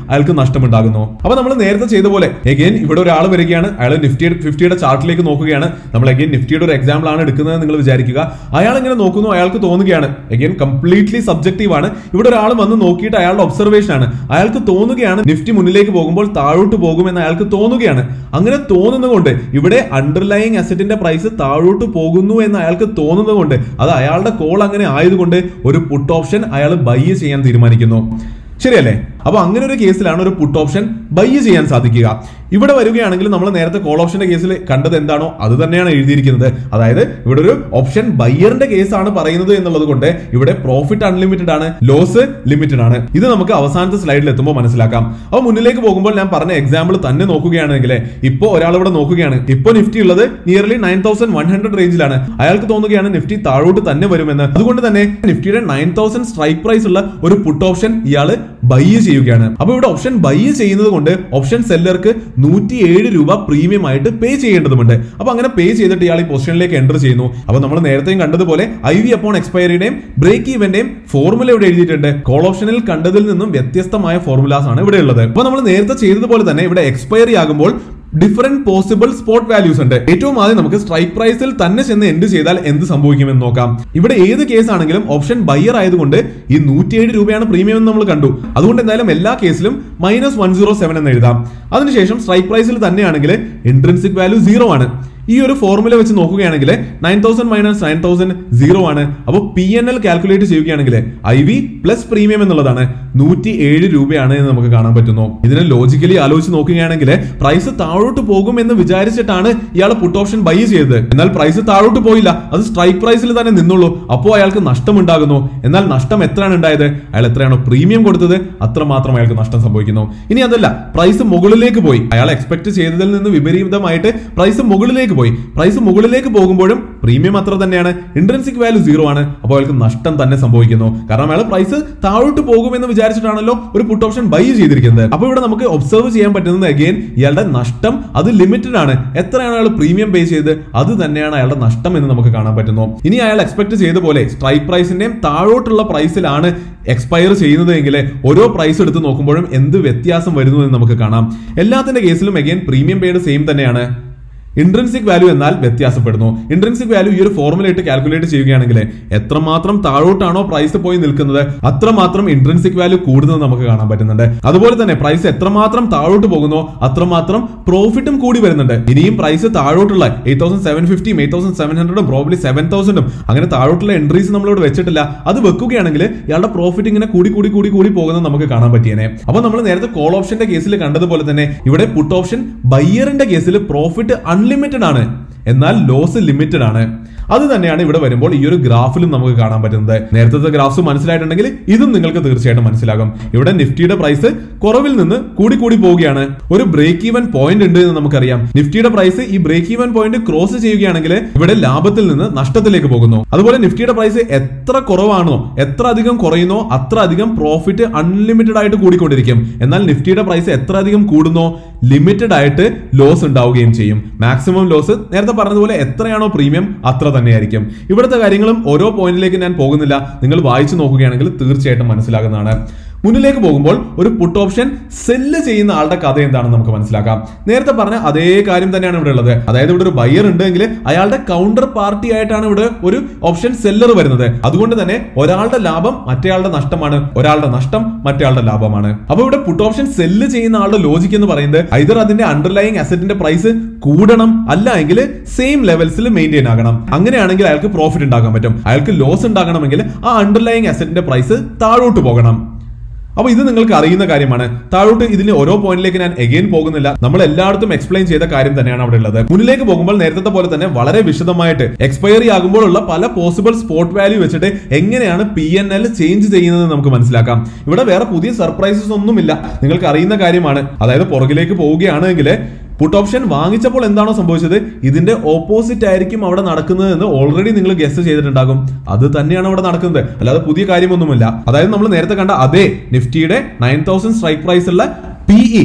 അയാൾക്ക് നഷ്ടമുണ്ടാകുന്നു അപ്പൊ നമ്മൾ നേരത്തെ ചെയ്ത പോലെ എഗെയിൻ ഇവിടെ ഒരാൾ വരികയാണ് അയാൾ നിഫ്റ്റി ഫിഫ്റ്റിയുടെ ചാർട്ടിലേക്ക് നോക്കുകയാണ് നമ്മൾ എഗെയിൻ നിഫ്റ്റിയുടെ ഒരു എക്സാമ്പിൾ ആണ് എടുക്കുന്നത് നിങ്ങൾ വിചാരിക്കുക അയാൾ ഇങ്ങനെ നോക്കുന്നു അയാൾക്ക് തോന്നുകയാണ് എഗെയിൻ കംപ്ലീറ്റ്ലി സബ്ജക്റ്റീവ് ആണ് ഇവിടെ ഒരാൾ വന്ന് നോക്കിയിട്ട് അയാളുടെ ഒബ്സർവേഷൻ ആണ് അയാൾക്ക് തോന്നുകയാണ് നിഫ്റ്റി മുന്നിലേക്ക് പോകുമ്പോൾ താഴോട്ട് പോകുമെന്ന് അയാൾക്ക് തോന്നുകയാണ് അങ്ങനെ തോന്നുന്നതുകൊണ്ട് ഇവിടെ അണ്ടർലൈങ് അസറ്റിന്റെ പ്രൈസ് താഴോട്ട് പോകുന്നു എന്ന് അയാൾക്ക് തോന്നുന്നതുകൊണ്ട് അത് അയാളുടെ കോൾ അങ്ങനെ ആയതുകൊണ്ട് ഒരു പുട്ട് ഓപ്ഷൻ അയാൾ ബൈ ചെയ്യാൻ തീരുമാനിക്കുന്നു ശരിയല്ലേ അപ്പൊ അങ്ങനെ ഒരു കേസിലാണ് ഒരു പുട്ട് ഓപ്ഷൻ ബൈ ചെയ്യാൻ സാധിക്കുക ഇവിടെ വരികയാണെങ്കിൽ നമ്മൾ നേരത്തെ കോൾ ഓപ്ഷന്റെ കേസിൽ കണ്ടത് എന്താണോ അത് തന്നെയാണ് എഴുതിയിരിക്കുന്നത് അതായത് ഇവിടെ ഒരു ഓപ്ഷൻ ബയ്യറിന്റെ കേസാണ് പറയുന്നത് എന്നുള്ളത് കൊണ്ട് ഇവിടെ പ്രോഫിറ്റ് അൺലിമിറ്റഡ് ആണ് ലോസ് ലിമിറ്റഡ് ആണ് ഇത് നമുക്ക് അവസാനത്തെ സ്ലൈഡിൽ എത്തുമ്പോൾ മനസ്സിലാക്കാം അപ്പൊ മുന്നിലേക്ക് പോകുമ്പോൾ ഞാൻ പറഞ്ഞ എക്സാമ്പിൾ തന്നെ നോക്കുകയാണെങ്കിൽ ഇപ്പോ ഒരാൾ ഇവിടെ നോക്കുകയാണ് ഇപ്പോ നിഫ്റ്റി ഉള്ളത് nearly nine thousand one hundred റേഞ്ചിലാണ് അയാൾക്ക് തോന്നുകയാണ് നിഫ്റ്റി താഴോട്ട് തന്നെ വരുമെന്ന് അതുകൊണ്ട് തന്നെ നിഫ്റ്റിയുടെ നയൻ തൗസൻഡ് സ്ട്രൈക്ക് പ്രൈസ് ഉള്ള ഒരു പുട്ട് ഓപ്ഷൻ ഇയാൾ ബൈ ചെയ്യുകയാണ് അപ്പൊ ഇവിടെ ഓപ്ഷൻ ബൈ ചെയ്യുന്നത് കൊണ്ട് ഓപ്ഷൻ സെല്ലർക്ക് നൂറ്റി ഏഴ് രൂപ പ്രീമിയം ആയിട്ട് പേ ചെയ്യേണ്ടതുണ്ട് അപ്പൊ അങ്ങനെ പേ ചെയ്തിട്ട് ഇയാൾ ഈ പൊസിഷനിലേക്ക് എൻ്റർ ചെയ്യുന്നു അപ്പൊ നമ്മൾ നേരത്തെയും കണ്ടതുപോലെ ഐ വി അപ്പോൺ എക്സ്പയറിയുടെയും ബ്രേക്ക് ഈവന്റെയും ഫോർമുല ഇവിടെ എഴുതിയിട്ടുണ്ട് കോൾ ഓപ്ഷനിൽ കണ്ടതിൽ നിന്നും വ്യത്യസ്തമായ ഫോർമുലാസ് ആണ് ഇവിടെ ഉള്ളത് അപ്പൊ നമ്മൾ നേരത്തെ ചെയ്തതുപോലെ തന്നെ ഇവിടെ എക്സ്പയറി ആകുമ്പോൾ ഡിഫറെന്റ് പോസിബിൾ സ്പോട്ട് വാല്യൂസ് ഉണ്ട് ഏറ്റവും ആദ്യം നമുക്ക് സ്ട്രൈക്ക് പ്രൈസിൽ തന്നെ ചെന്ന് എൻഡ് ചെയ്താൽ എന്ത് സംഭവിക്കുമെന്ന് നോക്കാം ഇവിടെ ഏത് കേസ് ആണെങ്കിലും ഓപ്ഷൻ ബയ്യർ ആയതുകൊണ്ട് ഈ നൂറ്റിയേഴ് രൂപയാണ് പ്രീമിയം എന്ന് നമ്മൾ കണ്ടു അതുകൊണ്ട് എന്തായാലും എല്ലാ കേസിലും മൈനസ് വൺ സീറോ സെവൻ എന്ന് എഴുതാം അതിനുശേഷം സ്ട്രൈക്ക് പ്രൈസിൽ തന്നെയാണെങ്കിൽ ഇൻട്രൻസിക് വാല്യൂ സീറോ ആണ് ഈ ഒരു ഫോർമുല വെച്ച് നോക്കുകയാണെങ്കിൽ nine thousand minus nine thousand zero ആണ് അപ്പോൾ പി എൻ എൽ കാൽക്കുലേറ്റ് ചെയ്യുകയാണെങ്കിൽ ഐ വി പ്ലസ് പ്രീമിയം എന്നുള്ളതാണ് നൂറ്റി ഏഴ് രൂപയാണ് എന്ന് നമുക്ക് കാണാൻ പറ്റുന്നു ഇതിനെ ലോജിക്കലി ആലോചിച്ച് നോക്കുകയാണെങ്കിൽ പ്രൈസ് താഴോട്ട് പോകും എന്ന് വിചാരിച്ചിട്ടാണ് ഇയാൾ പുട്ട് ഓപ്ഷൻ ബൈ ചെയ്തത് എന്നാൽ പ്രൈസ് താഴോട്ട് പോയില്ല അത് സ്ട്രൈക്ക് പ്രൈസിൽ തന്നെ നിന്നുള്ളൂ അപ്പോൾ അയാൾക്ക് നഷ്ടമുണ്ടാകുന്നു എന്നാൽ നഷ്ടം എത്രയാണ് ഉണ്ടായത് അയാൾ എത്രയാണോ പ്രീമിയം കൊടുത്തത് അത്രമാത്രം അയാൾക്ക് നഷ്ടം സംഭവിക്കുന്നു ഇനി അതല്ല പ്രൈസ് മുകളിലേക്ക് പോയി അയാൾ എക്സ്പെക്ട് ചെയ്തതിൽ നിന്ന് വിപരീതമായിട്ട് പ്രൈസ് മുകളിലേക്ക് പോയി പ്രൈസ് മുകളിലേക്ക് പോകുമ്പോഴും പ്രീമിയം അത്ര തന്നെയാണ് ഇൻട്രൻസിക് വാല്യൂ സീറോ ആണ് അപ്പോൾ അയാൾക്ക് നഷ്ടം തന്നെ സംഭവിക്കുന്നു കാരണം അയാൾ പ്രൈസ് താഴോട്ട് പോകുമെന്ന് വിചാരിച്ചിട്ടാണല്ലോ ഒരു പുട്ട് ഓപ്ഷൻ ബൈ ചെയ്തിരിക്കുന്നത് അപ്പോൾ ഇവിടെ നമുക്ക് ഒബ്സർവ് ചെയ്യാൻ പറ്റുന്നത് അഗെയിൻ ഇയാളുടെ നഷ്ടം അത് ലിമിറ്റഡ് ആണ് എത്രയാണ് അയാൾ പ്രീമിയം പേ ചെയ്ത് അത് തന്നെയാണ് അയാളുടെ നഷ്ടം എന്ന് നമുക്ക് കാണാൻ പറ്റുന്നു ഇനി അയാൾ എക്സ്പെക്ട് ചെയ്ത പോലെ സ്ട്രൈക്ക് പ്രൈസിന്റെയും താഴോട്ടുള്ള പ്രൈസിലാണ് എക്സ്പയർ ചെയ്യുന്നത് എങ്കിൽ ഓരോ പ്രൈസ് എടുത്ത് നോക്കുമ്പോഴും എന്ത് വ്യത്യാസം വരുന്നു എന്ന് നമുക്ക് കാണാം എല്ലാത്തിന്റെ കേസിലും അഗെയിൻ പ്രീമിയം പെയ്ഡ് സെയിം തന്നെയാണ് ഇൻട്രൻസിക് വാല്യൂ എന്നാൽ വ്യത്യാസപ്പെടുന്നു ഇൻട്രൻസിക് വാല്യൂ ഈ ഒരു ഫോർമുല ഇട്ട് കാൽക്കുലേറ്റ് ചെയ്യുകയാണെങ്കിൽ എത്രമാത്രം താഴോട്ടാണോ പ്രൈസ് പോയി നിൽക്കുന്നത് അത്രമാത്രം ഇൻട്രൻസിക് വാല്യൂ കൂടുന്നത് നമുക്ക് കാണാൻ പറ്റുന്നുണ്ട് അതുപോലെ തന്നെ പ്രൈസ് എത്രമാത്രം താഴോട്ട് പോകുന്നോ അത്രമാത്രം പ്രോഫിറ്റും കൂടി വരുന്നുണ്ട് ഇനിയും പ്രൈസ് താഴോട്ടുള്ള എയ്റ്റ് തൗസൻഡ് സെവൻ ഫിഫ്റ്റിയും എയ്റ്റ് തൗസൻഡ് സെവൻ ഹൺഡ്രഡും പ്രോബ്ലി സെവൻ തൗസൻഡും അങ്ങനെ താഴോട്ടുള്ള എൻട്രീസ് നമ്മളിവിടെ വെച്ചിട്ടില്ല അത് വെക്കുകയാണെങ്കിൽ ഇയാളുടെ പ്രോഫിറ്റ് ഇങ്ങനെ കൂടി കൂടി കൂടി കൂടി പോകുന്നത് നമുക്ക് കാണാൻ പറ്റിയേനെ അപ്പൊ നമ്മൾ നേരത്തെ കോൾ ഓപ്ഷന്റെ കേസിൽ കണ്ടതുപോലെ തന്നെ ഇവിടെ പുട്ട് ഓപ്ഷൻ ബയ്യറിന്റെ കേസിൽ പ്രോഫിറ്റ് അൺലിമിറ്റഡ് ആണ് എന്നാൽ ലോസ് ലിമിറ്റഡ് ആണ് അത് തന്നെയാണ് ഇവിടെ വരുമ്പോൾ ഈ ഒരു ഗ്രാഫിലും നമുക്ക് കാണാൻ പറ്റുന്നത് നേരത്തെ ഗ്രാഫ്സ് മനസ്സിലായിട്ടുണ്ടെങ്കിൽ ഇതും നിങ്ങൾക്ക് തീർച്ചയായിട്ടും മനസ്സിലാകും ഇവിടെ നിഫ്റ്റിയുടെ പ്രൈസ് കുറവിൽ നിന്ന് കൂടി കൂടി പോവുകയാണ് ഒരു ബ്രേക്ക് ഈവൻ പോയിന്റ് ഉണ്ട് എന്ന് നമുക്കറിയാം നിഫ്റ്റിയുടെ പ്രൈസ് ഈ ബ്രേക്ക് ഈവൻ പോയിന്റ് ക്രോസ് ചെയ്യുകയാണെങ്കിൽ ഇവിടെ ലാഭത്തിൽ നിന്ന് നഷ്ടത്തിലേക്ക് പോകുന്നു അതുപോലെ നിഫ്റ്റിയുടെ പ്രൈസ് എത്ര കുറവാണോ എത്ര അധികം കുറയുന്നോ അത്ര അധികം പ്രോഫിറ്റ് അൺലിമിറ്റഡ് ആയിട്ട് കൂടിക്കൊണ്ടിരിക്കും എന്നാൽ നിഫ്റ്റിയുടെ പ്രൈസ് എത്ര അധികം കൂടുന്നോ ലിമിറ്റഡ് ആയിട്ട് ലോസ് ഉണ്ടാവുകയും ചെയ്യും മാക്സിമം ലോസ് നേരത്തെ പറഞ്ഞതുപോലെ എത്രയാണോ പ്രീമിയം അത്ര തന്നെയായിരിക്കും ഇവിടുത്തെ കാര്യങ്ങളും ഓരോ പോയിന്റിലേക്ക് ഞാൻ പോകുന്നില്ല നിങ്ങൾ വായിച്ചു നോക്കുകയാണെങ്കിൽ തീർച്ചയായിട്ടും മനസ്സിലാകുന്നതാണ് മുന്നിലേക്ക് പോകുമ്പോൾ ഒരു പുട്ട് ഓപ്ഷൻ സെല്ല് ചെയ്യുന്ന ആളുടെ കഥ എന്താണെന്ന് നമുക്ക് മനസ്സിലാക്കാം നേരത്തെ പറഞ്ഞ അതേ കാര്യം തന്നെയാണ് ഇവിടെ ഉള്ളത് അതായത് ഇവിടെ ഒരു ബയർ ഉണ്ടെങ്കിൽ അയാളുടെ കൗണ്ടർ പാർട്ടി ആയിട്ടാണ് ഇവിടെ ഒരു ഓപ്ഷൻ സെല്ലർ വരുന്നത് അതുകൊണ്ട് തന്നെ ഒരാളുടെ ലാഭം മറ്റേയാളുടെ നഷ്ടമാണ് ഒരാളുടെ നഷ്ടം മറ്റേയാളുടെ ലാഭമാണ് അപ്പൊ ഇവിടെ പുട്ട് ഓപ്ഷൻ സെല്ല് ചെയ്യുന്ന ആളുടെ ലോജിക് എന്ന് പറയുന്നത് ഐതർ അതിന്റെ അണ്ടർലൈങ് അസറ്റിന്റെ പ്രൈസ് കൂടണം അല്ല എങ്കിൽ സെയിം ലെവൽസിൽ മെയിൻറ്റെയിൻ ആകണം അങ്ങനെയാണെങ്കിൽ അയാൾക്ക് പ്രോഫിറ്റ് ഉണ്ടാക്കാൻ പറ്റും അയാൾക്ക് ലോസ് ഉണ്ടാകണമെങ്കിൽ ആ അണ്ടർലൈങ് അസറ്റിന്റെ പ്രൈസ് താഴോട്ട് പോകണം അപ്പൊ ഇത് നിങ്ങൾക്ക് അറിയുന്ന കാര്യമാണ് താഴോട്ട് ഇതിന് ഓരോ പോയിന്റിലേക്ക് ഞാൻ എഗെയിൻ പോകുന്നില്ല നമ്മൾ എല്ലായിടത്തും എക്സ്പ്ലെയിൻ ചെയ്ത കാര്യം തന്നെയാണ് അവിടെ ഉള്ളത് മുന്നിലേക്ക് പോകുമ്പോൾ നേരത്തെ പോലെ തന്നെ വളരെ വിശദമായിട്ട് എക്സ്പയറി ആകുമ്പോഴുള്ള പല പോസിബിൾ സ്പോട്ട് വാല്യൂ വെച്ചിട്ട് എങ്ങനെയാണ് പി എൻ എൽ ചേഞ്ച് ചെയ്യുന്നത് നമുക്ക് മനസ്സിലാക്കാം ഇവിടെ വേറെ പുതിയ സർപ്രൈസസ് ഒന്നുമില്ല നിങ്ങൾക്ക് അറിയുന്ന കാര്യമാണ് അതായത് പുറകിലേക്ക് പോവുകയാണെങ്കിൽ പുട്ട് ഓപ്ഷൻ വാങ്ങിച്ചപ്പോൾ എന്താണോ സംഭവിച്ചത് ഇതിന്റെ ഓപ്പോസിറ്റ് ആയിരിക്കും അവിടെ നടക്കുന്നത് എന്ന് ഓൾറെഡി നിങ്ങൾ ഗസ് ചെയ്തിട്ടുണ്ടാകും അത് തന്നെയാണ് അവിടെ നടക്കുന്നത് അല്ലാതെ പുതിയ കാര്യമൊന്നുമില്ല അതായത് നമ്മൾ നേരത്തെ കണ്ട അതേ നിഫ്റ്റിയുടെ നയൻ തൗസൻഡ് സ്ട്രൈക്ക് പ്രൈസ് ഉള്ള പി ഇ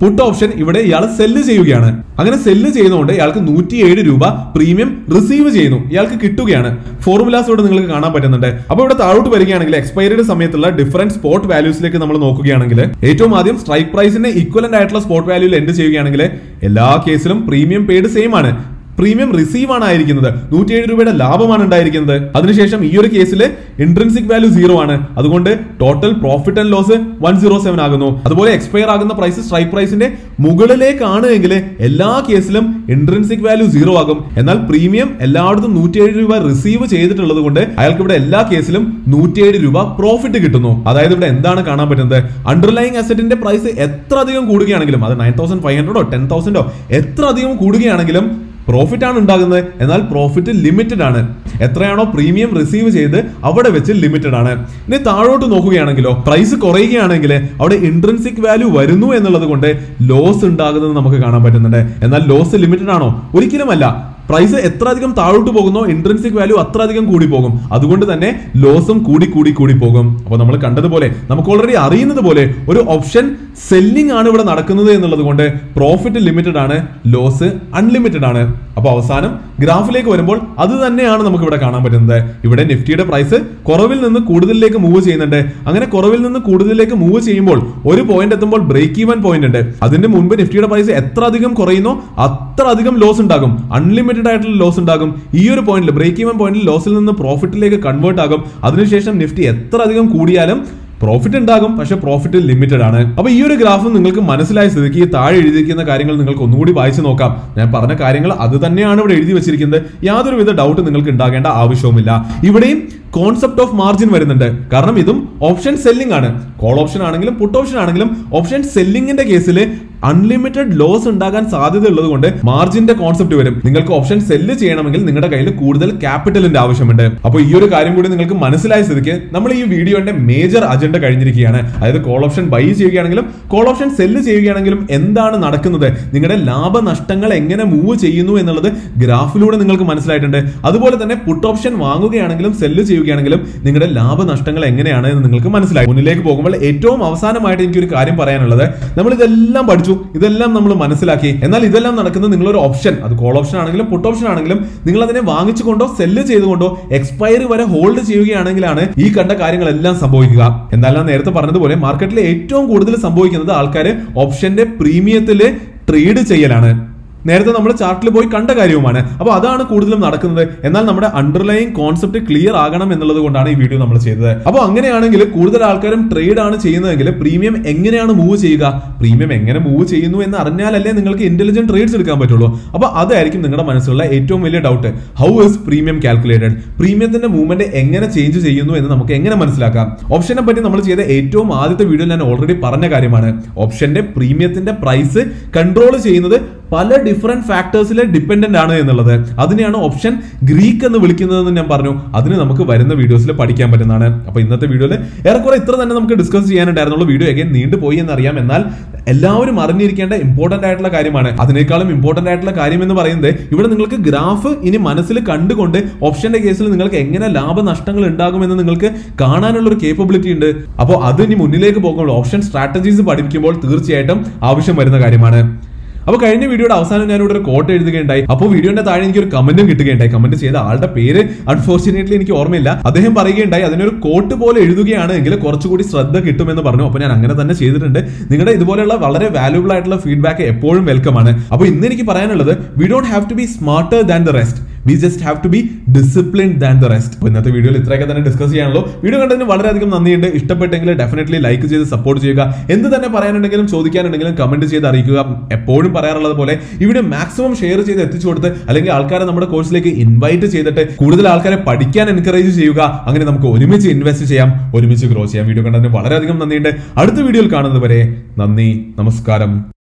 പുട്ട് ഓപ്ഷൻ ഇവിടെ ഇയാൾ സെല്ല് ചെയ്യുകയാണ് അങ്ങനെ സെല്ല് ചെയ്യുന്നതുകൊണ്ട് ഇയാൾക്ക് നൂറ്റിയേഴ് രൂപ പ്രീമിയം റിസീവ് ചെയ്യുന്നു ഇയാൾക്ക് കിട്ടുകയാണ് ഫോർമുലാസ് ഇവിടെ നിങ്ങൾക്ക് കാണാൻ പറ്റുന്നുണ്ട് അപ്പോൾ ഇവിടെ താഴോട്ട് വരികയാണെങ്കിൽ എക്സ്പയറിയുടെ സമയത്തുള്ള ഡിഫറൻറ്റ് സ്പോട്ട് വാല്യൂസിലേക്ക് നമ്മൾ നോക്കുകയാണെങ്കിൽ ഏറ്റവും ആദ്യം സ്ട്രൈക്ക് പ്രൈസിന്റെ ഇക്വലന്റ് ആയിട്ടുള്ള സ്പോട്ട് വാല്യൂയിൽ എൻഡ് ചെയ്യുകയാണെങ്കിൽ എല്ലാ കേസിലും പ്രീമിയം പെയ്ഡ് സെയിം ആണ് പ്രീമിയം റിസീവ് ആണ് ആയിരിക്കുന്നത് നൂറ്റിയേഴ് രൂപയുടെ ലാഭമാണ് ഉണ്ടായിരിക്കുന്നത് അതിനുശേഷം ഈ ഒരു കേസിൽ ഇൻട്രൻസിക് വാല്യൂ സീറോ ആണ് അതുകൊണ്ട് total profit and loss one zero seven ആകുന്നു അതുപോലെ എക്സ്പയർ ആകുന്ന പ്രൈസ് സ്ട്രൈക്ക് പ്രൈസിന്റെ മുകളിലേക്കാണ് എങ്കിൽ എല്ലാ കേസിലും ഇൻട്രൻസിക് വാല്യൂ സീറോ ആകും എന്നാൽ പ്രീമിയം എല്ലായിടത്തും നൂറ്റിയേഴ് രൂപ റിസീവ് ചെയ്തിട്ടുള്ളത് കൊണ്ട് അയാൾക്ക് ഇവിടെ എല്ലാ കേസിലും നൂറ്റിയേഴ് രൂപ പ്രോഫിറ്റ് കിട്ടുന്നു അതായത് ഇവിടെ എന്താണ് കാണാൻ പറ്റുന്നത് അണ്ടർലൈങ് അസറ്റിന്റെ പ്രൈസ് എത്ര അധികം കൂടുകയാണെങ്കിലും അത് നയൻ തൗസൻഡ് ഫൈവ് ഹൺഡ്രഡോ ടെൻ തൗസൻഡോ എത്ര അധികം കൂടുകയാണെങ്കിലും പ്രോഫിറ്റ് ആണ് ഉണ്ടാകുന്നത് എന്നാൽ പ്രോഫിറ്റ് ലിമിറ്റഡ് ആണ് എത്രയാണോ പ്രീമിയം റിസീവ് ചെയ്ത് അവിടെ വെച്ച് ലിമിറ്റഡ് ആണ് ഇനി താഴോട്ട് നോക്കുകയാണെങ്കിലോ പ്രൈസ് കുറയുകയാണെങ്കിൽ അവിടെ ഇൻട്രൻസിക് വാല്യൂ വരുന്നു എന്നുള്ളത് കൊണ്ട് ലോസ് ഉണ്ടാകുന്നത് നമുക്ക് കാണാൻ പറ്റുന്നുണ്ട് എന്നാൽ ലോസ് ലിമിറ്റഡ് ആണോ ഒരിക്കലുമല്ല പ്രൈസ് എത്ര അധികം താഴോട്ട് പോകുന്നോ ഇൻട്രൻസിക് വാല്യൂ അത്ര അധികം കൂടി പോകും അതുകൊണ്ട് തന്നെ ലോസും കൂടി കൂടി കൂടി പോകും അപ്പോൾ നമ്മൾ കണ്ടതുപോലെ നമുക്ക് ഓൾറെഡി അറിയുന്നത് പോലെ ഒരു ഓപ്ഷൻ സെല്ലിംഗ് ആണ് ഇവിടെ നടക്കുന്നത് എന്നുള്ളത് കൊണ്ട് പ്രോഫിറ്റ് ലിമിറ്റഡ് ആണ് ലോസ് അൺലിമിറ്റഡ് ആണ് അപ്പോൾ അവസാനം ഗ്രാഫിലേക്ക് വരുമ്പോൾ അത് തന്നെയാണ് നമുക്ക് ഇവിടെ കാണാൻ പറ്റുന്നത് ഇവിടെ നിഫ്റ്റിയുടെ പ്രൈസ് കുറവിൽ നിന്ന് കൂടുതലിലേക്ക് മൂവ് ചെയ്യുന്നുണ്ട് അങ്ങനെ കുറവിൽ നിന്ന് കൂടുതലിലേക്ക് മൂവ് ചെയ്യുമ്പോൾ ഒരു പോയിന്റ് എത്തുമ്പോൾ ബ്രേക്ക് ഈവൻ പോയിന്റ് ഉണ്ട് അതിന്റെ മുൻപ് നിഫ്റ്റിയുടെ പ്രൈസ് എത്ര അധികം കുറയുന്നോ അത്ര അധികം ലോസ് ഉണ്ടാകും അൺലിമിറ്റഡ് ആയിട്ടുള്ള ലോസ് ഉണ്ടാകും ഈ ഒരു പോയിന്റിൽ ബ്രേക്ക് ഈവൻ പോയിന്റിൽ ലോസിൽ നിന്ന് പ്രോഫിറ്റിലേക്ക് കൺവേർട്ട് ആകും അതിനുശേഷം നിഫ്റ്റി എത്ര അധികം കൂടിയാലും പ്രോഫിറ്റ് ഉണ്ടാകും പക്ഷേ പ്രോഫിറ്റ് ലിമിറ്റഡ് ആണ് അപ്പൊ ഈ ഒരു ഗ്രാഫ് നിങ്ങൾക്ക് മനസ്സിലായ സ്ഥിതിക്ക് ഈ താഴെ എഴുതിയിരിക്കുന്ന കാര്യങ്ങൾ നിങ്ങൾക്ക് ഒന്നുകൂടി വായിച്ചു നോക്കാം ഞാൻ പറഞ്ഞ കാര്യങ്ങൾ അത് തന്നെയാണ് ഇവിടെ എഴുതി വെച്ചിരിക്കുന്നത് യാതൊരുവിധ ഡൗട്ട് നിങ്ങൾക്ക് ഉണ്ടാകേണ്ട ആവശ്യവുമില്ല ഇവിടെയും കോൺസെപ്റ്റ് ഓഫ് മാർജിൻ വരുന്നുണ്ട് കാരണം ഇതും ഓപ്ഷൻ സെല്ലിംഗ് ആണ് കോൾ ഓപ്ഷൻ ആണെങ്കിലും പുട്ട് ഓപ്ഷൻ ആണെങ്കിലും ഓപ്ഷൻ സെല്ലിംഗിന്റെ കേസിൽ അൺലിമിറ്റഡ് ലോസ് ഉണ്ടാകാൻ സാധ്യത ഉള്ളത് കൊണ്ട് മാർജിന്റെ കോൺസെപ്റ്റ് വരും നിങ്ങൾക്ക് ഓപ്ഷൻ സെല്ല് ചെയ്യണമെങ്കിൽ നിങ്ങളുടെ കയ്യിൽ കൂടുതൽ ക്യാപിറ്റലിന്റെ ആവശ്യമുണ്ട് അപ്പോൾ ഈ ഒരു കാര്യം കൂടി നിങ്ങൾക്ക് മനസ്സിലായ സ്ഥിതിക്ക് നമ്മൾ ഈ വീഡിയോന്റെ മേജർ അജണ്ട കഴിഞ്ഞിരിക്കുകയാണ് അതായത് കോൾ ഓപ്ഷൻ ബൈ ചെയ്യുകയാണെങ്കിലും കോൾ ഓപ്ഷൻ സെല്ല് ചെയ്യുകയാണെങ്കിലും എന്താണ് നടക്കുന്നത് നിങ്ങളുടെ ലാഭനഷ്ടങ്ങൾ എങ്ങനെ മൂവ് ചെയ്യുന്നു എന്നുള്ളത് ഗ്രാഫിലൂടെ നിങ്ങൾക്ക് മനസ്സിലായിട്ടുണ്ട് അതുപോലെ തന്നെ പുട്ട് ഓപ്ഷൻ വാങ്ങുകയാണെങ്കിലും സെല്ല് ചെയ്യുകയാണെങ്കിലും നിങ്ങളുടെ ലാഭനഷ്ടങ്ങൾ എങ്ങനെയാണ് എന്ന് നിങ്ങൾക്ക് മനസ്സിലായി മുന്നിലേക്ക് പോകുമ്പോൾ ഏറ്റവും അവസാനമായിട്ട് എനിക്കൊരു കാര്യം പറയാനുള്ളത് നമ്മൾ ഇതെല്ലാം പഠിച്ചു ഇതെല്ലാം നമ്മൾ മനസ്സിലാക്കി എന്നാൽ ഇതെല്ലാം നടക്കുന്നത് നിങ്ങളൊരു ഓപ്ഷൻ അത് കോൾ ഓപ്ഷൻ ആണെങ്കിലും പുട്ട് ഓപ്ഷൻ ആണെങ്കിലും നിങ്ങൾ അതിനെ വാങ്ങിച്ചുകൊണ്ടോ സെല്ല് ചെയ്തുകൊണ്ടോ എക്സ്പയറി വരെ ഹോൾഡ് ചെയ്യുകയാണെങ്കിലാണ് ഈ കണ്ട കാര്യങ്ങളെല്ലാം സംഭവിക്കുക എന്നാൽ ഞാൻ നേരത്തെ പറഞ്ഞതുപോലെ മാർക്കറ്റിൽ ഏറ്റവും കൂടുതൽ സംഭവിക്കുന്നത് ആൾക്കാർ ഓപ്ഷന്റെ പ്രീമിയത്തിൽ ട്രേഡ് ചെയ്യലാണ് നേരത്തെ നമ്മൾ ചാർട്ടിൽ പോയി കണ്ട കാര്യവുമാണ് അപ്പോൾ അതാണ് കൂടുതലും നടക്കുന്നത് എന്നാൽ നമ്മുടെ അണ്ടർലൈൻ കോൺസെപ്റ്റ് ക്ലിയർ ആകണം എന്നുള്ളത് കൊണ്ടാണ് ഈ വീഡിയോ നമ്മൾ ചെയ്തത് അപ്പോൾ അങ്ങനെയാണെങ്കിൽ കൂടുതൽ ആൾക്കാരും ട്രേഡ് ആണ് ചെയ്യുന്നതെങ്കിൽ പ്രീമിയം എങ്ങനെയാണ് മൂവ് ചെയ്യുക പ്രീമിയം എങ്ങനെ മൂവ് ചെയ്യുന്നു എന്ന് അറിഞ്ഞാലല്ലേ നിങ്ങൾക്ക് ഇന്റലിജന്റ് ട്രേഡ്സ് എടുക്കാൻ പറ്റുള്ളൂ അപ്പോൾ അതായിരിക്കും നിങ്ങളുടെ മനസ്സിലുള്ള ഏറ്റവും വലിയ doubt how is premium calculated പ്രീമിയത്തിന്റെ മൂവ്മെന്റ് എങ്ങനെ ചേഞ്ച് ചെയ്യുന്നു എന്ന് നമുക്ക് എങ്ങനെ മനസ്സിലാക്കാം ഓപ്ഷനെ പറ്റി നമ്മൾ ചെയ്ത ഏറ്റവും ആദ്യത്തെ വീഡിയോ ഞാൻ ഓൾറെഡി പറഞ്ഞ കാര്യമാണ് ഓപ്ഷന്റെ പ്രീമിയത്തിന്റെ പ്രൈസ് കൺട്രോൾ ചെയ്യുന്നത് പല ഡിഫറെന്റ് ഫാക്ടേഴ്സിൽ ഡിപ്പെൻഡന്റ് ആണ് എന്നുള്ളത് അതിനെയാണ് ഓപ്ഷൻ ഗ്രീക്ക് എന്ന് വിളിക്കുന്നതെന്ന് ഞാൻ പറഞ്ഞു അതിന് നമുക്ക് വരുന്ന വീഡിയോസിൽ പഠിക്കാൻ പറ്റുന്നതാണ് അപ്പൊ ഇന്നത്തെ വീഡിയോയിൽ ഏറെക്കുറെ ഇത്ര തന്നെ നമുക്ക് ഡിസ്കസ് ചെയ്യാനുണ്ടായിരുന്നുള്ളൂ വീഡിയോ എഗൈൻ നീണ്ടുപോയി എന്നറിയാം എന്നാൽ എല്ലാവരും അറിഞ്ഞിരിക്കേണ്ട ഇമ്പോർട്ടന്റ് ആയിട്ടുള്ള കാര്യമാണ് അതിനേക്കാളും ഇമ്പോർട്ടന്റ് ആയിട്ടുള്ള കാര്യം എന്ന് പറയുന്നത് ഇവിടെ നിങ്ങൾക്ക് ഗ്രാഫ് ഇനി മനസ്സിൽ കണ്ടുകൊണ്ട് ഓപ്ഷന്റെ കേസിൽ നിങ്ങൾക്ക് എങ്ങനെ ലാഭനഷ്ടങ്ങൾ ഉണ്ടാകുമെന്ന് നിങ്ങൾക്ക് കാണാനുള്ള ഒരു കേപ്പബിലിറ്റി ഉണ്ട് അപ്പോൾ അത് ഇനി മുന്നിലേക്ക് പോകുമ്പോൾ ഓപ്ഷൻ സ്ട്രാറ്റജീസ് പഠിപ്പിക്കുമ്പോൾ തീർച്ചയായിട്ടും ആവശ്യം വരുന്ന കാര്യമാണ് അപ്പോൾ കഴിഞ്ഞ വീഡിയോയുടെ അവസാനം ഞാൻ ഇവിടെ ഒരു കോട്ട് എഴുതുകയുണ്ടായി അപ്പോൾ വീഡിയോന്റെ താഴെ എനിക്ക് ഒരു കമന്റും കിട്ടുകയുണ്ടായി കമന്റ് ചെയ്ത ആളുടെ പേര് അൺഫോർച്ചുനേറ്റ്ലി എനിക്ക് ഓർമ്മയില്ല അദ്ദേഹം പറയുകയുണ്ടായി അതിനൊരു കോട്ട് പോലെ എഴുതുകയാണെങ്കിൽ കുറച്ചുകൂടി ശ്രദ്ധ കിട്ടുമെന്ന് പറഞ്ഞു അപ്പോൾ ഞാൻ അങ്ങനെ തന്നെ ചെയ്തിട്ടുണ്ട് നിങ്ങളുടെ ഇതുപോലെയുള്ള വളരെ വാല്യൂബിൾ ആയിട്ടുള്ള ഫീഡ്ബാക്ക് എപ്പോഴും വെൽക്കം ആണ് അപ്പോൾ ഇന്ന് എനിക്ക് പറയാനുള്ളത് we don't have to be smarter than the rest we just have to be discipline than the rest ഇന്നത്തെ വീഡിയോയിൽ ഇത്രയൊക്കെ തന്നെ ഡിസ്കസ് ചെയ്യാനുള്ളൂ വീഡിയോ കണ്ടതിന് വളരെയധികം നന്ദിയുണ്ട് ഇഷ്ടപ്പെട്ടെങ്കിൽ ഡെഫിനറ്റ്ലി ലൈക്ക് ചെയ്ത് സപ്പോർട്ട് ചെയ്യുക എന്ത് തന്നെ പറയാനുണ്ടെങ്കിലും ചോദിക്കാനുണ്ടെങ്കിലും കമന്റ് ചെയ്ത് അറിയിക്കുക എപ്പോഴും പറയാറുള്ളത് പോലെ ഈ വീഡിയോ മാക്സിമം ഷെയർ ചെയ്ത് എത്തിച്ചു കൊടുത്ത് അല്ലെങ്കിൽ ആൾക്കാരെ നമ്മുടെ കോഴ്സിലേക്ക് ഇൻവൈറ്റ് ചെയ്തിട്ട് കൂടുതൽ ആൾക്കാരെ പഠിക്കാൻ എൻകറേജ് ചെയ്യുക അങ്ങനെ നമുക്ക് ഒരുമിച്ച് ഇൻവെസ്റ്റ് ചെയ്യാം ഒരുമിച്ച് ഗ്രോ ചെയ്യാം വീഡിയോ കണ്ടതിന് വളരെയധികം നന്ദിയുണ്ട് അടുത്ത വീഡിയോയിൽ കാണുന്നത് വരെ നന്ദി നമസ്കാരം